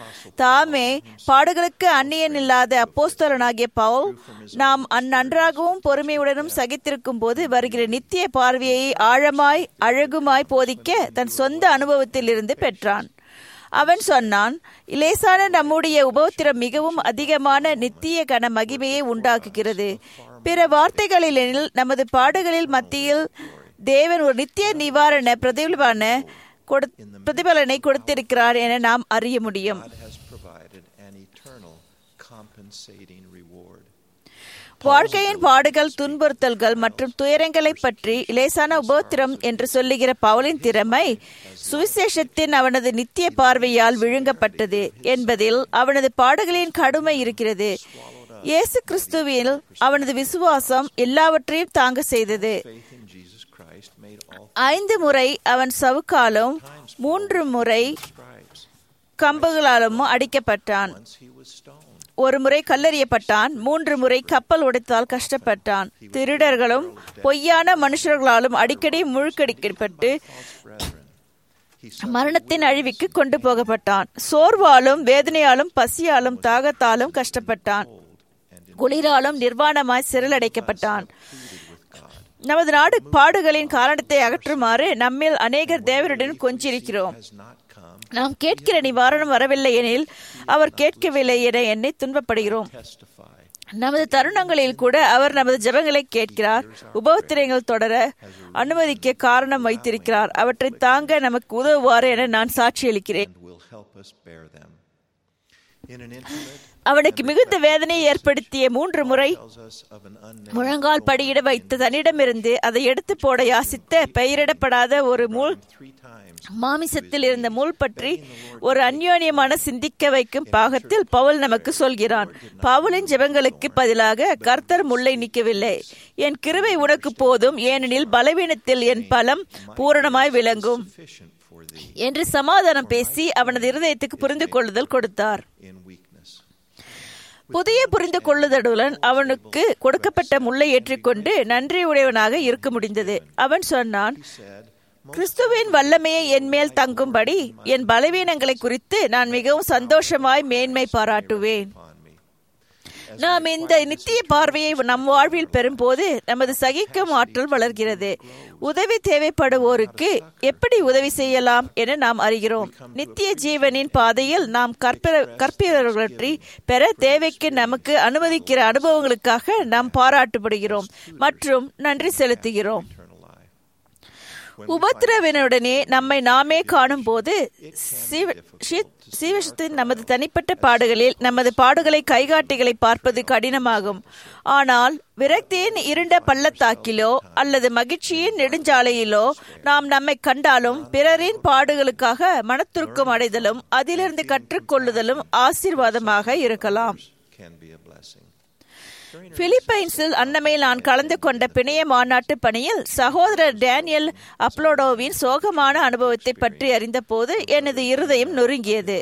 தாமே பாடுகளுக்கு அந்நியன் இல்லாத அப்போஸ்தலனாகிய பவுல் நாம் அந்நன்றாகவும் பொறுமையுடனும் சகித்திருக்கும் போது வருகிற நித்திய பார்வையை ஆழமாய் அழகுமாய் போதிக்க தன் சொந்த அனுபவத்திலிருந்து பெற்றான் அவன் சொன்னான் இலேசான நம்முடைய உபத்திரம் மிகவும் அதிகமான நித்திய கன மகிமையை உண்டாக்குகிறது பிற வார்த்தைகளில் நமது பாடுகளில் மத்தியில் தேவன் ஒரு நித்திய நிவாரண பிரதிபலன கொடு- பிரதிபலனை கொடுத்திருக்கிறார் என நாம் அறிய முடியும் God has provided an eternal compensating reward. வாழ்க்கையின் பாடுகள் துன்புறுத்தல்கள் மற்றும் துயரங்களை பற்றி இலேசான உபோத்திரம் என்று சொல்லுகிற பவுலின் திறமை சுவிசேஷத்தின் அவனது நித்திய பார்வையால் விழுங்கப்பட்டது என்பதில் அவனது பாடுகளின் கடுமை இருக்கிறது இயேசு கிறிஸ்துவில் அவனது விசுவாசம் எல்லாவற்றையும் தாங்க செய்தது Faith in Jesus Christ made all ஐந்து முறை அவன் சவுக்காலும் மூன்று முறை stripes. கம்புகளாலும் அடிக்கப்பட்டான் Once he was stoned. ஒரு முறை கல்லெறியப்பட்டான் மூன்று முறை கப்பல் உடைத்தால் கஷ்டப்பட்டான் திருடர்களும் பொய்யான மனுஷர்களாலும் அடிக்கடி முழுக்கடிக்கப்பட்டு Brethren, he மரணத்தின் அழிவுக்கு கொண்டு போகப்பட்டான் சோர்வாலும் வேதனையாலும் பசியாலும் தாகத்தாலும் கஷ்டப்பட்டான் குளிராலும் நிர்வாணமாய் சிறலடைக்கப்பட்டான் நமது நாடு பாடுகளின் காரணத்தை அகற்றுமாறு நம்மில் அநேகர் தேவருடன் கொஞ்சிருக்கிறோம் has not come நாம் கேட்கிற நிவாரணம் வரவில்லை எனில் அவர் கேட்கவில்லை என என்னை துன்பப்படுகிறோம் testify. நமது தருணங்களில் கூட அவர் நமது ஜெபங்களை கேட்கிறார் உபத்திரங்கள் தொடர அனுமதிக்க காரணம் வைத்திருக்கிறார் அவற்றை தாங்க நமக்கு உதவுவார் என நான் சாட்சியளிக்கிறேன் and will help us bear them. In an intimate அவனுக்கு மிகுந்த வேதனையை ஏற்படுத்திய மூன்று முறை tells us of an unnamed முழங்கால் படியிட வைத்து தன்னிடமிருந்து அதை எடுத்து போட யாசித்த பெயரிடப்படாத ஒரு முள் three times மாமிசத்தில் இருந்த முள் பற்றி ஒரு அந்யோன்யமான சிந்திக்க வைக்கும் பாகத்தில் பவுல் நமக்கு சொல்கிறான் பவுலின் ஜெபங்களுக்கு பதிலாக கர்த்தர் முல்லை நிற்கவில்லை என் கிருபை உனக்கு போதும் ஏனெனில் பலவீனத்தில் என் பலம் பூரணமாய் விளங்கும் sufficient for thee என்று சமாதானம் பேசி அவனது இருதயத்துக்கு புரிந்து கொள்ளுதல் கொடுத்தார் in weakness. புதிய புரிந்து கொள்ளுதலுடன் அவனுக்கு கொடுக்கப்பட்ட முல்லை ஏற்றிக்கொண்டு நன்றியுடையவனாக இருக்க முடிந்தது அவன் சொன்னான் Said, கிறிஸ்துவின் வல்லமையை என் மேல் தங்கும்படி என் பலவீனங்களை குறித்து நான் மிகவும் சந்தோஷமாய் மேன்மை பாராட்டுவேன் upon me. நாம் இந்த நித்திய பார்வையை நம் வாழ்வில் பெறும்போது நமது சகிக்கும் ஆற்றல் வளர்கிறது உதவி தேவைப்படுவோருக்கு எப்படி உதவி செய்யலாம் என நாம் அறிகிறோம் நித்திய ஜீவனின் பாதையில் நாம் கற்பிற கற்பிறவற்றை பெற தேவைக்கு நமக்கு அனுமதிக்கிற அனுபவங்களுக்காக நாம் பாராட்டுப்படுகிறோம் மற்றும் நன்றி செலுத்துகிறோம் Eternal life. உபத்திரவினுடனே நம்மை நாமே காணும் போது சீவசத்தின் நமது தனிப்பட்ட பாடுகளில் நமது பாடுகளை கைகாட்டிகளை பார்ப்பது கடினமாகும் ஆனால் விரக்தியின் இருண்ட பள்ளத்தாக்கிலோ அல்லது மகிழ்ச்சியின் நெடுஞ்சாலையிலோ நாம் நம்மை கண்டாலும் பிறரின் பாடுகளுக்காக மனத்துருக்கம் அடைதலும் அதிலிருந்து கற்றுக்கொள்ளுதலும் ஆசீர்வாதமாக இருக்கலாம் can be a blessing. பிலிப்பைன்ஸில் அன்னமையில் நான் கலந்து கொண்ட பிணைய மாநாட்டு பணியில் சகோதரர் டேனியல் அப்லோடோவின் சோகமான அனுபவத்தை பற்றி அறிந்தபோது எனது இருதயம் நொறுங்கியது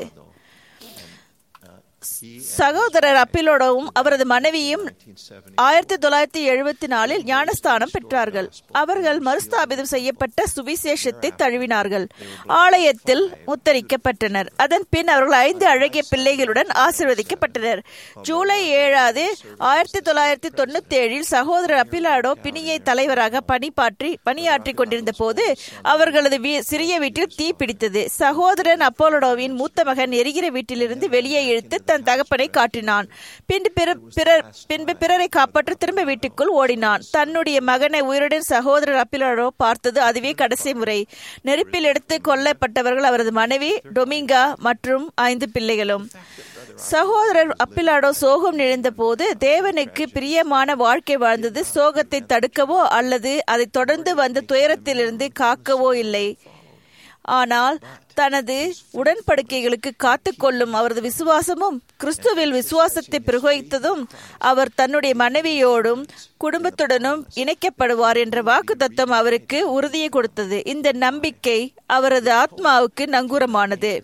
சகோதரர் அப்பிலோடவும் அவரது மனைவியும் ஆயிரத்தி தொள்ளாயிரத்தி எழுபத்தி நாலில் ஞானஸ்தானம் பெற்றார்கள் அவர்கள் மறுஸ்தாபிதம் செய்யப்பட்ட சுவிசேஷத்தை தழுவினார்கள் ஆலயத்தில் முத்தரிக்கப்பட்டனர் அதன் பின் அவர்கள் ஐந்து அழகிய பிள்ளைகளுடன் ஆசிர்வதிக்கப்பட்டனர் ஜூலை ஏழாவது ஆயிரத்தி தொள்ளாயிரத்தி தொண்ணூத்தி ஏழில் சகோதரர் அப்பிலாடோ பிணியை தலைவராக பணிபாற்றி பணியாற்றிக் கொண்டிருந்த போது அவர்களது சிறிய வீட்டில் தீ பிடித்தது சகோதரன் அப்போலோடோவின் மூத்த மகன் எரிகிற வீட்டிலிருந்து வெளியே இழுத்து தன் தகப்பனை காட்டினான் பின்பு பிறர் பின்பு பிறரை காப்பாற்ற திரும்ப வீட்டுக்குள் ஓடினான் தன்னுடைய மகனை உயிருடன் சகோதரர் அப்பிலாடோ பார்த்தது அதுவே கடைசி முறை நெருப்பில் எடுத்து கொல்லப்பட்டவர்கள் அவரது மனைவி டொமிங்கா மற்றும் ஐந்து பிள்ளைகளும் சகோதரர் அப்பிலாடோ சோகம் நிழந்த போது தேவனுக்கு பிரியமான வாழ்க்கை வாழ்ந்தது சோகத்தை தடுக்கவோ அல்லது அதை தொடர்ந்து வந்த துயரத்திலிருந்து காக்கவோ இல்லை ஆனால் தனது உடன்படிக்கைகளுக்கு காத்துக்கொள்ளும் அவரது விசுவாசமும் கிறிஸ்துவில் விசுவாசத்தை பிரகோகித்ததும் அவர் தன்னுடைய மனைவியோடும் குடும்பத்துடனும் இணைக்கப்படுவார் என்ற வாக்கு தத்துவம் அவருக்கு உறுதியை கொடுத்தது இந்த நம்பிக்கை அவரது ஆத்மாவுக்கு நங்கூரமானது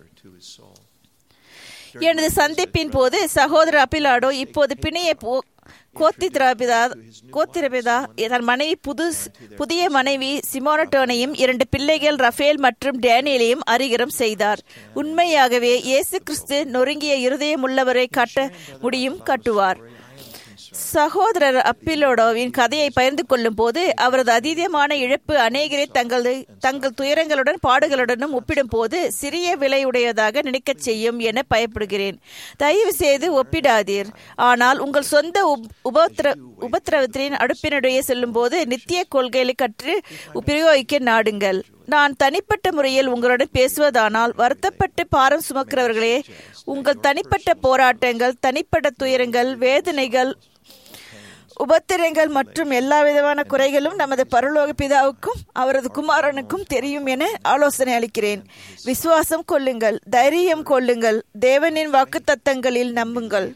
எனது சந்திப்பின் போது சகோதரர் அபிலாடோ இப்போது பிணைய கோத்திரபிதா கோத்திரபிதா தன் மனைவி புது புதிய மனைவி சிமோனட்டோனையும் இரண்டு பிள்ளைகள் ரஃபேல் மற்றும் டேனியலையும் அறிகரம் செய்தார் உண்மையாகவே இயேசு கிறிஸ்து நொறுங்கிய இருதயம் உள்ளவரை காட்ட முடியும் காட்டுவார் சகோதரர் அப்பிலோடோவின் கதையை பகிர்ந்து கொள்ளும் போது அவரது அதீதமான இழப்பு அநேகரை தங்கள் தங்கள் துயரங்களுடன் பாடுகளுடனும் ஒப்பிடும் போது சிறிய விலையுடையதாக நினைக்கச் செய்யும் என பயப்படுகிறேன் தயவு செய்து ஒப்பிடாதீர் ஆனால் உங்கள் சொந்த உபத்திர உபத்திரவத்தின் அடுப்பினுடைய செல்லும் போது நித்திய கொள்கைகளை கற்று பிரயோகிக்க நாடுங்கள் நான் தனிப்பட்ட முறையில் உங்களுடன் பேசுவதானால் வருத்தப்பட்டு பாரம் சுமக்கிறவர்களே உங்கள் தனிப்பட்ட போராட்டங்கள் தனிப்பட்ட துயரங்கள் வேதனைகள் உபத்திரங்கள் மற்றும் எல்லா விதமான குறைகளும் நமது பரலோக பிதாவுக்கும் அவரது குமாரனுக்கும் தெரியும் என ஆலோசனை அளிக்கிறேன் விசுவாசம் கொள்ளுங்கள் தைரியம் கொள்ளுங்கள் தேவனின் வாக்கு தத்தங்களில் நம்புங்கள்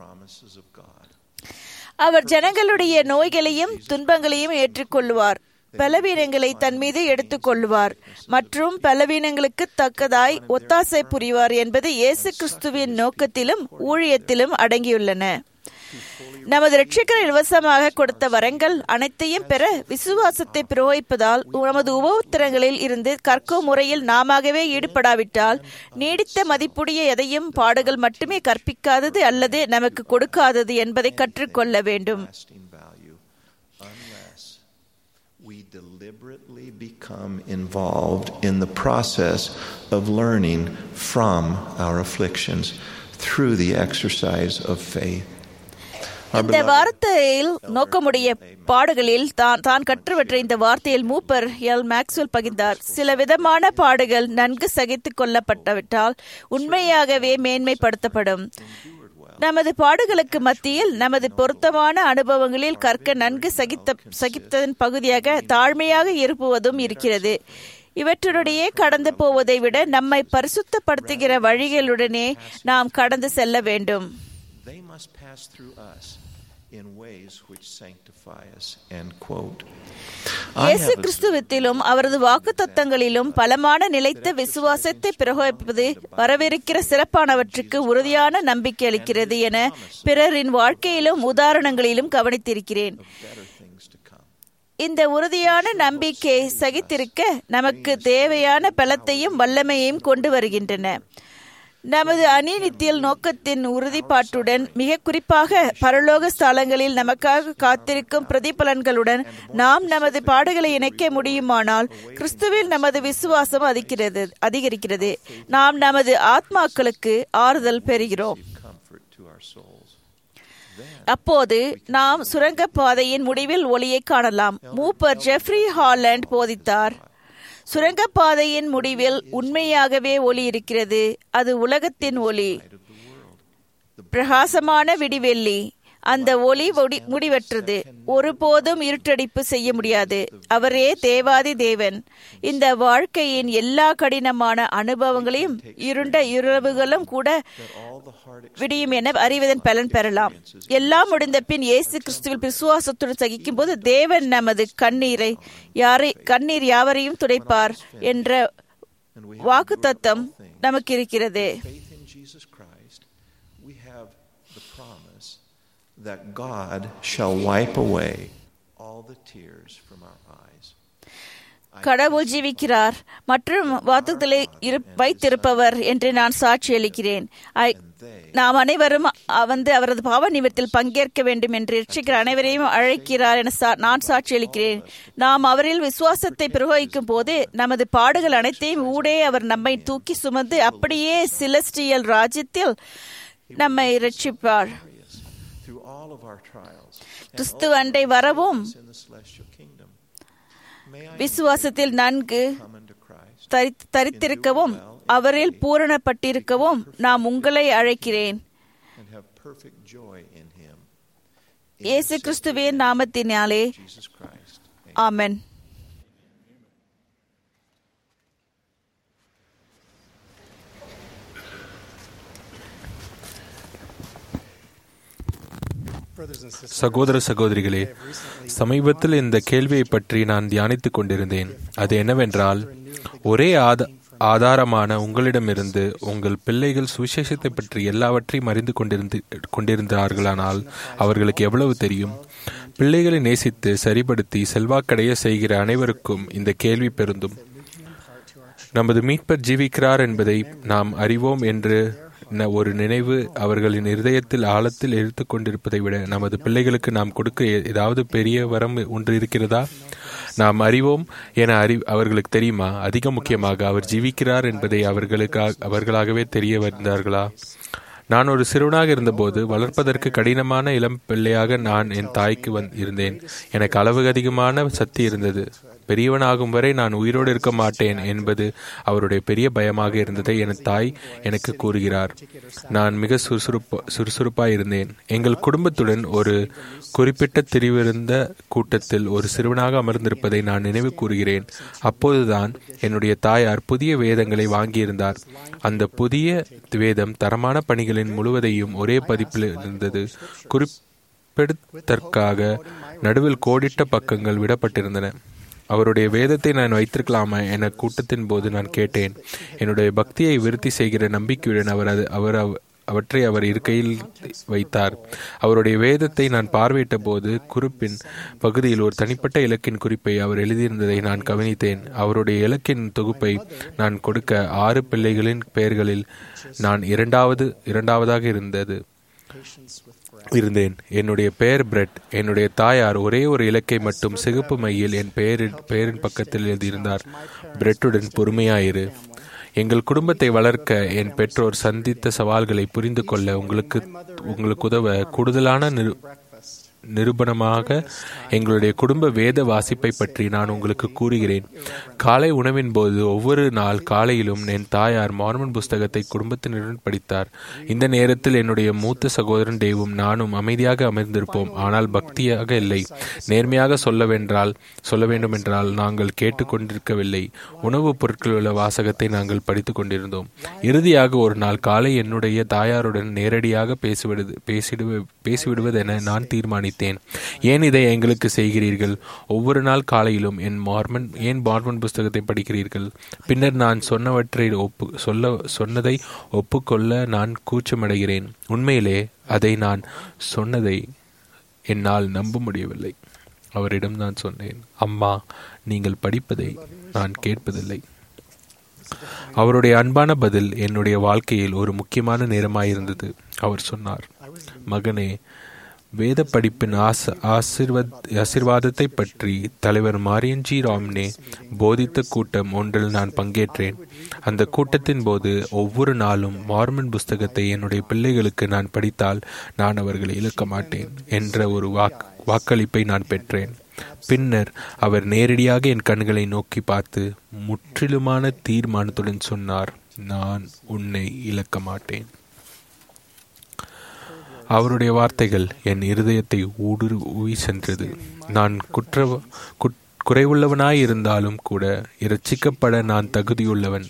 அவர் ஜனங்களுடைய நோய்களையும் துன்பங்களையும் ஏற்றுக்கொள்வார் பலவீனங்களை தன் மீது எடுத்துக்கொள்வார் மற்றும் பலவீனங்களுக்கு தக்கதாய் ஒத்தாசை புரிவார் என்பது இயேசு கிறிஸ்துவின் நோக்கத்திலும் ஊழியத்திலும் அடங்கியுள்ளன நமது ரட்சிக்கர் இலவசமாக கொடுத்த வரங்கள் அனைத்தையும் பெற விசுவாசத்தை பிரயோகிப்பதால் நமது உபத்திரங்களில் இருந்து கற்கும் முறையில் நாமவே ஈடுபடாவிட்டால் நீடித்த மதிப்புடைய எதையும் பாடுகள் மட்டுமே கற்பிக்காதது அல்லது நமக்கு கொடுக்காதது என்பதை கற்றுக்கொள்ள வேண்டும் we deliberately become involved in the process of learning from our afflictions through the exercise of faith. இந்த வார்த்தையில் நோக்கமுடைய பாடுகளில் தான் தான் கற்றுவற்ற இந்த வார்த்தையில் மூப்பர் எல் மேக்ஸ்வெல் பகிர்ந்தார் சில விதமான பாடுகள் நன்கு சகித்து கொள்ளப்பட்டவிட்டால் உண்மையாகவே மேன்மைப்படுத்தப்படும் நமது பாடுகளுக்கு மத்தியில் நமது பொருத்தமான அனுபவங்களில் கற்க நன்கு சகித்த சகித்ததன் பகுதியாக தாழ்மையாக இருப்புவதும் இருக்கிறது இவற்றுடைய கடந்து போவதை விட நம்மை பரிசுத்தப்படுத்துகிற வழிகளுடனே நாம் கடந்து செல்ல வேண்டும் They must pass through us in ways which sanctify us. End quote. இயேசு கிறிஸ்துவத்திலும் அவரது வாக்கு தத்தங்களிலும் பலமான நிலைத்த விசுவாசத்தை பிரகோபிப்பது வரவிருக்கிற சிறப்பானவற்றுக்கு உறுதியான நம்பிக்கை அளிக்கிறது என பிறரின் வாழ்க்கையிலும் உதாரணங்களிலும் கவனித்திருக்கிறேன் இந்த உறுதியான நம்பிக்கை சகித்திருக்க நமக்கு தேவையான பலத்தையும் வல்லமையையும் கொண்டு வருகின்றன நமது அநீதித்தியல் நோக்கத்தின் உறுதிப்பாட்டுடன் மிக குறிப்பாக பரலோக ஸ்தலங்களில் நமக்காக காத்திருக்கும் பிரதிபலன்களுடன் நாம் நமது பாடுகளை இணைக்க முடியுமானால் கிறிஸ்துவில் நமது விசுவாசம் அதிகிறது அதிகரிக்கிறது நாம் நமது ஆத்மாக்களுக்கு ஆறுதல் பெறுகிறோம் அப்போது நாம் சுரங்க பாதையின் முடிவில் ஒளியை காணலாம் மூப்பர் ஜெஃப்ரி ஹாலண்ட் போதித்தார் சுரங்கப்பாதையின் முடிவில் உண்மையாகவே ஒளி இருக்கிறது அது உலகத்தின் ஒளி பிரகாசமான விடிவெள்ளி அந்த ஒளி ஒடி- முடிவற்றது ஒருபோதும் இருட்டடிப்பு செய்ய முடியாது அவரே தேவாதி தேவன் இந்த வாழ்க்கையின் எல்லா கடினமான அனுபவங்களையும் இருண்ட இரவுகளும் கூட விடியும் என அறிவதன் பலன் பெறலாம் எல்லாம் முடிந்த பின் இயேசு கிறிஸ்துவில் விசுவாசத்துடன் சகிக்கும் போது தேவன் நமது கண்ணீரை யாரை கண்ணீர் யாவரையும் துடைப்பார் என்ற வாக்கு தத்தம் நமக்கு இருக்கிறது faith in Jesus Christ, we have the promise that God shall wipe away all the tears from our eyes. கடவுள் ஜீவிக்கிறார் மற்றும் வாக்குகளை இரு- வைத்திருப்பவர் என்று நான் சாட்சி அளிக்கிறேன் ஐ- நாம் அனைவரும் அ- வந்து அவரது பாவ நிமித்தில் பங்கேற்க வேண்டும் என்று ரட்சிக்கிற அனைவரையும் அழைக்கிறார் என சா- நான் சாட்சி அளிக்கிறேன் நாம் அவரில் விசுவாசத்தை பிரயோகிக்கும் போது நமது பாடுகள் அனைத்தையும் ஊடே அவர் நம்மை தூக்கி சுமந்து அப்படியே சிலஸ்டியல் ராஜ்யத்தில் நம்மை ரட்சிப்பார் Through all of our trials கிறிஸ்து அண்டை வரவும் in the celestial kingdom, may I விசுவாசத்தில் நன்கு come unto Christ தரி- தரித்திருக்கவும் அவரில் பூரணப்பட்டிருக்கவும் நாம் உங்களை அழைக்கிறேன் and have perfect joy in Him. இயேசு கிறிஸ்துவின் நாமத்தினாலே Jesus Christ. ஆமென் சகோதர சகோதரிகளே சமீபத்தில் இந்த கேள்வியை பற்றி நான் தியானித்துக் கொண்டிருந்தேன் அது என்னவென்றால் ஒரே ஆத ஆதாரமான உங்களிடமிருந்து உங்கள் பிள்ளைகள் சுவிசேஷத்தை பற்றி எல்லாவற்றையும் அறிந்து கொண்டிருந்து கொண்டிருந்தார்களானால் அவர்களுக்கு எவ்வளவு தெரியும் பிள்ளைகளை நேசித்து சரிப்படுத்தி செல்வாக்கடைய செய்கிற அனைவருக்கும் இந்த கேள்வி பெருந்தும் நமது மீட்பர் ஜீவிக்கிறார் என்பதை நாம் அறிவோம் என்று ந- ஒரு நினைவு அவர்களின் இருதயத்தில் ஆழத்தில் எடுத்து கொண்டிருப்பதை விட நமது பிள்ளைகளுக்கு நாம் கொடுக்க ஏ- ஏதாவது பெரிய வரம் ஒன்று இருக்கிறதா நாம் அறிவோம் என அறி அவர்களுக்கு தெரியுமா அதிக முக்கியமாக அவர் ஜீவிக்கிறார் என்பதை அவர்களுக்கு அவர்களாகவே தெரிய வந்தார்களா நான் ஒரு சிறுவனாக இருந்தபோது வளர்ப்பதற்கு கடினமான இளம் பிள்ளையாக நான் என் தாய்க்கு வந் இருந்தேன் எனக்கு அளவுக்கு அதிகமான சக்தி இருந்தது பெரியவனாகும் வரை நான் உயிரோடு இருக்க மாட்டேன் என்பது அவருடைய பெரிய பயமாக இருந்ததை என் தாய் எனக்கு கூறுகிறார் நான் மிக சுறுசுறுப்பா சுறுசுறுப்பாய் இருந்தேன் எங்கள் குடும்பத்துடன் ஒரு குறிப்பிட்ட திரிவிருந்த கூட்டத்தில் ஒரு சிறுவனாக அமர்ந்திருப்பதை நான் நினைவு கூறுகிறேன் அப்போதுதான் என்னுடைய தாயார் புதிய வேதங்களை வாங்கியிருந்தார் அந்த புதிய வேதம் தரமான பணிகளின் முழுவதையும் ஒரே பதிப்பில் இருந்தது குறிப்பிடத்தற்காக நடுவில் கோடிட்ட பக்கங்கள் விடப்பட்டிருந்தன அவருடைய வேதத்தை நான் வைத்திருக்கலாமா என கூட்டத்தின் போது நான் கேட்டேன் என்னுடைய பக்தியை விருத்தி செய்கிற நம்பிக்கையுடன் அவர் அது அவர் அவ- அவற்றை அவர் இருக்கையில் வைத்தார் அவருடைய வேதத்தை நான் பார்வையிட்ட போது குறிப்பின் பகுதியில் ஒரு தனிப்பட்ட இலக்கின் குறிப்பை அவர் எழுதியிருந்ததை நான் கவனித்தேன் அவருடைய இலக்கின் தொகுப்பை நான் கொடுக்க ஆறு பிள்ளைகளின் பெயர்களில் நான் இரண்டாவது இரண்டாவதாக இருந்தது இருந்தேன் என்னுடைய பெயர் பிரெட் என்னுடைய தாயார் ஒரே ஒரு இலக்கை மட்டும் சிகப்பு மையில் என் பெயரின் பெயரின் பக்கத்தில் எழுதியிருந்தார் பிரெட்டுடன் பொறுமையாயிரு எங்கள் குடும்பத்தை வளர்க்க என் பெற்றோர் சந்தித்த சவால்களை புரிந்து கொள்ள உங்களுக்கு உங்களுக்கு உதவ கூடுதலான நிரு நிரூபணமாக எங்களுடைய குடும்ப வேத வாசிப்பை பற்றி நான் உங்களுக்கு கூறுகிறேன் காலை உணவின் போது ஒவ்வொரு நாள் காலையிலும் என் தாயார் மார்மன் புஸ்தகத்தை குடும்பத்தினருடன் படித்தார் இந்த நேரத்தில் என்னுடைய மூத்த சகோதரன் தேவும் நானும் அமைதியாக அமர்ந்திருப்போம் ஆனால் பக்தியாக இல்லை நேர்மையாக சொல்லவென்றால் சொல்ல வேண்டுமென்றால் நாங்கள் கேட்டுக்கொண்டிருக்கவில்லை உணவுப் பொருட்கள் உள்ள வாசகத்தை நாங்கள் படித்துக் கொண்டிருந்தோம் இறுதியாக ஒரு நாள் காலை என்னுடைய தாயாருடன் நேரடியாக பேசிவிடுது பேசிடுவ பேசிவிடுவதென நான் தீர்மானித்தேன் ஏன் இதை எங்களுக்கு செய்கிறீர்கள் ஒவ்வொரு நாள் காலையிலும் என் மார்மன் ஏன் மார்மன் புஸ்தகத்தை படிக்கிறீர்கள் பின்னர் நான் சொன்னவற்றை ஒப்பு சொல்ல சொன்னதை ஒப்புக்கொள்ள நான் கூச்சமடைகிறேன் உண்மையிலே அதை நான் சொன்னதை என்னால் நம்ப முடியவில்லை அவரிடம் நான் சொன்னேன் அம்மா நீங்கள் படிப்பதை நான் கேட்பதில்லை அவருடைய அன்பான பதில் என்னுடைய வாழ்க்கையில் ஒரு முக்கியமான நேரமாயிருந்தது அவர் சொன்னார் மகனே வேத படிப்பின் ஆச ஆசிர்வத் ஆசிர்வாதத்தை பற்றி தலைவர் மாரியன்ஜி ராம்னே போதித்த கூட்டம் ஒன்றில் நான் பங்கேற்றேன் அந்த கூட்டத்தின் போது ஒவ்வொரு நாளும் மார்மன் புஸ்தகத்தை என்னுடைய பிள்ளைகளுக்கு நான் படித்தால் நான் அவர்களை இழக்க மாட்டேன் என்ற ஒரு வாக் வாக்களிப்பை நான் பெற்றேன் பின்னர் அவர் நேரடியாக என் கண்களை நோக்கி பார்த்து முற்றிலுமான தீர்மானத்துடன் சொன்னார் நான் உன்னை இழக்க மாட்டேன் அவருடைய வார்த்தைகள் என் இருதயத்தை ஊடுருவி சென்றது நான் குற்ற குட்- குறைவுள்ளவனாய் இருந்தாலும் கூட இரட்சிக்கப்பட நான் தகுதியுள்ளவன்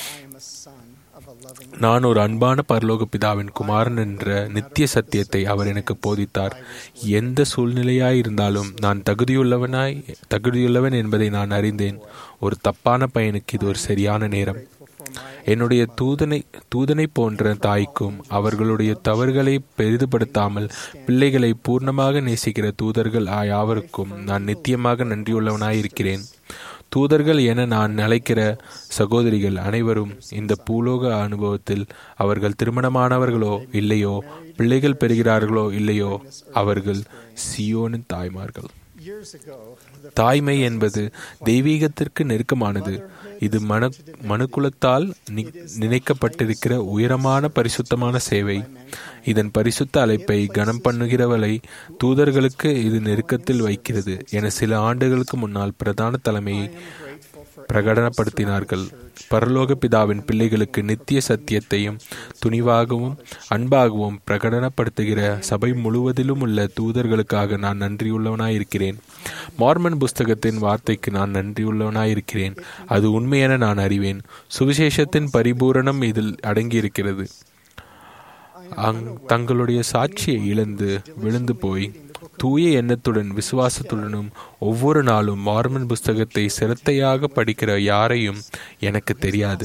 நான் ஒரு அன்பான பரலோக பிதாவின் குமாரன் என்ற நித்திய சத்தியத்தை அவர் எனக்கு போதித்தார் எந்த சூழ்நிலையாயிருந்தாலும் நான் தகுதியுள்ளவனாய் தகுதியுள்ளவன் என்பதை நான் அறிந்தேன் ஒரு தப்பான பையனுக்கு இது ஒரு சரியான நேரம் என்னுடைய தூதனை தூதனை போன்ற தாய்க்கும் அவர்களுடைய தவறுகளை பெரிதுபடுத்தாமல் பிள்ளைகளை பூர்ணமாக நேசிக்கிற தூதர்கள் யாவருக்கும் நான் நித்தியமாக நன்றியுள்ளவனாயிருக்கிறேன் தூதர்கள் என நான் அழைக்கிற சகோதரிகள் அனைவரும் இந்த பூலோக அனுபவத்தில் அவர்கள் திருமணமானவர்களோ இல்லையோ பிள்ளைகள் பெறுகிறார்களோ இல்லையோ அவர்கள் சியோனின் தாய்மார்கள் தாய்மை என்பது தெய்வீகத்திற்கு நெருக்கமானது இது மனு மனுக்குலத்தால் நி- நினைக்கப்பட்டிருக்கிற உயரமான பரிசுத்தமான சேவை இதன் பரிசுத்த அழைப்பை கனம் பண்ணுகிறவளை தூதர்களுக்கு இது நெருக்கத்தில் வைக்கிறது என சில ஆண்டுகளுக்கு முன்னால் பிரதான தலைமையை பிரகடனப்படுத்தினார்கள் பரலோக பிதாவின் பிள்ளைகளுக்கு நித்திய சத்தியத்தையும் துணிவாகவும் அன்பாகவும் பிரகடனப்படுத்துகிற சபை முழுவதிலும் உள்ள தூதர்களுக்காக நான் நன்றியுள்ளவனாயிருக்கிறேன் மார்மன் புஸ்தகத்தின் வார்த்தைக்கு நான் நன்றியுள்ளவனாயிருக்கிறேன் அது உண்மையென நான் அறிவேன் சுவிசேஷத்தின் பரிபூரணம் இதில் அடங்கியிருக்கிறது அங் தங்களுடைய சாட்சியை இழந்து விழுந்து போய் தூய எண்ணத்துடன் விசுவாசத்துடனும் ஒவ்வொரு நாளும் மார்மன் புஸ்தகத்தை சிரத்தையாக படிக்கிற யாரையும் எனக்கு தெரியாது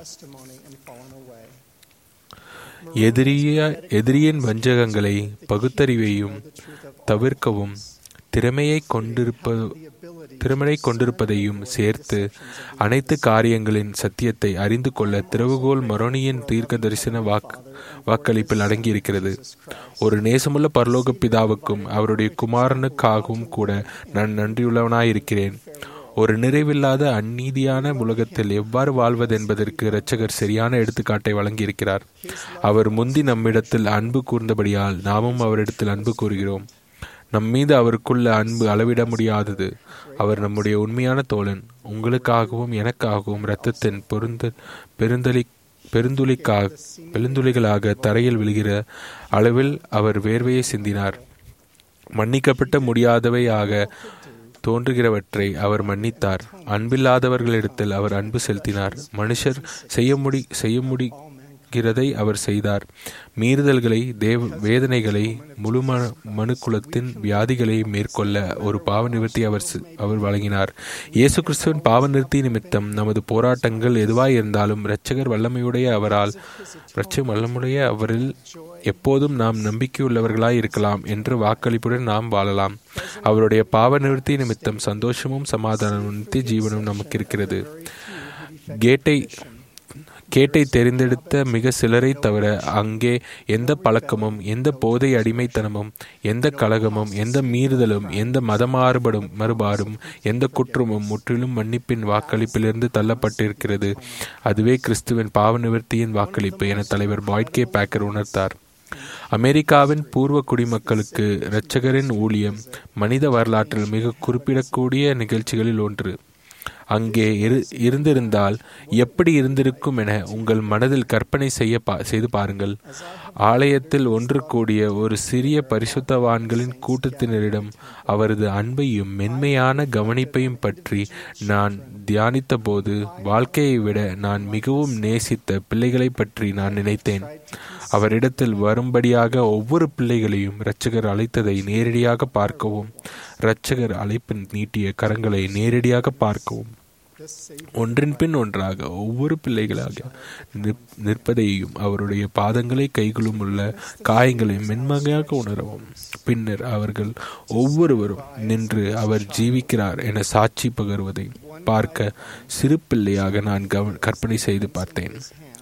எதிரிய எதிரியின் வஞ்சகங்களை பகுத்தறிவையும் தவிர்க்கவும் திறமையை கொண்டிருப்ப திறமையை கொண்டிருப்பதையும் சேர்த்து அனைத்து காரியங்களின் சத்தியத்தை அறிந்து கொள்ள திறவுகோல் மரோனியின் தீர்க்க தரிசன வாக்கு வாக்களிப்பில் அடங்கியிருக்கிறது ஒரு நேசமுள்ள பரலோக பிதாவுக்கும் அவருடைய குமாரனுக்காகவும் கூட நான் நன்றியுள்ளவனாயிருக்கிறேன் ஒரு நிறைவில்லாத அந்நீதியான உலகத்தில் எவ்வாறு வாழ்வது என்பதற்கு இரட்சகர் சரியான எடுத்துக்காட்டை வழங்கியிருக்கிறார் அவர் முந்தி நம்மிடத்தில் அன்பு கூர்ந்தபடியால் நாமும் அவரிடத்தில் அன்பு கூறுகிறோம் நம் மீது அவருக்குள்ள அன்பு அளவிட முடியாதது அவர் நம்முடைய உண்மையான தோழன் உங்களுக்காகவும் எனக்காகவும் இரத்தத்தின் பொருந்த பெருந்தளி பெருந்துளிக்காக பெருந்துளிகளாக தரையில் விழுகிற அளவில் அவர் வேர்வையை சிந்தினார் மன்னிக்கப்பட்ட முடியாதவையாக தோன்றுகிறவற்றை அவர் மன்னித்தார் அன்பில்லாதவர்களிடத்தில் அவர் அன்பு செலுத்தினார் மனுஷர் செய்ய முடி செய்ய முடிகிறதை அவர் செய்தார் மீறுதல்களை தேவ வேதனைகளை முழு ம மனுக்குலத்தின் வியாதிகளை மேற்கொள்ள ஒரு பாவ நிவர்த்தி அவர் செ- அவர் வழங்கினார் இயேசு கிறிஸ்துவின் பாவ நிறுத்தி நிமித்தம் நமது போராட்டங்கள் எதுவாய் இருந்தாலும் இரட்சகர் வல்லமையுடைய அவரால் இரட்சகம் வல்லமுடைய அவரில் எப்போதும் நாம் நம்பிக்கையுள்ளவர்களாய் இருக்கலாம் என்ற வாக்களிப்புடன் நாம் வாழலாம் அவருடைய பாவ நிவர்த்தி நிமித்தம் சந்தோஷமும் சமாதானமும் நித்திய ஜீவனும் நமக்கு இருக்கிறது கேட்டை கேட்டை தெரிந்தெடுத்த மிக சிலரை தவிர அங்கே எந்த பழக்கமும் எந்த போதை அடிமைத்தனமும் எந்த கலகமும் எந்த மீறுதலும் எந்த மதமாறுபடும் மறுபாடும் எந்த குற்றமும் முற்றிலும் மன்னிப்பின் வாக்களிப்பிலிருந்து தள்ளப்பட்டிருக்கிறது அதுவே கிறிஸ்துவின் பாவ நிவர்த்தியின் வாக்களிப்பு என தலைவர் பாய்ட் கே பேக்கர் உணர்த்தார் அமெரிக்காவின் பூர்வ குடிமக்களுக்கு இரட்சகரின் ஊழியம் மனித வரலாற்றில் மிக குறிப்பிடக்கூடிய நிகழ்ச்சிகளில் ஒன்று அங்கே இரு இருந்திருந்தால் எப்படி இருந்திருக்கும் என உங்கள் மனதில் கற்பனை செய்ய பா செய்து பாருங்கள் ஆலயத்தில் ஒன்று கூடிய ஒரு சிறிய பரிசுத்தவான்களின் கூட்டத்தினரிடம் அவரது அன்பையும் மென்மையான கவனிப்பையும் பற்றி நான் தியானித்த போது வாழ்க்கையை விட நான் மிகவும் நேசித்த பிள்ளைகளை பற்றி நான் நினைத்தேன் அவரிடத்தில் வரும்படியாக ஒவ்வொரு பிள்ளைகளையும் இரட்சகர் அழைத்ததை நேரடியாக பார்க்கவும் இரட்சகர் அழைப்பின் நீட்டிய கரங்களை நேரடியாக பார்க்கவும் ஒன்றின் பின் ஒன்றாக ஒவ்வொரு பிள்ளைகளாக நிற்- நிற்பதையும் அவருடைய பாதங்களை கைகளும் உள்ள காயங்களை மென்மையாக உணரவும் பின்னர் அவர்கள் ஒவ்வொருவரும் நின்று அவர் ஜீவிக்கிறார் என சாட்சி பகர்வதை பார்க்க சிறு பிள்ளையாக நான் கவ கற்பனை செய்து பார்த்தேன்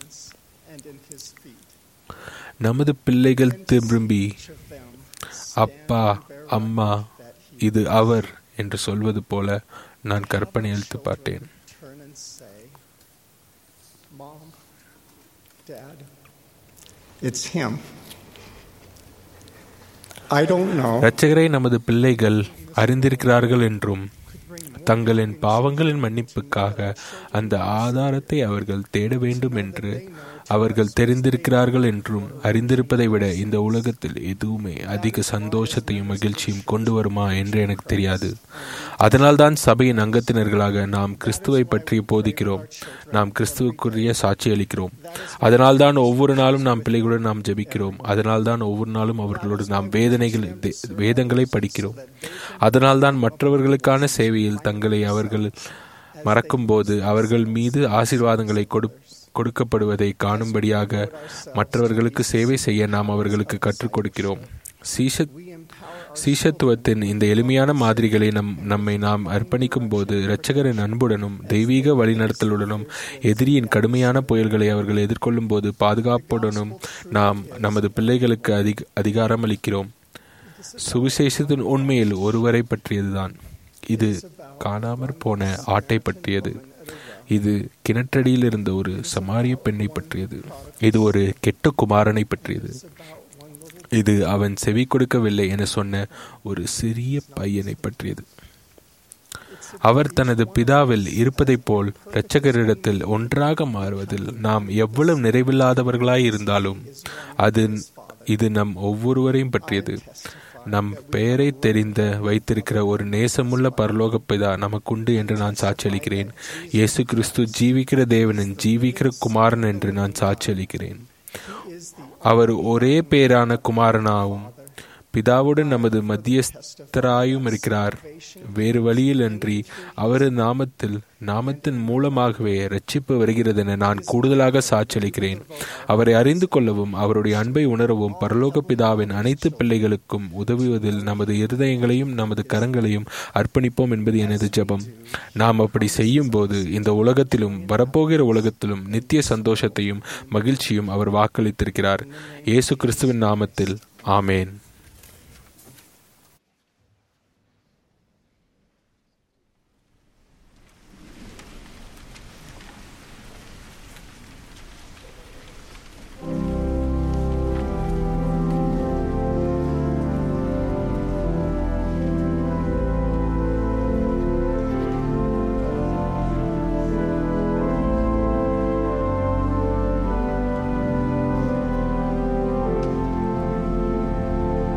நமது பிள்ளைகள் திரும்பி அப்பா அம்மா இது அவர் என்று சொல்வது போல நான் கற்பனை எழுத்து பார்த்தேன் turn and say, Mom, Dad, it's him. I don't know இரட்சகரை நமது பிள்ளைகள் அறிந்திருக்கிறார்கள் என்றும் தங்களின் பாவங்களின் மன்னிப்புக்காக அந்த ஆதாரத்தை அவர்கள் தேட வேண்டும் என்று அவர்கள் தெரிந்திருக்கிறார்கள் என்றும் அறிந்திருப்பதை விட இந்த உலகத்தில் எதுவுமே அதிக சந்தோஷத்தையும் மகிழ்ச்சியும் கொண்டு வருமா என்று எனக்கு தெரியாது அதனால்தான் சபையின் அங்கத்தினர்களாக நாம் கிறிஸ்துவை பற்றி போதிக்கிறோம் நாம் கிறிஸ்துவுக்குரிய சாட்சி அளிக்கிறோம் அதனால்தான் ஒவ்வொரு நாளும் நாம் பிள்ளைகளுடன் நாம் ஜெபிக்கிறோம் அதனால்தான் ஒவ்வொரு நாளும் அவர்களோடு நாம் வேதனைகள் வேதங்களை படிக்கிறோம் அதனால்தான் மற்றவர்களுக்கான சேவையில் தங்களை அவர்கள் மறக்கும்போது அவர்கள் மீது ஆசீர்வாதங்களை கொடு கொடுக்கப்படுவதை காணும்படியாக மற்றவர்களுக்கு சேவை செய்ய நாம் அவர்களுக்கு கற்றுக் கொடுக்கிறோம் சீஷ சீஷத்துவத்தின் இந்த எளிமையான மாதிரிகளை நம் நம்மை நாம் அர்ப்பணிக்கும் போது இரட்சகரின் அன்புடனும் தெய்வீக வழிநடத்தலுடனும் எதிரியின் கடுமையான புயல்களை அவர்கள் எதிர்கொள்ளும் போது பாதுகாப்புடனும் நாம் நமது பிள்ளைகளுக்கு அதிக அதிகாரம் அளிக்கிறோம் சுவிசேஷத்தின் உண்மையில் ஒருவரை பற்றியதுதான் இது காணாமற் போன ஆட்டை பற்றியது இது கிணற்றடியில் இருந்த ஒரு சமாரிய பெண்ணை பற்றியது இது ஒரு கெட்ட குமாரனை பற்றியது இது அவன் செவி கொடுக்கவில்லை என சொன்ன ஒரு சிறிய பையனை பற்றியது அவர் தனது பிதாவில் இருப்பதைப் போல் இரட்சகரிடத்தில் ஒன்றாக மாறுவதில் நாம் எவ்வளவு நிறைவில்லாதவர்களாய் இருந்தாலும் அது இது நம் ஒவ்வொருவரையும் பற்றியது நம் பெயரை தெரிந்த வைத்திருக்கிற ஒரு நேசமுள்ள பரலோக பிதா நமக்குண்டு என்று நான் சாட்சியளிக்கிறேன் இயேசு கிறிஸ்து ஜீவிக்கிற தேவனின் ஜீவிக்கிற குமாரன் என்று நான் சாட்சியளிக்கிறேன் அவர் ஒரே பேரான குமாரனாகவும் பிதாவுடன் நமது மத்தியஸ்தராயும் இருக்கிறார் வேறு வழியில் அன்றி அவரது நாமத்தில் நாமத்தின் மூலமாகவே ரட்சிப்பு வருகிறது என நான் கூடுதலாக சாட்சியளிக்கிறேன் அவரை அறிந்து கொள்ளவும் அவருடைய அன்பை உணரவும் பரலோக பிதாவின் அனைத்து பிள்ளைகளுக்கும் உதவுவதில் நமது இருதயங்களையும் நமது கரங்களையும் அர்ப்பணிப்போம் என்பது எனது ஜெபம் நாம் அப்படி செய்யும் போது இந்த உலகத்திலும் வரப்போகிற உலகத்திலும் நித்திய சந்தோஷத்தையும் மகிழ்ச்சியும் அவர் வாக்களித்திருக்கிறார் இயேசு கிறிஸ்துவின் நாமத்தில் ஆமேன் Thank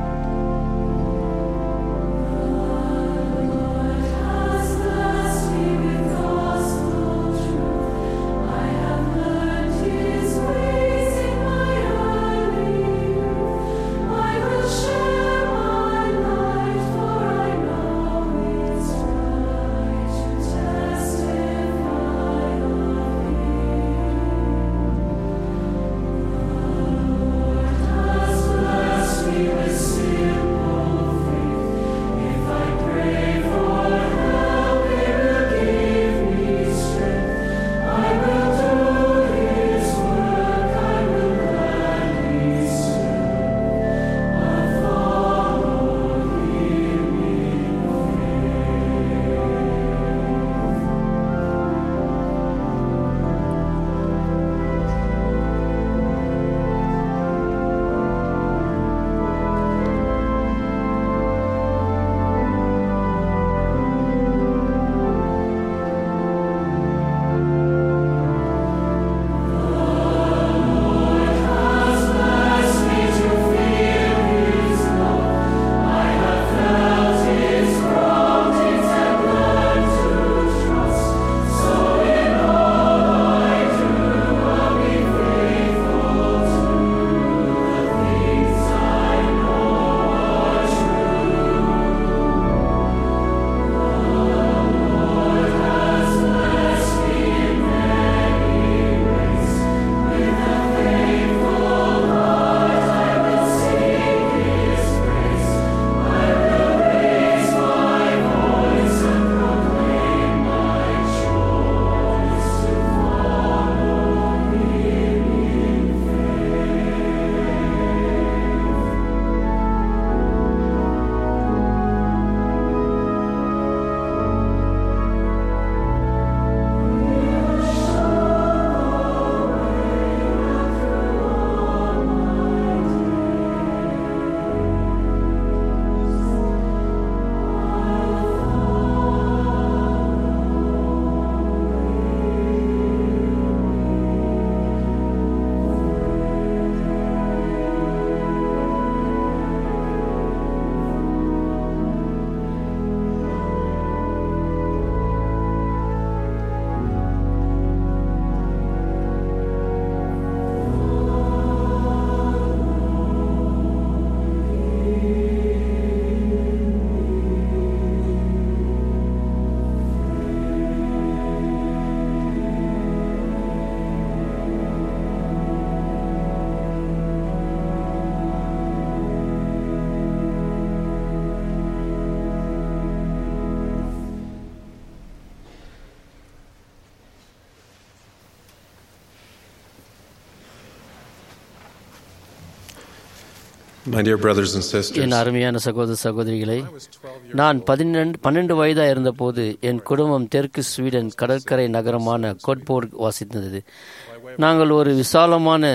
My dear brothers and sisters, என் அருமையான சகோதர சகோதரிகளை நான் பதினெண்டு பன்னெண்டு வயதாக இருந்தபோது என் குடும்பம் தெற்கு ஸ்வீடன் கடற்கரை நகரமான கோட்போர்க் வாசித்தது நாங்கள் ஒரு விசாலமான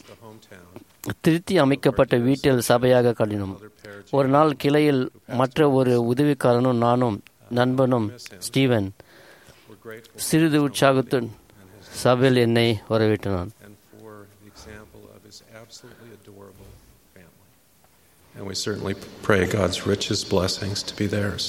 திருத்தி அமைக்கப்பட்ட வீட்டில் சபையாக கடினோம் ஒரு நாள் கிளையில் மற்ற ஒரு உதவிக்காரனும் நானும் நண்பனும் ஸ்டீவன் சிறிது உற்சாகத்துடன் சபையில் என்னை வரவேற்றினான் and for the example of his absolutely adorable family. And we certainly pray God's richest blessings to be theirs.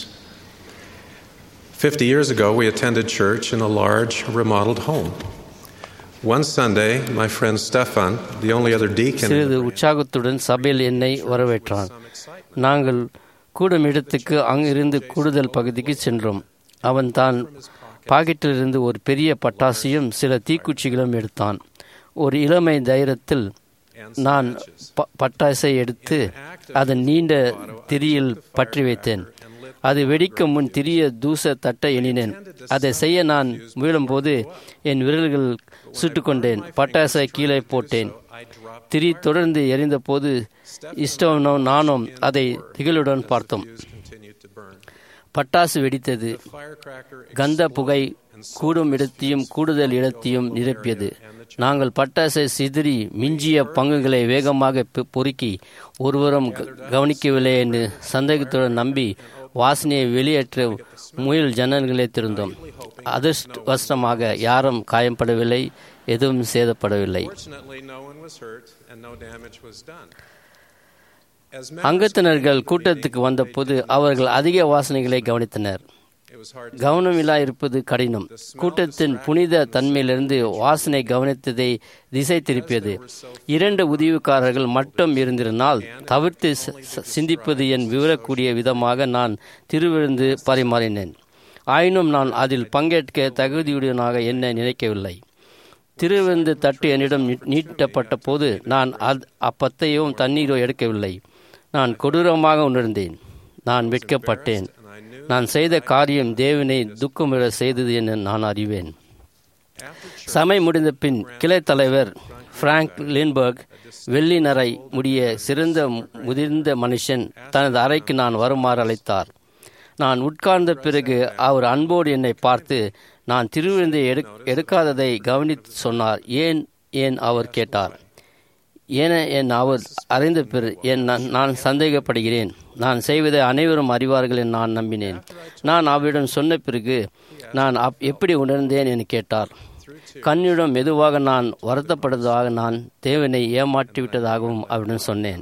Fifty years ago, we attended church in a large remodeled home. One Sunday, my friend Stefan, the only other deacon, சிறிது உற்சாகத்துடன் சபையில் என்னை வரவேற்றான் நாங்கள் கூடும் இடத்துக்கு அங்கிருந்து கூடுதல் பகுதிக்கு சென்றோம் அவன் தான் பாக்கெட்டிலிருந்து ஒரு பெரிய பட்டாசியும் சில தீக்குச்சிகளும் எடுத்தான் ஒரு இளமை தைரியத்தில் நான் ப- பட்டாசை எடுத்து அதன் நீண்ட திரியில் பற்றி வைத்தேன் அது வெடிக்கும் முன் திரிய தூச தட்ட எண்ணினேன் அதை செய்ய நான் முயலும்போது என் விரல்கள் சுட்டுக்கொண்டேன் பட்டாசை கீழே போட்டேன் திரி தொடர்ந்து எரிந்தபோது இஷ்டவனும் நானும் அதை திகிலுடன் பார்த்தோம் continued to burn. பட்டாசு வெடித்தது Firecracker கந்த புகை கூடும் இடத்தையும் கூடுதல் இடத்தையும் நிரப்பியது நாங்கள் பட்டாசை சிதறி மிஞ்சிய பங்குகளை வேகமாக பெ- பொறுக்கி ஒருவரும் க- கவனிக்கவில்லை என்று சந்தேகத்துடன் நம்பி வாசனையை வெளியேற்ற முயல் ஜன்னல்களை திறந்தோம் அதிர்ஷ்டவசமாக யாரும் காயப்படவில்லை எதுவும் சேதப்படவில்லை Fortunately, no one was hurt and no damage was done. As அங்கத்தினர்கள் கூட்டத்துக்கு வந்தபோது அவர்கள் அதிக வாசனைகளை கவனித்தனர் it was hard கவனமில்லா இருப்பது கடினம் கூட்டத்தின் புனித தன்மையிலிருந்து வாசனை கவனித்ததை திசை திருப்பியது இரண்டு உதவிக்காரர்கள் மட்டும் இருந்திருந்தால் தவிர்த்து ச- ச- சிந்திப்பது என் விவரக்கூடிய விதமாக நான் திருவிருந்து பரிமாறினேன் ஆயினும் நான் அதில் பங்கேற்க தகுதியுடனாக என்ன நினைக்கவில்லை திருவிருந்து தட்டு என்னிடம் நீ- நீட்டப்பட்ட போது நான் அத் அப்பத்தையும் தண்ணீரோ எடுக்கவில்லை நான் கொடூரமாக உணர்ந்தேன் நான் வெட்கப்பட்டேன் நான் செய்த காரியம் தேவனை துக்கமுற செய்தது என நான் அறிவேன் சமை முடிந்த பின் கிளை தலைவர் பிராங்க் லின்பர்க் வெள்ளி நரை முடிய சிறந்த முதிர்ந்த மனுஷன் தனது அறைக்கு நான் வருமாறு அழைத்தார் நான் உட்கார்ந்த பிறகு அவர் அன்போடு என்னை பார்த்து நான் திருவிருந்தை எடு எடுக்காததை கவனித்து சொன்னார் ஏன் ஏன் அவர் கேட்டார் என என் அவர் அறிந்த பிற என் நான்- நான் சந்தேகப்படுகிறேன் நான் செய்வதை அனைவரும் அறிவார்கள் என நான் நம்பினேன் நான் அவரிடம் சொன்ன பிறகு நான் அப் எப்படி உணர்ந்தேன் என கேட்டார் கண்ணிடம் மெதுவாக நான் வருத்தப்பட்டதாக நான் தேவனை ஏமாற்றிவிட்டதாகவும் அவரிடம் சொன்னேன்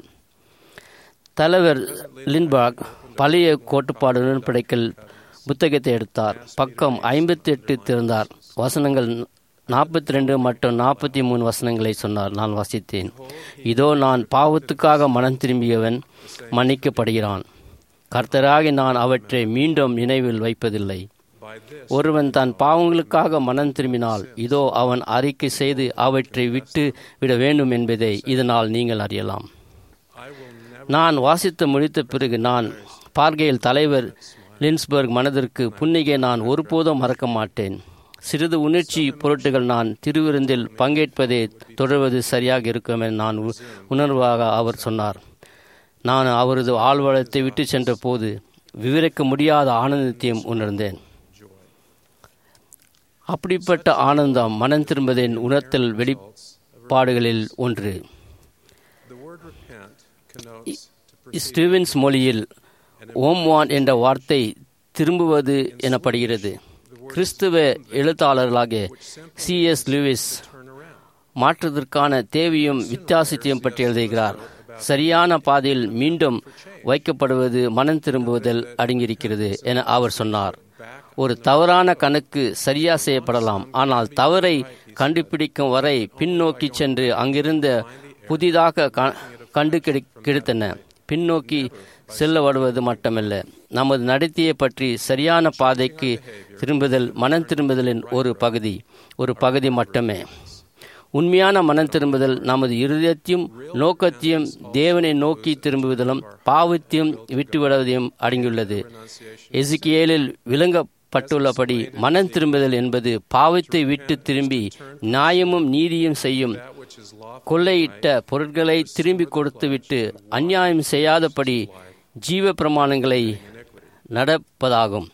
தலைவர் லின்பாக் பழைய கோட்பாடு உடன்படிக்கையில் புத்தகத்தை எடுத்தார் பக்கம் ஐம்பத்தி எட்டு திறந்தார் வசனங்கள் நாற்பத்தி ரெண்டு மற்றும் நாற்பத்தி மூணு வசனங்களை சொன்னார் நான் வாசித்தேன் இதோ நான் பாவத்துக்காக மனம் திரும்பியவன் மன்னிக்கப்படுகிறான் கர்த்தராகி நான் அவற்றை மீண்டும் நினைவில் வைப்பதில்லை ஒருவன் தன் பாவங்களுக்காக மனம் திரும்பினால் இதோ அவன் அறிக்கை செய்து அவற்றை விட்டு விட வேண்டும் என்பதை இதனால் நீங்கள் அறியலாம் நான் வாசித்து முடித்த பிறகு நான் பார்க்கையில் தலைவர் லின்ஸ்பர்க் மனதிற்கு புன்னிகை நான் ஒருபோதும் மறக்க மாட்டேன் சிறிது உணர்ச்சி பொருட்டுகள் நான் திருவிருந்தில் பங்கேற்பதை தொடர்வது சரியாக இருக்கும் என நான் உ- உணர்வாக அவர் சொன்னார் நான் அவரது ஆழ்வளத்தை விட்டு சென்ற போது விவரிக்க முடியாத ஆனந்தத்தையும் உணர்ந்தேன் அப்படிப்பட்ட ஆனந்தம் மனம் திரும்பதின் உணர்த்தல் வெளிப்பாடுகளில் ஒன்று The word repent connotes to Stevens மொழியில் ஓம்வான் என்ற வார்த்தை திரும்புவது எனப்படுகிறது கிறிஸ்துவ எழுத்தாளர்களாகிய சி எஸ் லூயிஸ் மாற்றுவதற்கான தேவையும் வித்தியாசத்தையும் பற்றி எழுதுகிறார் சரியான பாதையில் மீண்டும் வைக்கப்படுவது மனம் திரும்புவதில் அடங்கியிருக்கிறது என அவர் சொன்னார் ஒரு தவறான கணக்கு சரியா செய்யப்படலாம் ஆனால் தவறை கண்டுபிடிக்கும் வரை பின்னோக்கி சென்று அங்கிருந்த புதிதாக க- கண்டு கிடை- கிடைத்தன பின்னோக்கி செல்லப்படுவது மட்டுமல்ல நமது நடத்தையை பற்றி சரியான பாதைக்கு திரும்புதல் மனம் திரும்புதலின் ஒரு பகுதி ஒரு பகுதி மட்டுமே உண்மையான மனம் திரும்புதல் நமது இருதயத்தையும் நோக்கத்தையும் தேவனை நோக்கி திரும்புவதிலும் பாவத்தையும் விட்டுவிடுவதையும் அடங்கியுள்ளது எசிக்கியேலில் விளங்க பட்டுள்ளபடி மனம் திரும்புதல் என்பது பாவத்தை விட்டு திரும்பி நியாயமும் நீதியும் செய்யும் கொள்ளையிட்ட பொருட்களை திரும்பி கொடுத்துவிட்டு அநியாயம் செய்யாதபடி ஜீவ பிரமாணங்களை நடப்பதாகும்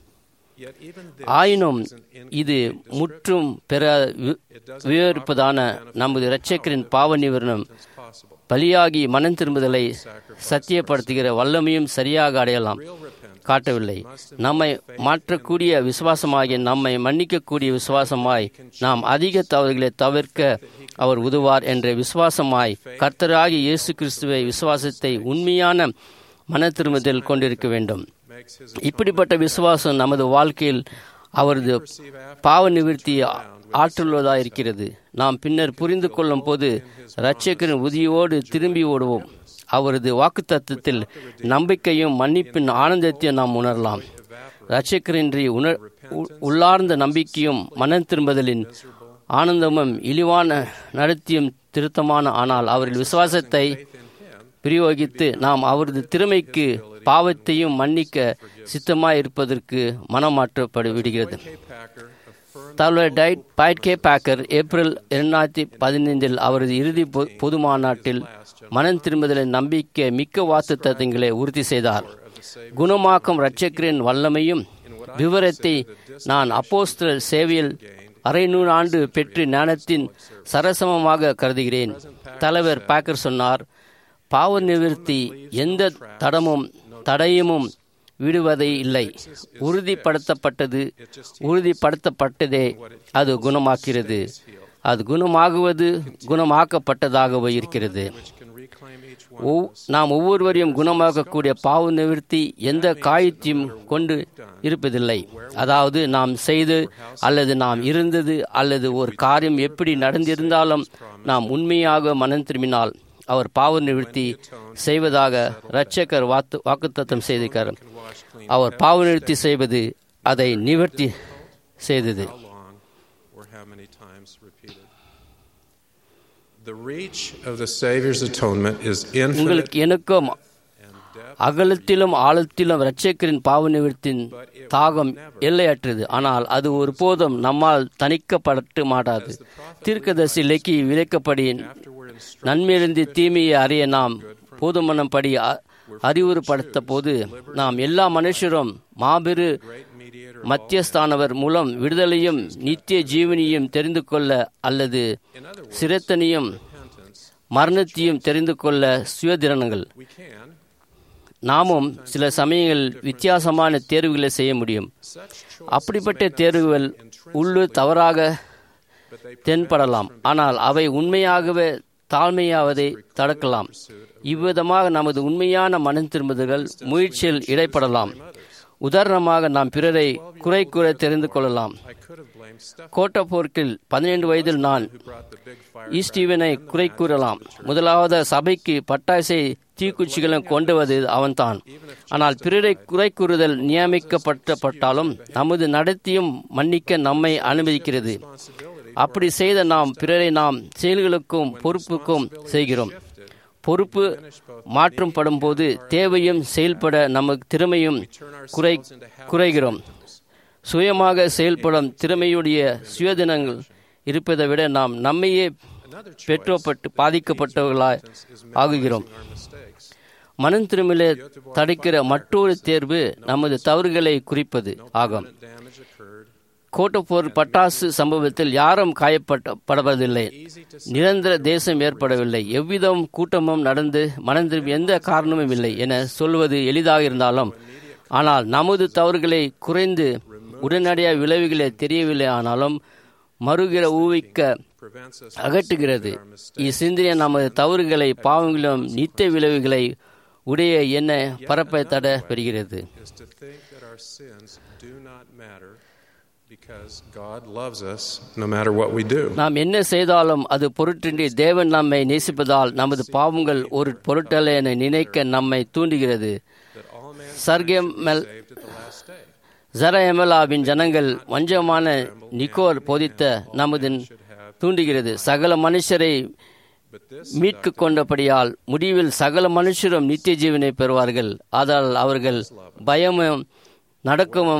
ஆயினும் இது முற்றும் பெற வி- விவரிப்பதான நமது இரட்சகரின் பாவ நிவாரணம் பலியாகி மனம் திரும்புதலை சத்தியப்படுத்துகிற வல்லமையும் சரியாக அடையலாம் காட்டவில்லை நம்மை மாற்றக்கூடிய விசுவாசமாகிய நம்மை மன்னிக்கக்கூடிய விசுவாசமாய் நாம் அதிக தவறுகளை தவிர்க்க அவர் உதவார் என்ற விசுவாசமாய் கர்த்தராகிய இயேசு கிறிஸ்துவை விசுவாசத்தை உண்மையான மன திரும்புதல் கொண்டிருக்க வேண்டும் இப்படிப்பட்ட விசுவாசம் நமது வாழ்க்கையில் அவரது பாவ நிவர்த்தி ஆற்றுள்ளதாக இருக்கிறது நாம் பின்னர் புரிந்து கொள்ளும் போது இரட்சகரின் உதவியோடு திரும்பி ஓடுவோம் அவரது வாக்குத்தத்தத்தில் நம்பிக்கையும் மன்னிப்பின் ஆனந்தத்தையும் நாம் உணரலாம் இரட்சகரின்றி உணர் உ- உள்ளார்ந்த நம்பிக்கையும் மனம் திரும்புதலின் ஆனந்தமும் இழிவான நடத்தியும் திருத்தமான ஆனால் அவரின் விசுவாசத்தை பிரயோகித்து நாம் அவரது திறமைக்கு பாவத்தையும் மன்னிக்க சித்தமாய் இருப்பதற்கு மனமாற்றப்படு விடுகிறது தலைவர் டைட் பைட் கே பேக்கர் ஏப்ரல் இரண்டாயிரத்தி பதினைந்தில் அவரது இறுதி பொ- பொது மாநாட்டில் மனம் திரும்புதலின் நம்பிக்கை மிக்க வாக்கு தத்தங்களை உறுதி செய்தார் குணமாக்கும் இரட்சகரின் வல்லமையும் விவரத்தை நான் அப்போஸ்தலர் சேவையில் அரை நூறாண்டு பெற்று ஞானத்தின் சரசமமாக கருதுகிறேன் தலைவர் பேக்கர் சொன்னார் பாவ நிவர்த்தி எந்த தடமும் தடயமும் விடுவதை இல்லை உறுதிப்படுத்தப்பட்டது உறுதிப்படுத்தப்பட்டதே அது குணமாக்கிறது அது குணமாகுவது குணமாக்கப்பட்டதாகவே இருக்கிறது ஒவ்- நாம் ஒவ்வொருவரையும் குணமாக்கக்கூடிய பாவ நிவர்த்தி எந்த காயத்தையும் கொண்டு இருப்பதில்லை அதாவது நாம் செய்து அல்லது நாம் இருந்தது அல்லது ஒரு காரியம் எப்படி நடந்திருந்தாலும் நாம் உண்மையாக மனம் திரும்பினால் அவர் பாவ நிவர்த்தி செய்வதாக இரட்சகர் வாக்கு வாக்குத்தத்தம் செய்திருக்கார் அவர் பாவ நிவர்த்தி செய்வது அதை நிவர்த்தி செய்தது How long or how many times repeated? The reach of the Savior's atonement is infinite உங்களுக்கு எனக்கும் அகலத்திலும் ஆழத்திலும் இரட்சகரின் பாவ நிவர்த்தியின் தாகம் எல்லையற்றது ஆனால் அது ஒருபோதும் நம்மால் தணிக்கப்பட மாட்டாது தீர்க்கதரிசி இலக்கி விளைக்கப்படி நன்மையிலிருந்து தீமையை அறிய நாம் போதுமனப்படி அ- அறிவுறுப்படுத்த போது நாம் எல்லா மனுஷரும் மாபெரு மத்தியஸ்தானவர் மூலம் விடுதலையும் நித்திய ஜீவனையும் தெரிந்து கொள்ள அல்லது சிரத்தனையும் மரணத்தையும் தெரிந்து கொள்ள சுயதிரணங்கள் நாமும் சில சமயங்களில் வித்தியாசமான தேர்வுகளை செய்ய முடியும் அப்படிப்பட்ட தேர்வுகள் உள்ளு தவறாக தென்படலாம் ஆனால் அவை உண்மையாகவே தாழ்மையாவதை தடுக்கலாம் இவ்விதமாக நமது உண்மையான மனம் திரும்புதல்கள் முயற்சியில் இடைப்படலாம் உதாரணமாக நாம் பிறரை குறை கூற தெரிந்து கொள்ளலாம் கோட்டப்போர்க்கில் பதினைந்து வயதில் நான் ஈஸ்டீவனை குறை கூறலாம் முதலாவது சபைக்கு பட்டாசை தீக்குச்சிகளும் கொண்டுவது அவன்தான் ஆனால் பிறரை குறை கூறுதல் நியமிக்கப்பட்டப்பட்டாலும் நமது நடத்தியும் மன்னிக்க நம்மை அனுமதிக்கிறது அப்படி செய்த நாம் பிறரை நாம் செயல்களுக்கும் பொறுப்புக்கும் செய்கிறோம் பொறுப்பு மாற்றப்படும் போது தேவையும் செயல்பட நமக்கு திறமையும் குறை குறைகிறோம் சுயமாக செயல்படும் திறமையுடைய சுயதினங்கள் இருப்பதை விட நாம் நம்மையே பெற்றோப்பட்டு பாதிக்கப்பட்டவர்களாய் ஆகுகிறோம் மனம் திரும்பலே தடுக்கிற மற்றொரு தேர்வு நமது தவறுகளை குறிப்பது ஆகும் கோட்டப்போர் பட்டாசு சம்பவத்தில் யாரும் காயப்படப்படவதில்லை நிரந்தர தேசம் ஏற்படவில்லை எவ்விதம் கூட்டமும் நடந்து மனம் திரும்பி எந்த காரணமும் இல்லை என சொல்வது எளிதாக இருந்தாலும் ஆனால் நமது தவறுகளை குறைந்து உடனடியாக விளைவுகளை தெரியவில்லை ஆனாலும் மறுகிற ஊவிக்க அகற்றுகிறது இச்சிந்தனை நமது தவறுகளை பாவங்களும் நித்திய விளைவுகளை உடைய என்ன பரப்பை தட பெறுகிறது is to think that our sins do not matter because God loves us no matter what we do. நாம் என்ன செய்தாலும் அது பொருட்டின்றி தேவன் நம்மை நேசிப்பதால் நமது பாவங்கள் ஒரு பொருட்டல்ல என நினைக்க நம்மை தூண்டுகிறது சர்கெமல் ஜரஎமலாவின் ஜனங்கள் வஞ்சமான நிக்கோல் போதித்த நமது தூண்டுகிறது சகல மனுஷரை மீட்கு கொண்டபடியால் முடிவில் சகல மனுஷரும் நித்திய ஜீவனை பெறுவார்கள் ஆதலால் அவர்கள் பயமும் நடக்கமும்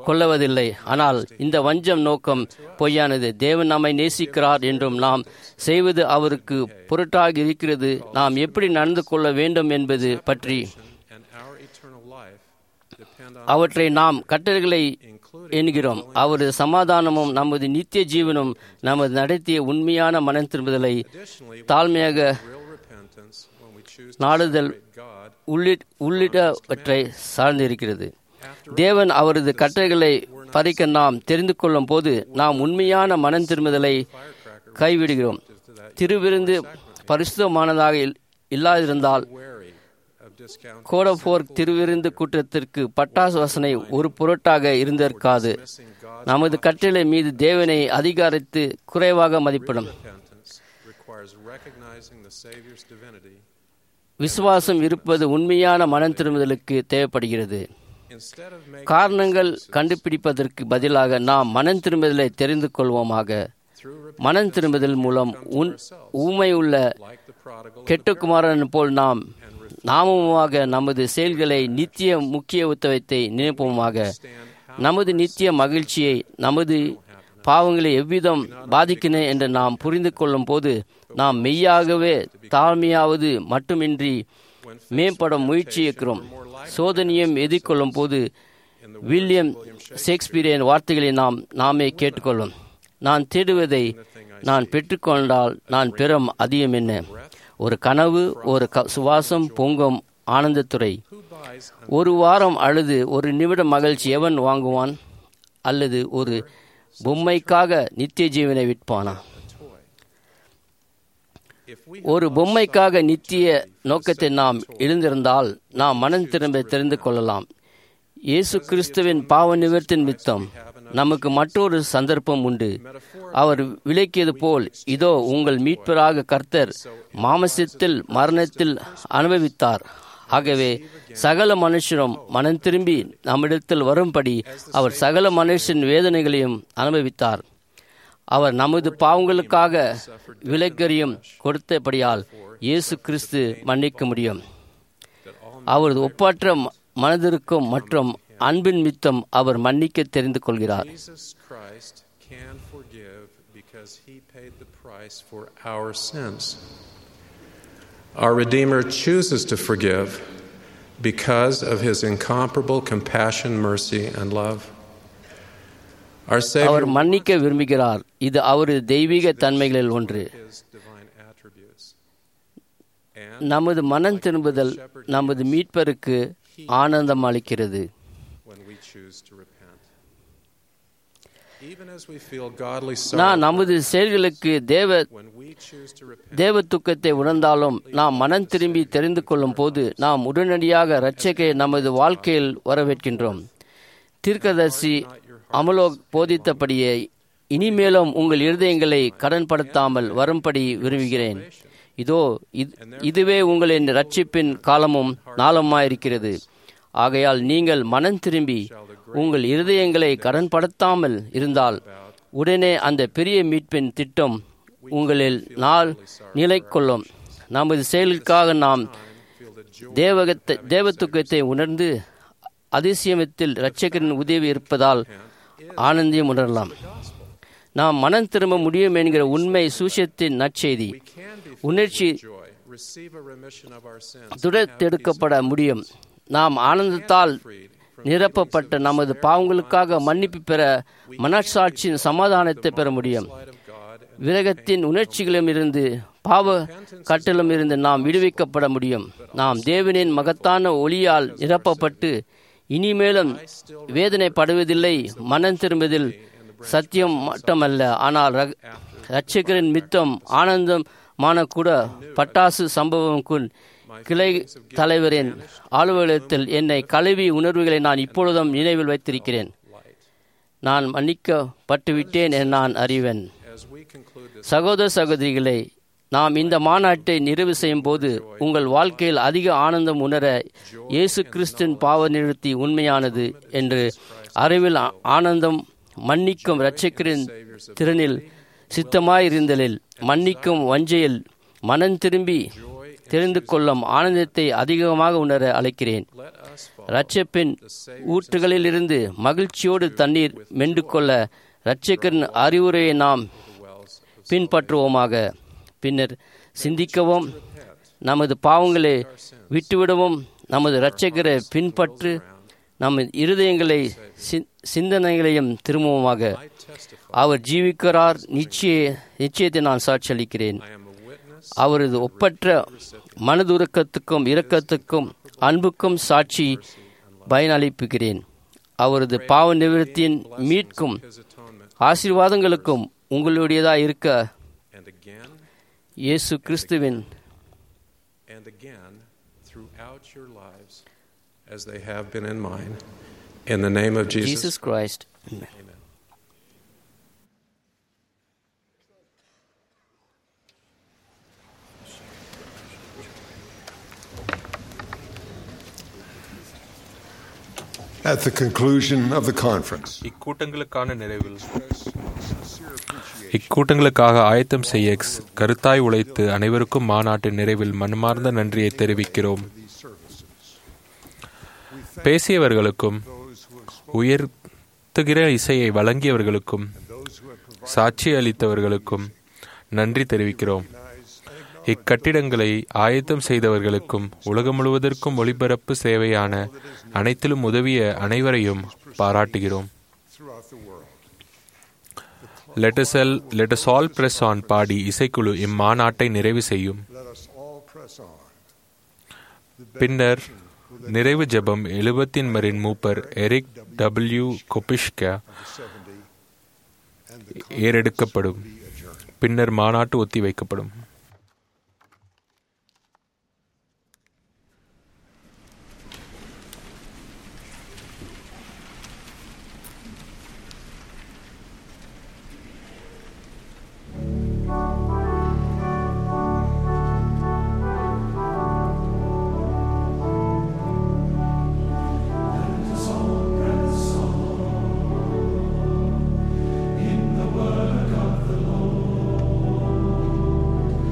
கொள்ளுவதில்லை ஆனால் இந்த வஞ்சம் நோக்கம் பொய்யானது தேவன் நம்மை நேசிக்கிறார் என்றும் நாம் செய்வது அவருக்கு பொருட்டாக இருக்கிறது நாம் எப்படி நடந்து கொள்ள வேண்டும் என்பது பற்றி and our eternal life depend on அவற்றை நாம் கட்டளைகளை என்கிறோம் அவரது சமாதானமும் நமது நித்திய ஜீவனும் நமது நடத்திய உண்மையான மனம் திரும்புதலை தாழ்மையாக real repentance when we choose to நாடுதல் separate God உள்ளிட் உள்ளிட்டவற்றை சார்ந்திருக்கிறது தேவன் அவரது கட்டளைகளை பறிக்க நாம் தெரிந்து கொள்ளும் போது நாம் உண்மையான மனம் திரும்புதலை கைவிடுகிறோம் திருவிருந்து பரிசுத்தமானதாக இல்- இல்லாதிருந்தால் wary of discount கோடபோர் திருவிருந்து கூட்டத்திற்கு பட்டாசு வாசனை ஒரு பொருட்டாக இருந்திருக்காது நமது கட்டளை மீது தேவனை அதிகாரித்து குறைவாக மதிப்பிடும் repentance requires recognizing the Savior's divinity விசுவாசம் இருப்பது உண்மையான மனம் திரும்புதலுக்கு தேவைப்படுகிறது instead of making காரணங்கள் கண்டுபிடிப்பதற்கு பதிலாக நாம் மனம் திரும்புதலை தெரிந்து கொள்வோமாக மனம் திரும்புதல் மூலம் உன் ஊமை உள்ள like the prodigal கெட்டுக்குமாரன் போல் நாம் நாமமாக நமது செயல்களை நித்திய முக்கியத்துவத்தை நினைப்போமாக நமது நித்திய மகிழ்ச்சியை நமது பாவங்களை எவ்விதம் பாதிக்கின என்று நாம் புரிந்து கொள்ளும் போது நாம் மெய்யாகவே தாழ்மையாவது மட்டுமின்றி மேம்பட முயற்சிக்கிறோம் சோதனையும் எதிர்கொள்ளும் போது வில்லியம் ஷேக்ஸ்பியரின் வார்த்தைகளை நாம் நாமே கேட்டுக்கொள்ளும் நான் தேடுவதை நான் பெற்றுக்கொண்டால் நான் பெறும் அதிகம் என்ன ஒரு கனவு ஒரு க சுவாசம் பொங்கும் ஆனந்தத்துறை ஒரு வாரம் அழுது ஒரு நிமிட மகிழ்ச்சி எவன் வாங்குவான் அல்லது ஒரு பொம்மைக்காக நித்திய ஜீவனை விற்பானா ஒரு பொம்மைக்காக நித்திய நோக்கத்தை நாம் எழுந்திருந்தால் நாம் மனம் திரும்ப தெரிந்து கொள்ளலாம் இயேசு கிறிஸ்துவின் பாவ நிவர்த்தின் மித்தம் நமக்கு மற்றொரு சந்தர்ப்பம் உண்டு அவர் விளக்கியது போல் இதோ உங்கள் மீட்பராக கர்த்தர் மாமசத்தில் மரணத்தில் அனுபவித்தார் ஆகவே சகல மனுஷரும் மனம் திரும்பி நம்மிடத்தில் வரும்படி அவர் சகல மனுஷன் வேதனைகளையும் அனுபவித்தார் அவர் நமது பாவங்களுக்காக விலக்கரியும் கொடுத்தபடியால் இயேசு கிறிஸ்து மன்னிக்க முடியும் அவரது ஒப்பற்ற ம- மனதிற்கும் மற்றும் அன்பின் மித்தம் அவர் மன்னிக்க தெரிந்து கொள்கிறார் Jesus Christ can forgive because he paid the price for our sins. Our Redeemer chooses to forgive because of his incomparable compassion, mercy, and love. Our our Savior மன்னிக்க விரும்புகிறார் இது அவரது தெய்வீக தன்மைகளில் ஒன்று his divine attributes. நமது மனம் திரும்புதல் நமது மீட்பருக்கு ஆனந்தம் அளிக்கிறது when we choose to repent. Even as we feel godly நான் sorrow, நமது செயல்களுக்கு தேவ when we choose to repent, தேவ துக்கத்தை உணர்ந்தாலும் நாம் மனம் திரும்பி தெரிந்து கொள்ளும் போது நாம் உடனடியாக இரட்சகை நமது வாழ்க்கையில் வரவேற்கின்றோம் தீர்க்கதர்சி அமலோ போதித்தபடியே இனிமேலும் உங்கள் இருதயங்களை கடன்படுத்தாமல் வரும்படி விரும்புகிறேன் இதோ இது- இதுவே உங்களின் ரட்சிப்பின் காலமும் நாளுமாயிருக்கிறது ஆகையால் நீங்கள் மனம் திரும்பி உங்கள் இருதயங்களை கடன்படுத்தாமல் இருந்தால் உடனே அந்த பெரிய மீட்பின் திட்டம் உங்களில் நாள் நிலை கொள்ளும் நமது செயலுக்காக நாம் தேவகத்தை தேவத்துக்கத்தை உணர்ந்து அதிசயமத்தில் இரட்சகரின் உதவி இருப்பதால் ஆனந்தியம் உணரலாம் நாம் மனம் திரும்ப முடியும் என்கிற உண்மை சூசியத்தின் நற்செய்தி உணர்ச்சி joy, receive a remission of our sins, துடைத்தெடுக்கப்பட முடியும் நாம் ஆனந்தத்தால் நிரப்பப்பட்ட நமது பாவங்களுக்காக மன்னிப்பு பெற மனசாட்சியின் சமாதானத்தை பெற முடியும் விரகத்தின் உணர்ச்சிகளும் இருந்து பாவ கட்டலும் இருந்து நாம் விடுவிக்கப்பட முடியும் நாம் தேவனின் மகத்தான ஒளியால் நிரப்பப்பட்டு இனிமேலும் வேதனைப்படுவதில்லை மனம் திரும்புவதில் சத்தியம் மட்டுமல்ல ஆனால் ரக- இரட்சகரின் மித்தம் ஆனந்தமான கூட பட்டாசு சம்பவம் கிளை தலைவரின் அலுவலகத்தில் என்னை கழுவி உணர்வுகளை நான் இப்பொழுதும் நினைவில் வைத்திருக்கிறேன் நான் மன்னிக்கப்பட்டு விட்டேன் என நான் அறிவேன் சகோதர சகோதரிகளே நாம் இந்த மாநாட்டை நிறைவு செய்யும் போது உங்கள் வாழ்க்கையில் அதிக ஆனந்தம் உணர இயேசு கிறிஸ்தின் பாவ நிறுத்தி உண்மையானது என்று அறிவில் ஆ- ஆனந்தம் மன்னிக்கும் இரட்சகரின் திறனில் சித்தமாயிருந்தலில் மன்னிக்கும் வஞ்சையில் மனம் திரும்பி தெரிந்து கொள்ளும் ஆனந்தத்தை அதிகமாக உணர அழைக்கிறேன் இரட்சப்பின் ஊற்றுகளிலிருந்து மகிழ்ச்சியோடு தண்ணீர் மென்று கொள்ள இரட்சகரின் அறிவுரையை நாம் பின்பற்றுவோமாக பின்னர் சிந்திக்கவும் நமது பாவங்களை விட்டுவிடவும் நமது இரட்சகரை பின்பற்று நமது இருதயங்களை சிந்தனைகளையும் திரும்பவுமாக அவர் ஜீவிக்கிறார் நிச்சய நிச்சயத்தை நான் சாட்சி அளிக்கிறேன் அவரது ஒப்பற்ற மனதுருக்கத்துக்கும் இரக்கத்துக்கும் அன்புக்கும் சாட்சி பயனளிப்புகிறேன் அவரது பாவ நிவர்த்தியின் மீட்கும் ஆசீர்வாதங்களுக்கும் உங்களுடையதாக இருக்க இயேசு கிறிஸ்துவின் and again throughout your lives as they have been in mine. In the name of Jesus, Jesus Christ. Amen. At the conclusion of the conference, இக்கூட்டங்களுக்கான நிறைவில் இக்கூட்டங்களுக்காக ஆயத்தம் செய்ய கருத்தாய் உழைத்து அனைவருக்கும் மாநாட்டின் நிறைவில் மனமார்ந்த நன்றியை தெரிவிக்கிறோம் பேசியவர்களுக்கும் உயர்த்துகிற இசையை வழங்கியவர்களுக்கும் சாட்சி அளித்தவர்களுக்கும் நன்றி தெரிவிக்கிறோம் இக்கட்டிடங்களை ஆயத்தம் செய்தவர்களுக்கும் உலகம் முழுவதற்கும் ஒளிபரப்பு சேவையான அனைத்திலும் உதவிய அனைவரையும் பாராட்டுகிறோம் Let us, all, let us all press on பாடி இசைக்குழு இம்மாநாட்டை நிறைவு செய்யும் பின்னர் நிறைவு ஜெபம் எழுபத்தின் மரின் மூப்பர் எரிக் டபிள்யூ கொபிஷ்கா ஏறெடுக்கப்படும் பின்னர் மாநாட்டு ஒத்தி வைக்கப்படும் In the work of the Lord.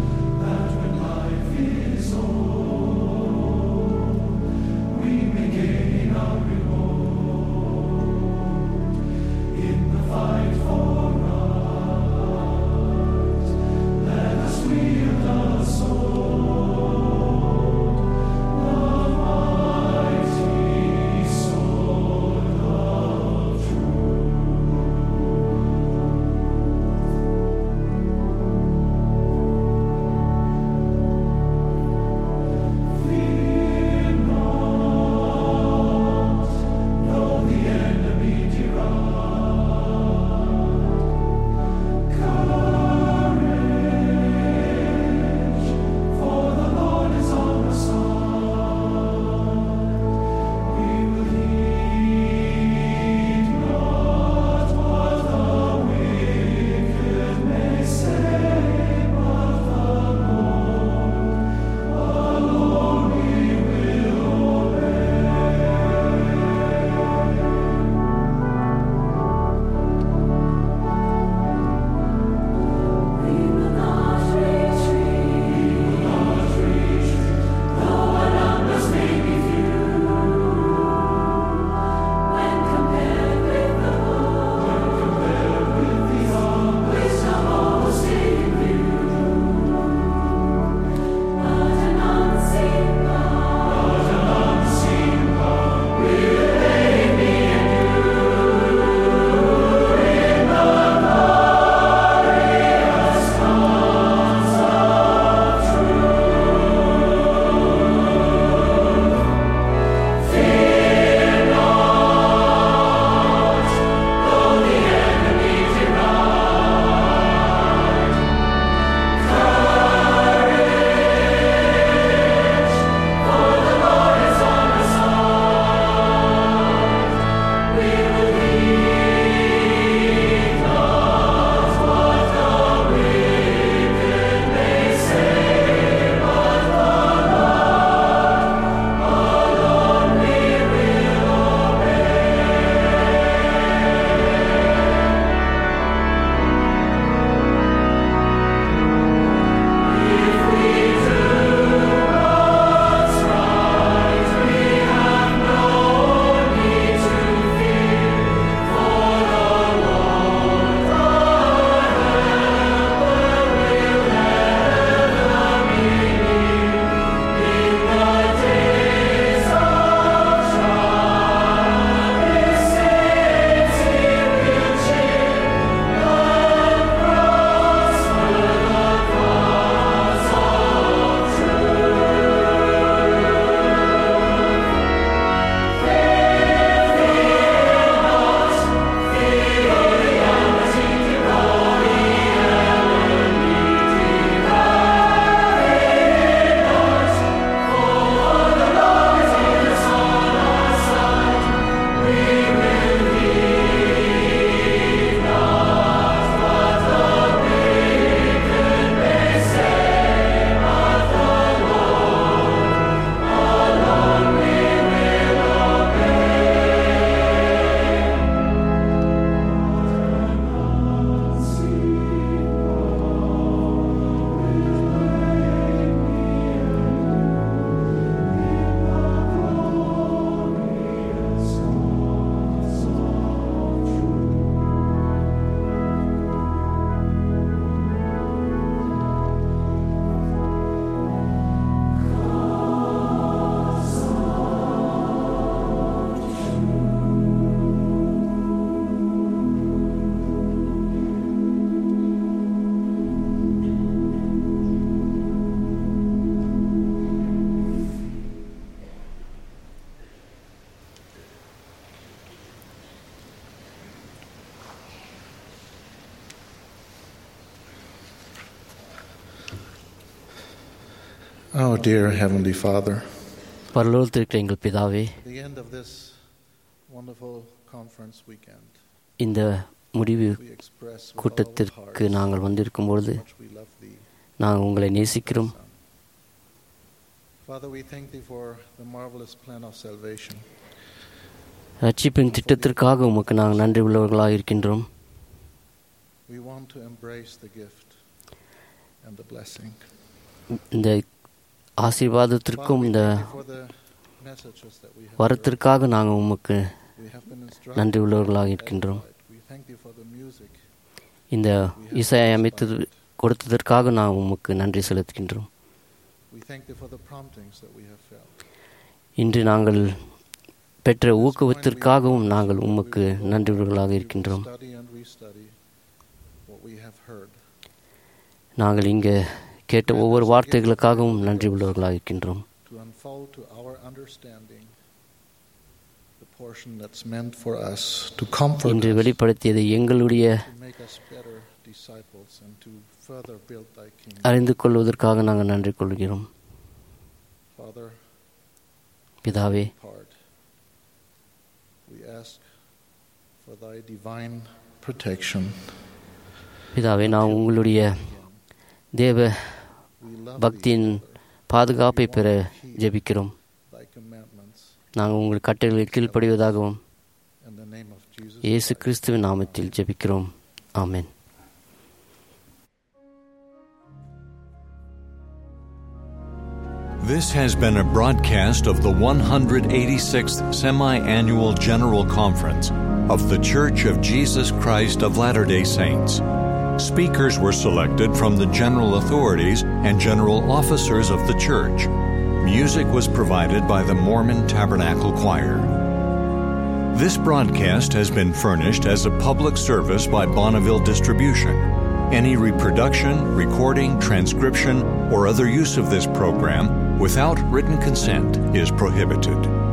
Oh, dear Heavenly Father, பரலோகத்தில் இருக்கிற எங்கள் பிதாவே the end of this wonderful conference weekend, இந்த முடிவு we express with all கூட்டத்திற்கு நாங்கள் வந்திருக்கும் பொழுது much we love Thee. நாங்கள் உங்களை நேசிக்கிறோம் Father, we thank Thee for the marvelous plan of salvation. ரட்சிப்பின் திட்டத்திற்காக உமக்கு நாங்கள் நன்றி உள்ளவர்களாக இருக்கின்றோம் We want to embrace the gift and the blessing. இந்த ஆசீர்வாதத்திற்கும் இந்த Father, we thank Thee for the messages that we have வரத்திற்காக நாங்கள் உமக்கு We have been instructed நன்றி உள்ளவர்களாக இருக்கின்றோம் We thank Thee for the music. இந்த இசையை அமைத்தது கொடுத்ததற்காக நான் உமக்கு நன்றி செலுத்துகின்றோம் We thank Thee for the promptings that we have felt. இன்று நாங்கள் பெற்ற ஊக்குவத்திற்காகவும் நாங்கள் உமக்கு நன்றியுள்ளவர்களாக இருக்கின்றோம் Study and restudy what we have heard. நாங்கள் இங்கே கேட்ட ஒவ்வொரு வார்த்தைகளுக்காகவும் நன்றி உள்ளவர்களாக இருக்கின்றோம் to unfold to our understanding the portion that's meant for us to comfort இன்று us, வெளிப்படுத்தியது எங்களுடைய to make us better disciples, and to further build Thy kingdom. அறிந்து கொள்வதற்காக நாங்கள் நன்றி கொள்கிறோம் Father, பிதாவே part. We ask for Thy divine protection. பிதாவே நான் உங்களுடைய தேவ பக்தியின் பாதுகாப்பை பெற ஜெபிக்கிறோம் Thy commandments நாங்கள் உங்கள் கட்டளைகளை கீழ்ப்படிவதாகவும் in the name of Jesus. இயேசு கிறிஸ்துவின் நாமத்தில் ஜெபிக்கிறோம் ஆமென் This has been a broadcast of the 186th Semi Annual General Conference of The Church of Jesus Christ of Latter day Saints. Speakers were selected from the general authorities and general officers of the church. Music was provided by the Mormon Tabernacle Choir. This broadcast has been furnished as a public service by Bonneville Distribution. Any reproduction, recording, transcription, or other use of this program without written consent is prohibited.